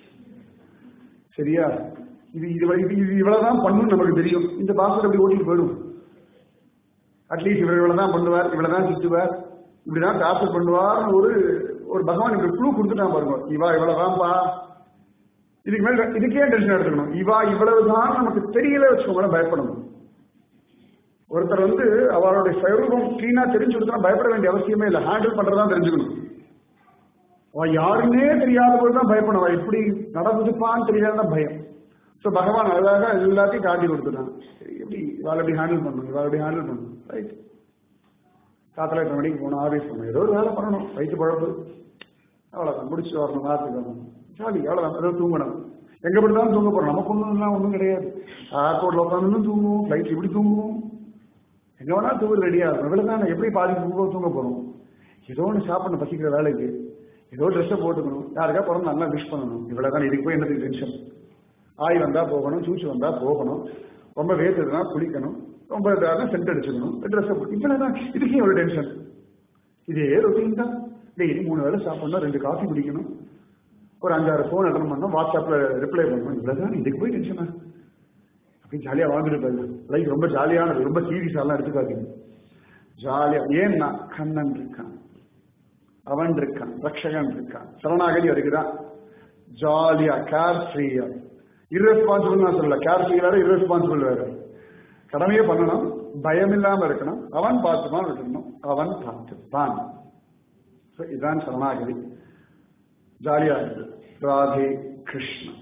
சரியா இது இது இது இது இவ்வளவுதான் பண்ணும் நமக்கு தெரியும் இந்த பாஸ்வேர்ட் அப்படி ஓட்டிட்டு போயிடும் அட்லீஸ்ட் இவர் இவ்வளவுதான் பண்ணுவார் இவ்வளவுதான் திட்டுவார் இப்படிதான் டார்ச்சர் பண்ணுவார் ஒரு ஒரு பகவான் இப்படி க்ளூ கொடுத்துட்டான் பாருங்க இவா இவ்வளவுதான்ப்பா இதுக்கு மேல இதுக்கே டென்ஷன் எடுத்துக்கணும் இவா இவ்வளவுதான் நமக்கு தெரியல வச்சுக்கோங்களேன் பயப்படணும் ஒருத்தர் வந்து அவருடைய ஸ்வரூபம் கிளீனா தெரிஞ்சு கொடுத்தா பயப்பட வேண்டிய அவசியமே இல்லை ஹேண்டில் பண்றதா தெரிஞ்சுக்கணும் அவ யாருன்னே தெரியாத போது தான் பயப்படும் அவ எப்படி நடந்துப்பான்னு தெரியாத பயம் ஸோ பகவான் அழகாக எல்லாத்தையும் காட்டி கொடுத்துட்டான் சரி எப்படி இவாள் எப்படி ஹேண்டில் பண்ணணும் இவாள் எப்படி ஹேண்டில் பண்ணணும் ரைட் காத்தல எட்டு மணிக்கு போகணும் ஆஃபீஸ் போகணும் ஏதோ ஒரு வேலை பண்ணணும் வயிற்று பழப்பு அவ்வளோதான் முடிச்சு வரணும் நேரத்துக்கு வரணும் ஜாலி அவ்வளோதான் ஏதோ தூங்கணும் எங்க எப்படி தான் தூங்க போறோம் நமக்கு ஒன்றும் ஒன்றும் கிடையாது ஏர்போர்ட்ல உட்காந்து தூங்குவோம் ஃப்ளைட் இப்படி தூங்குவோம் எங்க வேணா தூங்க ரெடியா இருக்கும் இவ்வளவு தான் எப்படி பாதி தூங்க தூங்க போறோம் ஏதோ ஒன்று சாப்பிடணும் பசிக்கிற வேலைக்கு ஏதோ ட்ரெஸ்ஸை போட்டுக்கணும் யாருக்கா பிறந்து நல்லா விஷ் பண்ணணும் இவ்வளவுதான் இதுக்கு போய் என்னது டென்ஷன் ஆய் வந்தா போகணும் சூச்சு வந்தா போகணும் ரொம்ப வேர்த்ததுனா குளிக்கணும் ரொம்ப இதாக சென்ட் அடிச்சுக்கணும் ட்ரெஸ்ஸை போட்டு இவ்வளவுதான் இதுக்கே ஒரு டென்ஷன் இதே ரொட்டீன் தான் டெய்லி மூணு வேளை சாப்பிடணும் ரெண்டு காஃபி குடிக்கணும் ஒரு அஞ்சாறு ஃபோன் அட்டன் பண்ணணும் வாட்ஸ்அப்ல ரிப்ளை பண்ணணும் இவ்வளவுதான் இதுக்கு போய் டென்ஷனா அப்படி ஜாலியா வாழ்ந்துட்டு போயிரு லைஃப் ரொம்ப ஜாலியானது ரொம்ப சீரியஸாலாம் எடுத்துக்காதீங்க ஜாலியா ஏன்னா கண்ணன் இருக்கான் அவன் இருக்கான் ரக்ஷகன் இருக்கான் சரணாகதி வருகிறான் ஜாலியா கேர் ஃப்ரீயா irresponsible நான் சொல்லல கேர் ஃப்ரீ வேற irresponsible வேற கடமையே பண்ணணும் பயம் இல்லாம இருக்கணும் அவன் பார்த்துப்பான் விட்டுணும் அவன் பார்த்துப்பான் So, இதுதான் சரணாகதி ஜாலியா இருக்கு ராதே கிருஷ்ணா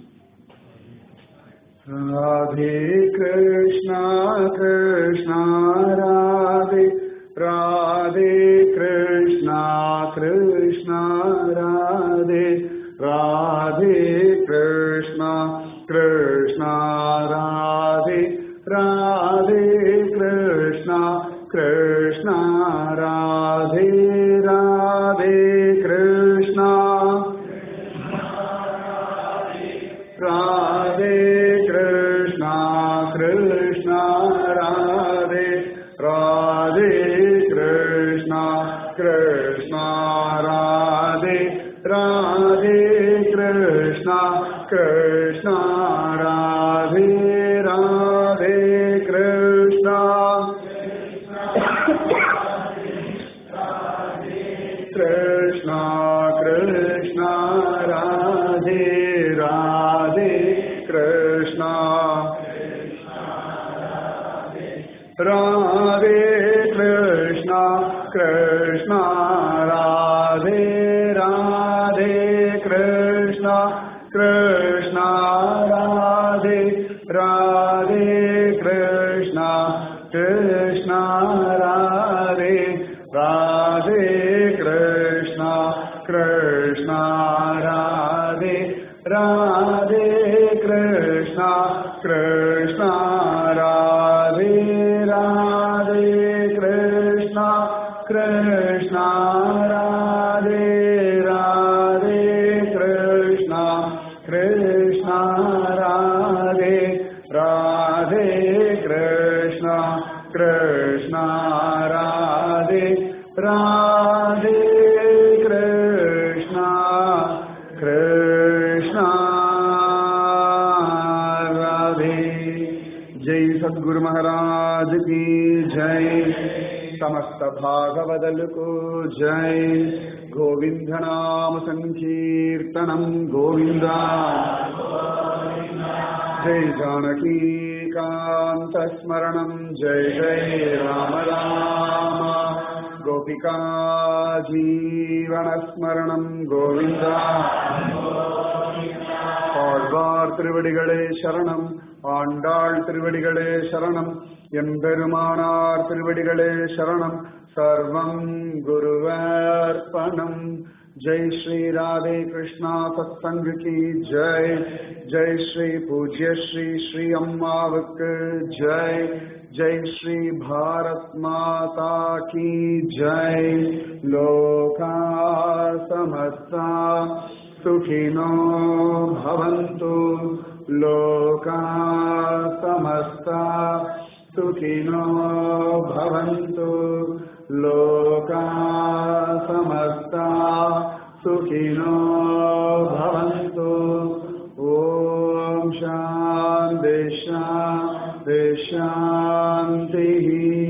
ராதே கிருஷ்ணா கிருஷ்ணா ராதே ராதே கிருஷ்ணா கிருஷ்ணா ராதே ராதே கிருஷ்ணா கிருஷ்ணா ராதே ராதே கிருஷ்ணா கிருஷ்ணா ராதே ராதே கிருஷ்ணா ராதே கிருஷ்ணா கிருஷ்ணா ராதே ராதே கிருஷ்ணா கிருஷ்ணா ராதே ராதே கிருஷ்ணா கிருஷ்ணா ராதே ராதே கிருஷ்ணா கிருஷ்ணா கிருஷ்ணா ராதே ராதே கிருஷ்ணா ராதே கிருஷ்ணா கிருஷ்ணா ராதே ராதே கிருஷ்ணா கிருஷ்ணா ராதே ராதே கிருஷ்ணா கிருஷ்ணா ராதே ராதே கிருஷ்ணா கிருஷ்ணா ராதே ராதே கிருஷ்ணா கிருஷ்ணா ராதே ராதே கிருஷ்ணா கிருஷ்ணா ராதே ராதே கிருஷ்ணா கிருஷ்ணா ராதே ராதே கிருஷ்ணா கிருஷ்ணா ராதே ராதே கிருஷ்ணா கிருஷ்ணா राधे जय सद्गुरु महाराज की जय समस्त भागवदल को जय गोविंद नाम संकीर्तनम गोविंदा जय जानकी कांत स्मरणम जय जय राम राम गोपिका जीवन स्मरणम गोविंदा ஆழ்வார் திருவடிகளே சரணம் ஆண்டாள் திருவடிகளே சரணம் எம்பெருமானார் திருவடிகளே சரணம் சர்வம் குருவர்ப்பணம் ஜெய் ஸ்ரீ ராதே கிருஷ்ணா சத்சங்க கி ஜெய் ஜெய் ஸ்ரீ பூஜ்ய ஸ்ரீ ஸ்ரீ அம்மாவுக்கு ஜெய் ஜெய் ஸ்ரீ பாரத் மாதா கி ஜெய் லோகா சமஸ்தா सुखिनो भवन्तु लोका समस्ता सुखिनो भवन्तु लोका समस्ता सुखिनो भवन्तु ॐ शान्ति शान्ति शान्तिः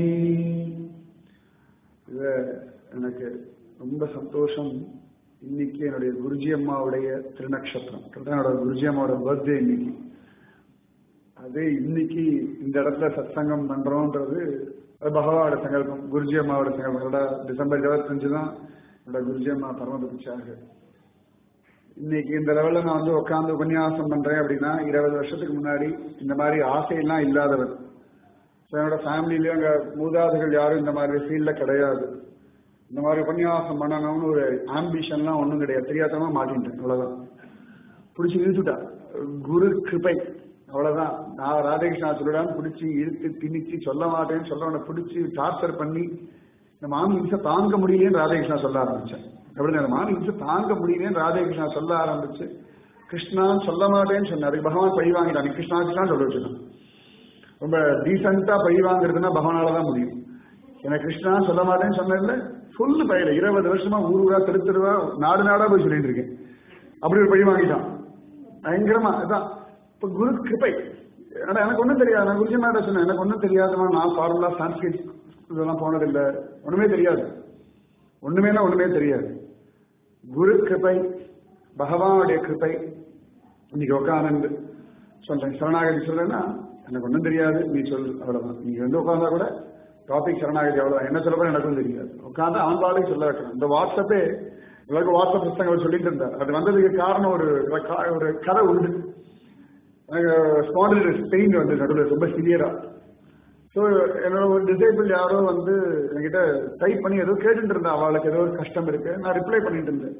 இது எனக்கு ரொம்ப சந்தோஷம் இன்னைக்கு என்னுடைய குருஜி அம்மாவுடைய திருநக்ஷத்திரம் கரெக்டாக என்னோட குருஜி அம்மாவோட பர்த்டே இன்னைக்கு அது இன்னைக்கு இந்த இடத்துல சத்சங்கம் பண்றோம்ன்றது அது பகவானோட சங்கல்பம் குருஜி அம்மாவோட சங்கல்பம் கரெக்டாக டிசம்பர் இருபத்தஞ்சு தான் என்னோட குருஜி அம்மா பரமபதிச்சாங்க இன்னைக்கு இந்த லெவல்ல நான் வந்து உட்காந்து உபன்யாசம் பண்றேன் அப்படின்னா இருபது வருஷத்துக்கு முன்னாடி இந்த மாதிரி ஆசையெல்லாம் இல்லாதவர் So, என்னோட ஃபேமிலிலயும் அங்க மூதாதைகள் யாரும் இந்த மாதிரி ஃபீல்ட்ல கிடையாது இந்த மாதிரி உபன்யாசம் பண்ணணும்னு ஒரு ஆம்பிஷன்லாம் ஒன்றும் கிடையாது தெரியாதமா மாட்டின்ட்டேன் அவ்வளவுதான் பிடிச்சி இழுத்துட்டா குரு கிருபை அவ்வளவுதான் நான் ராதேகிருஷ்ணா சொல்லிடான்னு பிடிச்சி இழுத்து திணிச்சு சொல்ல மாட்டேன்னு சொல்ல பிடிச்சி டார்ச்சர் பண்ணி இந்த மாமி இம்சை தாங்க முடியலன்னு ராதேகிருஷ்ணா சொல்ல ஆரம்பிச்சேன் அப்படி அந்த மாமி இம்சை தாங்க முடியலன்னு ராதேகிருஷ்ணா சொல்ல ஆரம்பிச்சு கிருஷ்ணான்னு சொல்ல மாட்டேன்னு சொன்னாரு பகவான் பழி வாங்கிட்டான் கிருஷ்ணா கிருஷ்ணா சொல்ல வச்சுட்டான் ரொம்ப டீசெண்டா பழி வாங்குறதுன்னா பகவானால தான் முடியும் எனக்கு கிருஷ்ணா சொல்ல மாட்டேன்னு சொன்னதுல சொல்லு பயில இருபது வருஷமா ஊர் ஊரா தெரு தெருவா நாடு நாடா போய் சொல்லிட்டு இருக்கேன் அப்படி ஒரு பழி வாங்கிட்டான் பயங்கரமா அதான் இப்ப குரு கிருப்பை ஆனா எனக்கு ஒண்ணும் தெரியாது நான் குருஜி மேடம் சொன்னேன் எனக்கு ஒண்ணும் தெரியாதுமா நான் ஃபார்முலா சான்ஸ்கிரிட் இதெல்லாம் போனதில்லை ஒண்ணுமே தெரியாது ஒண்ணுமேனா ஒண்ணுமே தெரியாது குரு கிருப்பை பகவானுடைய கிருப்பை இன்னைக்கு உட்காந்து சொல்றேன் சரணாகதி சொல்றேன்னா எனக்கு ஒன்றும் தெரியாது நீ சொல் அவ்வளவுதான் நீங்க வந்து உட்காந்தா கூட டாபிக் சரணாகதி அவ்வளவுதான் என்ன சொல்ல எனக்கும் தெரியாது உட்காந்து அவன் பாட்டுக்கு சொல்ல வைக்கணும் இந்த வாட்ஸ்அப்பே எல்லாருக்கும் வாட்ஸ்அப் புத்தகங்கள் சொல்லிட்டு இருந்தார் அது வந்ததுக்கு காரணம் ஒரு ஒரு கதை உண்டு எனக்கு ஸ்பாண்டிலிஸ் பெயின் வந்து நடுவில் ரொம்ப சிவியரா ஸோ என்னோட ஒரு டிசேபிள் யாரோ வந்து என்கிட்ட டைப் பண்ணி ஏதோ கேட்டுட்டு இருந்தா அவளுக்கு ஏதோ ஒரு கஷ்டம் இருக்கு நான் ரிப்ளை பண்ணிட்டு இருந்தேன்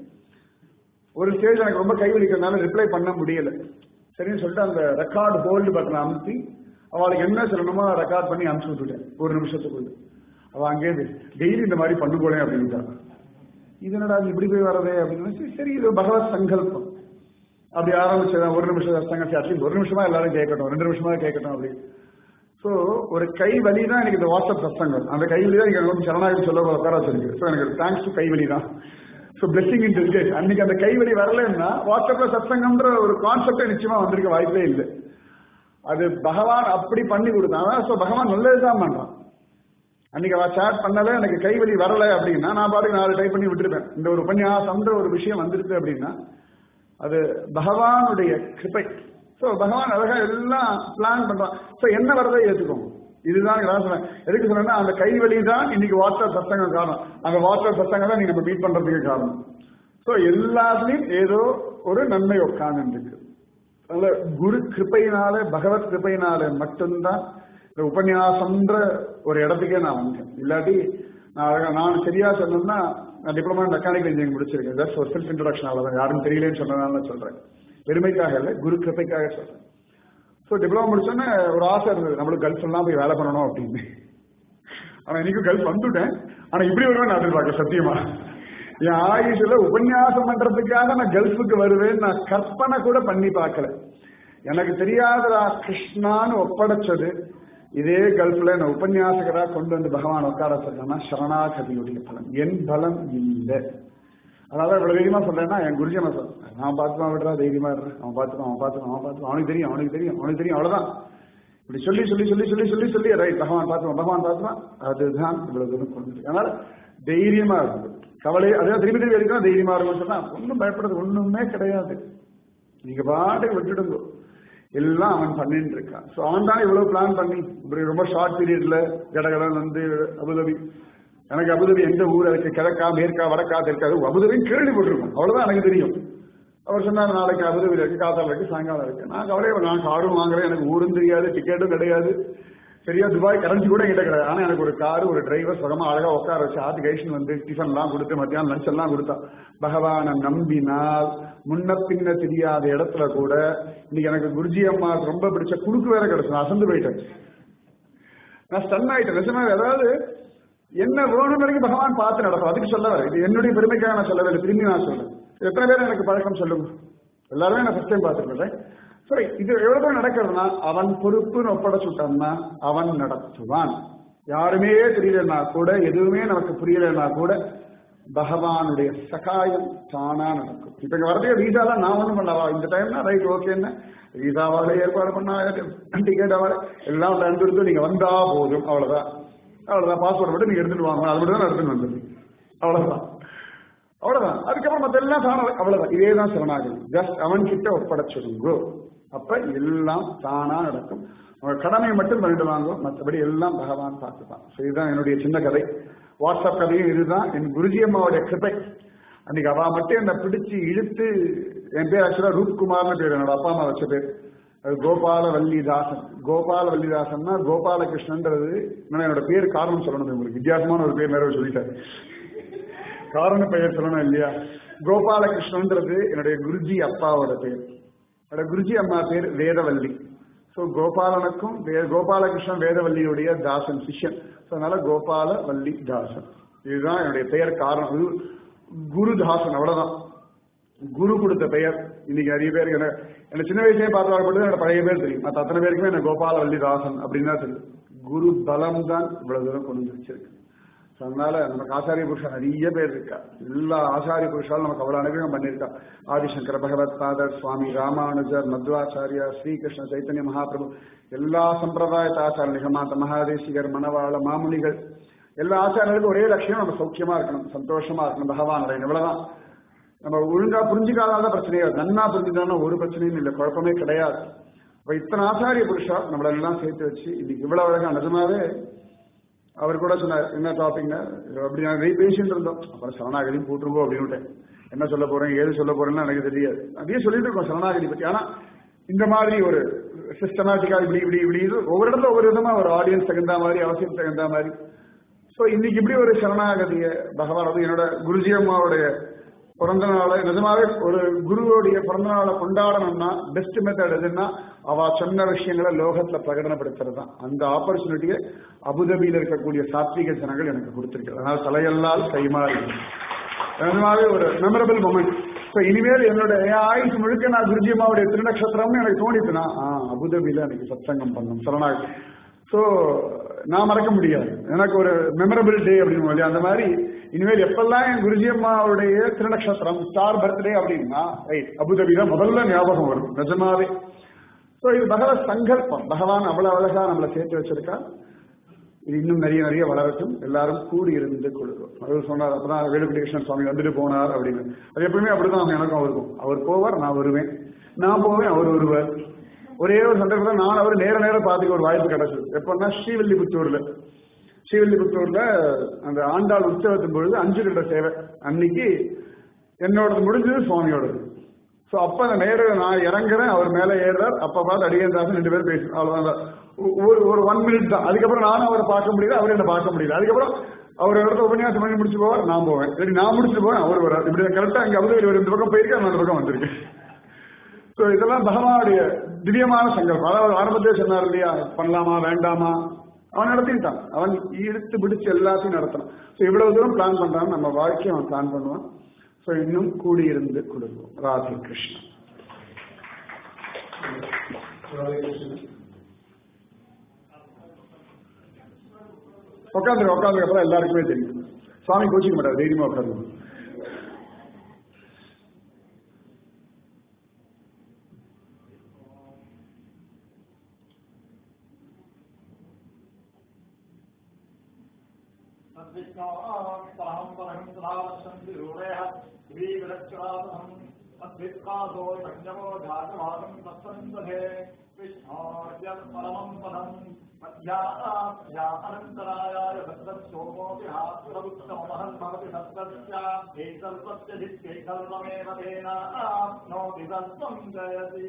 ஒரு ஸ்டேஜ் எனக்கு ரொம்ப கை வலிக்கிறதுனால ரிப்ளை பண்ண முடியல சரின்னு சொல்லிட்டு அந்த ரெக்கார்டு ஹோல்டு பட்டனை அமுத்தி அவளுக்கு என்ன சொல்லணுமோ ரெக்கார்ட் பண்ணி அனுப்பிச்சு விட்டுட்டேன் ஒரு நிமிஷத்துக்குள்ள அவள் அங்கேயிருந்து டெய்லி இந்த மாதிரி பண்ணு போலேன் அப்படின்ட்டா இது என்னடா இது இப்படி போய் வரதே அப்படின்னு சரி இது பகவத் சங்கல்பம் அப்படி ஆரம்பிச்சதான் ஒரு நிமிஷம் சங்கம் அட்லீஸ்ட் ஒரு நிமிஷமா எல்லாரும் கேட்கட்டும் ரெண்டு நிமிஷமா கேட்கட்டும் அப்படி ஸோ ஒரு கை வலி தான் எனக்கு இந்த வாட்ஸ்அப் சத்சங்கம் அந்த கை வலி தான் எனக்கு வந்து சரணாகி சொல்ல உட்கார வச்சிருக்கு ஸோ எனக்கு தேங்க்ஸ் டு கை வலி தான் ஸோ பிளெஸிங் இன் டிஸ்கேஸ் அன்னைக்கு அந்த கை வலி வரலன்னா வாட்ஸ்அப்ல சத்சங்கம்ன்ற ஒரு கான்செப்டே நிச்சயமா வந்திருக்க வாய்ப்பே இல்லை அது பகவான் அப்படி பண்ணி கொடுத்தான் ஸோ பகவான் நல்லதுதான் பண்றான் அன்னைக்கு அவ சேட் பண்ணல எனக்கு கை வலி வரல அப்படின்னா நான் பாட்டுக்கு நாலு டைப் பண்ணி விட்டுருப்பேன் இந்த ஒரு உபன்யாசம்ன்ற ஒரு விஷயம் வந்திருக்கு அப்படின்னா அது பகவானுடைய கிருப்பை ஸோ பகவான் அழகா எல்லாம் பிளான் பண்றான் ஸோ என்ன வரதை ஏற்றுக்கோங்க இதுதான் நான் சொன்னேன் எதுக்கு சொன்னேன்னா அந்த கைவழி தான் இன்னைக்கு வாட்ஸ்அப் சத்தங்கம் காரணம் அந்த வாட்ஸ்அப் சத்தங்கம் தான் நீங்க மீட் பண்றதுக்கு காரணம் ஸோ எல்லாத்துலயும் ஏதோ ஒரு நன்மை உட்கார்ந்து இருக்கு அதனால குரு கிருப்பையினால பகவத் கிருப்பையினால மட்டும்தான் இந்த உபன்யாசம்ன்ற ஒரு இடத்துக்கே நான் வந்தேன் இல்லாட்டி நான் நான் சரியா சொன்னோம்னா நான் டிப்ளமா மெக்கானிக்கல் இன்ஜினியரிங் முடிச்சிருக்கேன் ஜஸ்ட் ஒரு செல்ஃப் இன்ட்ரடக்ஷன் அவ்வளோதான் யாரும் தெரியலன்னு சொன்னதால சொல்றேன் பெருமைக்காக இல்லை குரு கிருப்பைக்காக சொல்றேன் ஸோ டிப்ளமா முடிச்சோன்னே ஒரு ஆசை இருந்தது நம்மளுக்கு கல்ஃப் எல்லாம் போய் வேலை பண்ணணும் அப்படின்னு ஆனா இன்னைக்கும் கல்ஃப் வந்துட்டேன் ஆனா இப்படி வருவேன் நான் எதிர்பார்க்க சத்தியமா என் ஆயுஷ்ல உபன்யாசம் பண்றதுக்காக நான் கல்ஃபுக்கு வருவேன் நான் கற்பனை கூட பண்ணி பார்க்கல எனக்கு தெரியாதடா கிருஷ்ணான்னு ஒப்படைச்சது இதே கல்ஃப்ல நான் உபன்யாசகரா கொண்டு வந்து பகவான் உட்கார சொல்றேன்னா சரணாகதியுடைய பலம் என் பலம் இல்லை அதனால இவ்வளவு தைரியமா சொல்றேன்னா என் குருஜி என்ன சொல்றேன் நான் பார்த்துப்பான் விடுறா தைரியமா இருறேன் அவன் பார்த்துப்பான் அவன் பார்த்துப்பான் அவன் பார்த்துப்பான் அவனுக்கு தெரியும் அவனுக்கு தெரியும் அவனுக்கு தெரியும் அவ்வளவுதான் இப்படி சொல்லி சொல்லி சொல்லி சொல்லி சொல்லி சொல்லி ரைட் பகவான் பார்த்துப்பான் பகவான் பார்த்துப்பான் அதுதான் இவ்வளவு தூரம் கொண்டு அதனால தைரியமா இருக்குது கவலை அதே திரும்பி திரும்பி அடிக்கணும் தைரியமா இருக்கும்னு சொன்னா ஒன்றும் பயப்படுறது ஒண்ணுமே கிடையாது நீங்க பாட்டுக்கு விட்டுடுங்க எல்லாம் அவன் பண்ணிட்டு இருக்கான் ஸோ அவன் தான் இவ்வளவு பிளான் பண்ணி இப்படி ரொம்ப ஷார்ட் பீரியட்ல கடகடன் வந்து அபுதபி எனக்கு அபுதபி எந்த ஊர் அதுக்கு கிழக்கா மேற்கா வடக்கா தெற்காது அபுதபின்னு கேள்விப்பட்டிருக்கும் அவ்வளவுதான் எனக்கு தெரியும் அவர் சொன்னார் நாளைக்கு அபுதபியில் இருக்கு காத்தால இருக்கு சாயங்காலம் இருக்கு நான் கவலையை நான் காரும் வாங்குறேன் எனக்கு ஊரும் தெரியாது டிக்கெட்டும் கிடையாது சரியா துபாய் கரன்சி கூட என்கிட்ட கிடையாது ஆனா எனக்கு ஒரு காரு ஒரு டிரைவர் சுகமா அழகா உட்கார வச்சு ஆத்து கைஷன் வந்து டிஃபன் எல்லாம் கொடுத்து மத்தியானம் லஞ்ச் எல்லாம் கொடுத்தா பகவானை நம்பினால் முன்ன பின்ன தெரியாத இடத்துல கூட இன்னைக்கு எனக்கு குருஜி அம்மா ரொம்ப பிடிச்ச குடுக்கு வேற கிடைச்சு நான் அசந்து போயிட்டேன் நான் ஸ்டன் ஆயிட்டேன் நிஜமா அதாவது என்ன வேணும் வரைக்கும் பகவான் பார்த்து நடக்கும் அதுக்கு சொல்ல வர இது என்னுடைய பெருமைக்காக நான் சொல்லவே இல்லை திரும்பி நான் சொல்றேன் எத்தனை பேர் எனக்கு பழக்கம் சொல்லுங்க எல்லாருமே நான் ஃபர்ஸ்ட் டைம் பார்த்துருக்கேன் சரி இது எவ்வளவு நடக்கிறதுனா அவன் பொறுப்புன்னு ஒப்படைச்சுட்டான்னா அவன் நடத்துவான் யாருமே தெரியலன்னா கூட எதுவுமே நமக்கு புரியலன்னா கூட பகவானுடைய சகாயம் தானா நடக்கும் இப்ப இங்க வரதே வீசா தான் நான் ஒண்ணும் பண்ணவா இந்த டைம்னா ரைட் ஓகேன்னு வீசாவால ஏற்பாடு பண்ணா டிக்கெட் ஆவால எல்லாம் அனுப்பிட்டு நீங்க வந்தா போதும் அவ்வளவுதான் அவ்வளவுதான் பாஸ்போர்ட் மட்டும் நீங்க எடுத்துட்டு வாங்க அது மட்டும் தான் எடுத்துட்டு வந்துருங்க அவ்வளவுதான் அவ்வளவுதான் அதுக்கப்புறம் மத்த எல்லாம் தான அவ்வளவுதான் இதே தான் சரணாகதி ஜஸ்ட் அவன் கிட்ட ஒப்படைச்சிடுங்கோ அப்ப எல்லாம் தானா நடக்கும் அவங்க கடமையை மட்டும் பண்ணிட்டு வாங்க மற்றபடி எல்லாம் பகவான் பார்த்துப்பான் ஸோ இதுதான் என்னுடைய சின்ன கதை வாட்ஸ்அப் கதையும் இதுதான் என் குருஜி அம்மாவுடைய கிருப்பை அன்னைக்கு அவ மட்டும் என்னை பிடிச்சு இழுத்து என் பேர் ஆக்சுவலா ரூப்குமார்னு பேர் என்னோட அப்பா அம்மா வச்ச பேர் அது கோபால வல்லிதாசன் கோபால வல்லிதாசன்னா கோபாலகிருஷ்ணன்றது என்னோட பேர் காரணம் சொல்லணும் உங்களுக்கு வித்தியாசமான ஒரு பேர் நேரம் சொல்லிட்டாரு காரண பெயர் சொல்லணும் இல்லையா கோபாலகிருஷ்ணன்றது என்னுடைய குருஜி அப்பாவோட பேர் என்னோட குருஜி அம்மா பேர் வேதவல்லி ஸோ கோபாலனுக்கும் வே- கோபாலகிருஷ்ணன் வேதவல்லியுடைய தாசன் சிஷ்யன் ஸோ அதனால கோபாலவல்லி தாசன் இதுதான் என்னுடைய பெயர் காரணம் இது குருதாசன் அவ்வளவுதான் குரு கொடுத்த பெயர் இன்னைக்கு நிறைய பேருக்கு என்ன என்ன சின்ன வயசுலயே பார்த்து என்னோட பழைய பேர் தெரியும் மற்ற அத்தனை பேருக்குமே என்ன கோபாலவல்லி தாசன் அப்படின்னு தான் தெரியும் குரு பலம் தான் இவ்வளவு தூரம் கொண்டு வந்து வச்சிருக்கு So, அதனால நமக்கு ஆச்சாரிய புருஷன் நிறைய பேர் இருக்கா எல்லா ஆச்சாரிய புருஷாலும் நமக்கு அவ்வளவு அனுகிரகம் பண்ணியிருக்கா ஆதிசங்கர பகவத் பாதர் சுவாமி ராமானுஜர் மத்வாச்சாரியா ஸ்ரீகிருஷ்ண சைத்தன்ய மகாபிரபு எல்லா சம்பிரதாயத்த ஆச்சார நிகமாந்த மகாதேசிகர் மணவாள மாமுனிகள் எல்லா ஆச்சாரியர்களுக்கும் ஒரே லட்சியம் நம்ம சௌக்கியமா இருக்கணும் சந்தோஷமா இருக்கணும் பகவான் இவ்வளவுதான் நம்ம ஒழுங்கா புரிஞ்சுக்காதான் பிரச்சனையே இல்லை. நன்னா புரிஞ்சுக்கான ஒரு பிரச்சனையும் இல்லை குழப்பமே கிடையாது அப்ப இத்தனை ஆச்சாரிய புருஷா நம்மளெல்லாம் சேர்த்து வச்சு இன்னைக்கு இவ்வளவு அழகா நிஜமாவே அவர் கூட சொன்னார் என்ன டாபிக்னா அப்படி நான் நிறைய பேசிட்டு இருந்தோம் அப்புறம் சரணாகதி போட்டுருவோம் அப்படின்னு என்ன சொல்ல போறேன் ஏது சொல்ல போறேன்னு எனக்கு தெரியாது அதே சொல்லிட்டு இருக்கோம் சரணாகதி பத்தி ஆனா இந்த மாதிரி ஒரு சிஸ்டமேட்டிக்கா இப்படி இப்படி இப்படி இது ஒவ்வொரு இடத்துல ஒவ்வொரு விதமா ஒரு ஆடியன்ஸ் தகுந்த மாதிரி அவசியம் தகுந்த மாதிரி ஸோ இன்னைக்கு இப்படி ஒரு சரணாகதிய பகவான் அது என்னோட குருஜி அம்மாவுடைய பிறந்த நாளை நிஜமாவே ஒரு குருவோடைய பிறந்த நாளை கொண்டாடணும்னா பெஸ்ட் மெத்தட் எதுன்னா அவ சொன்ன விஷயங்களை லோகத்துல பிரகடனப்படுத்துறது தான் அந்த ஆப்பர்ச்சுனிட்டியை அபுதாபியில் இருக்கக்கூடிய சாத்விக ஜனங்கள் எனக்கு கொடுத்திருக்கு அதனால தலையெல்லாம் கைமாறி நிஜமாவே ஒரு மெமரபிள் மொமெண்ட் ஸோ இனிமேல் என்னோட என் ஆயுசு முழுக்க நான் குருஜி அம்மாவுடைய திருநக்ஷத்திரம்னு எனக்கு தோணித்துனா ஆ அபுதாபியில எனக்கு சத்சங்கம் பண்ணணும் சரணாகி ஸோ நான் மறக்க முடியாது எனக்கு ஒரு மெமரபிள் டே அப்படின்னு சொல்லி அந்த மாதிரி இனிமேல் எப்பெல்லாம் என் குருஜி அம்மாவுடைய திருநக்ஷத்திரம் ஸ்டார் பர்த்டே அப்படின்னா ரைட் அபுதாபி தான் முதல்ல ஞாபகம் வரும் நிஜமாவே ஸோ இது பகவத் சங்கல்பம் பகவான் அவ்வளவு அழகா நம்மளை சேர்த்து வச்சிருக்கா இது இன்னும் நிறைய நிறைய வளரட்டும் எல்லாரும் கூடி இருந்து கொடுக்கும் அவர் சொன்னார் அப்பதான் வேலுக்குடி கிருஷ்ணன் சுவாமி வந்துட்டு போனார் அப்படின்னு அது எப்பவுமே அப்படிதான் எனக்கும் அவருக்கும் அவர் போவார் நான் வருவேன் நான் போவேன் அவர் வருவார் ஒரே ஒரு சந்தர்ப்பத்தில் நான் அவர் நேர நேரம் பார்த்துக்க ஒரு வாய்ப்பு கிடைச்சது எப்பன்னா ஸ்ரீவில்லிபுத்தூர்ல ஸ்ரீவில்லிபுத்தூர்ல அந்த ஆண்டாள் உற்சவத்தின் பொழுது அஞ்சு கிட்ட சேவை அன்னைக்கு என்னோடது முடிஞ்சது சுவாமியோடது ஸோ அப்ப அந்த நேர நான் இறங்குறேன் அவர் மேலே ஏறுறார் அப்ப பார்த்து அடிகேந்திராசன் ரெண்டு பேரும் பேசு அவ்வளவுதான் ஒரு ஒரு ஒன் மினிட் தான் அதுக்கப்புறம் நானும் அவரை பார்க்க முடியல அவர் என்ன பார்க்க முடியல அதுக்கப்புறம் அவர் இடத்த உபன்யாசம் பண்ணி முடிச்சு போவார் நான் போவேன் சரி நான் முடிச்சுட்டு போவேன் அவர் வரார் இப்படி கரெக்டா இங்க அபுதாபி ஒரு இந்த பக்கம் போயிருக்கேன் நான் அந்த பக்கம் வந்திருக்கேன் ஸோ இதெல்லாம் பகவானுடைய திவ்யமான சங்கல்பம் அதாவது ஆரம்பத்திலே சொன்னார் இல்லையா பண்ணலாமா வேண்டாமா அவன் நடத்திட்டான் அவன் இழுத்து பிடிச்சு எல்லாத்தையும் நடத்தணும் ஸோ இவ்வளவு தூரம் பிளான் பண்றான் நம்ம வாழ்க்கையை அவன் பிளான் பண்ணுவான் ஸோ இன்னும் கூடியிருந்து கொடுப்போம் ராதே கிருஷ்ணன் உட்காந்து உட்காந்து அப்புறம் எல்லாருக்குமே தெரியும் சுவாமி கோச்சிக்க மாட்டார் தைரியமா உட்காந்து तद्विज्ञापरं परहिंसरावसन्तिरूढयः श्रीविरक्षरासहम् तद्वित्कासो यज्ञमो जातवादं तत्सन्दधे विष्णोर्य परमं पदम् मध्याया अनन्तरायाय भद्रशोमोऽपि हास्रवुत्तमहन् भवति सत्तस्याभ्यैकल्पस्यधित्यैकल्पमेव तेनाप्नोति तत्त्वं जयति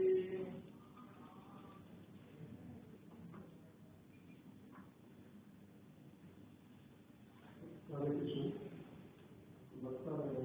பக்தர்கள்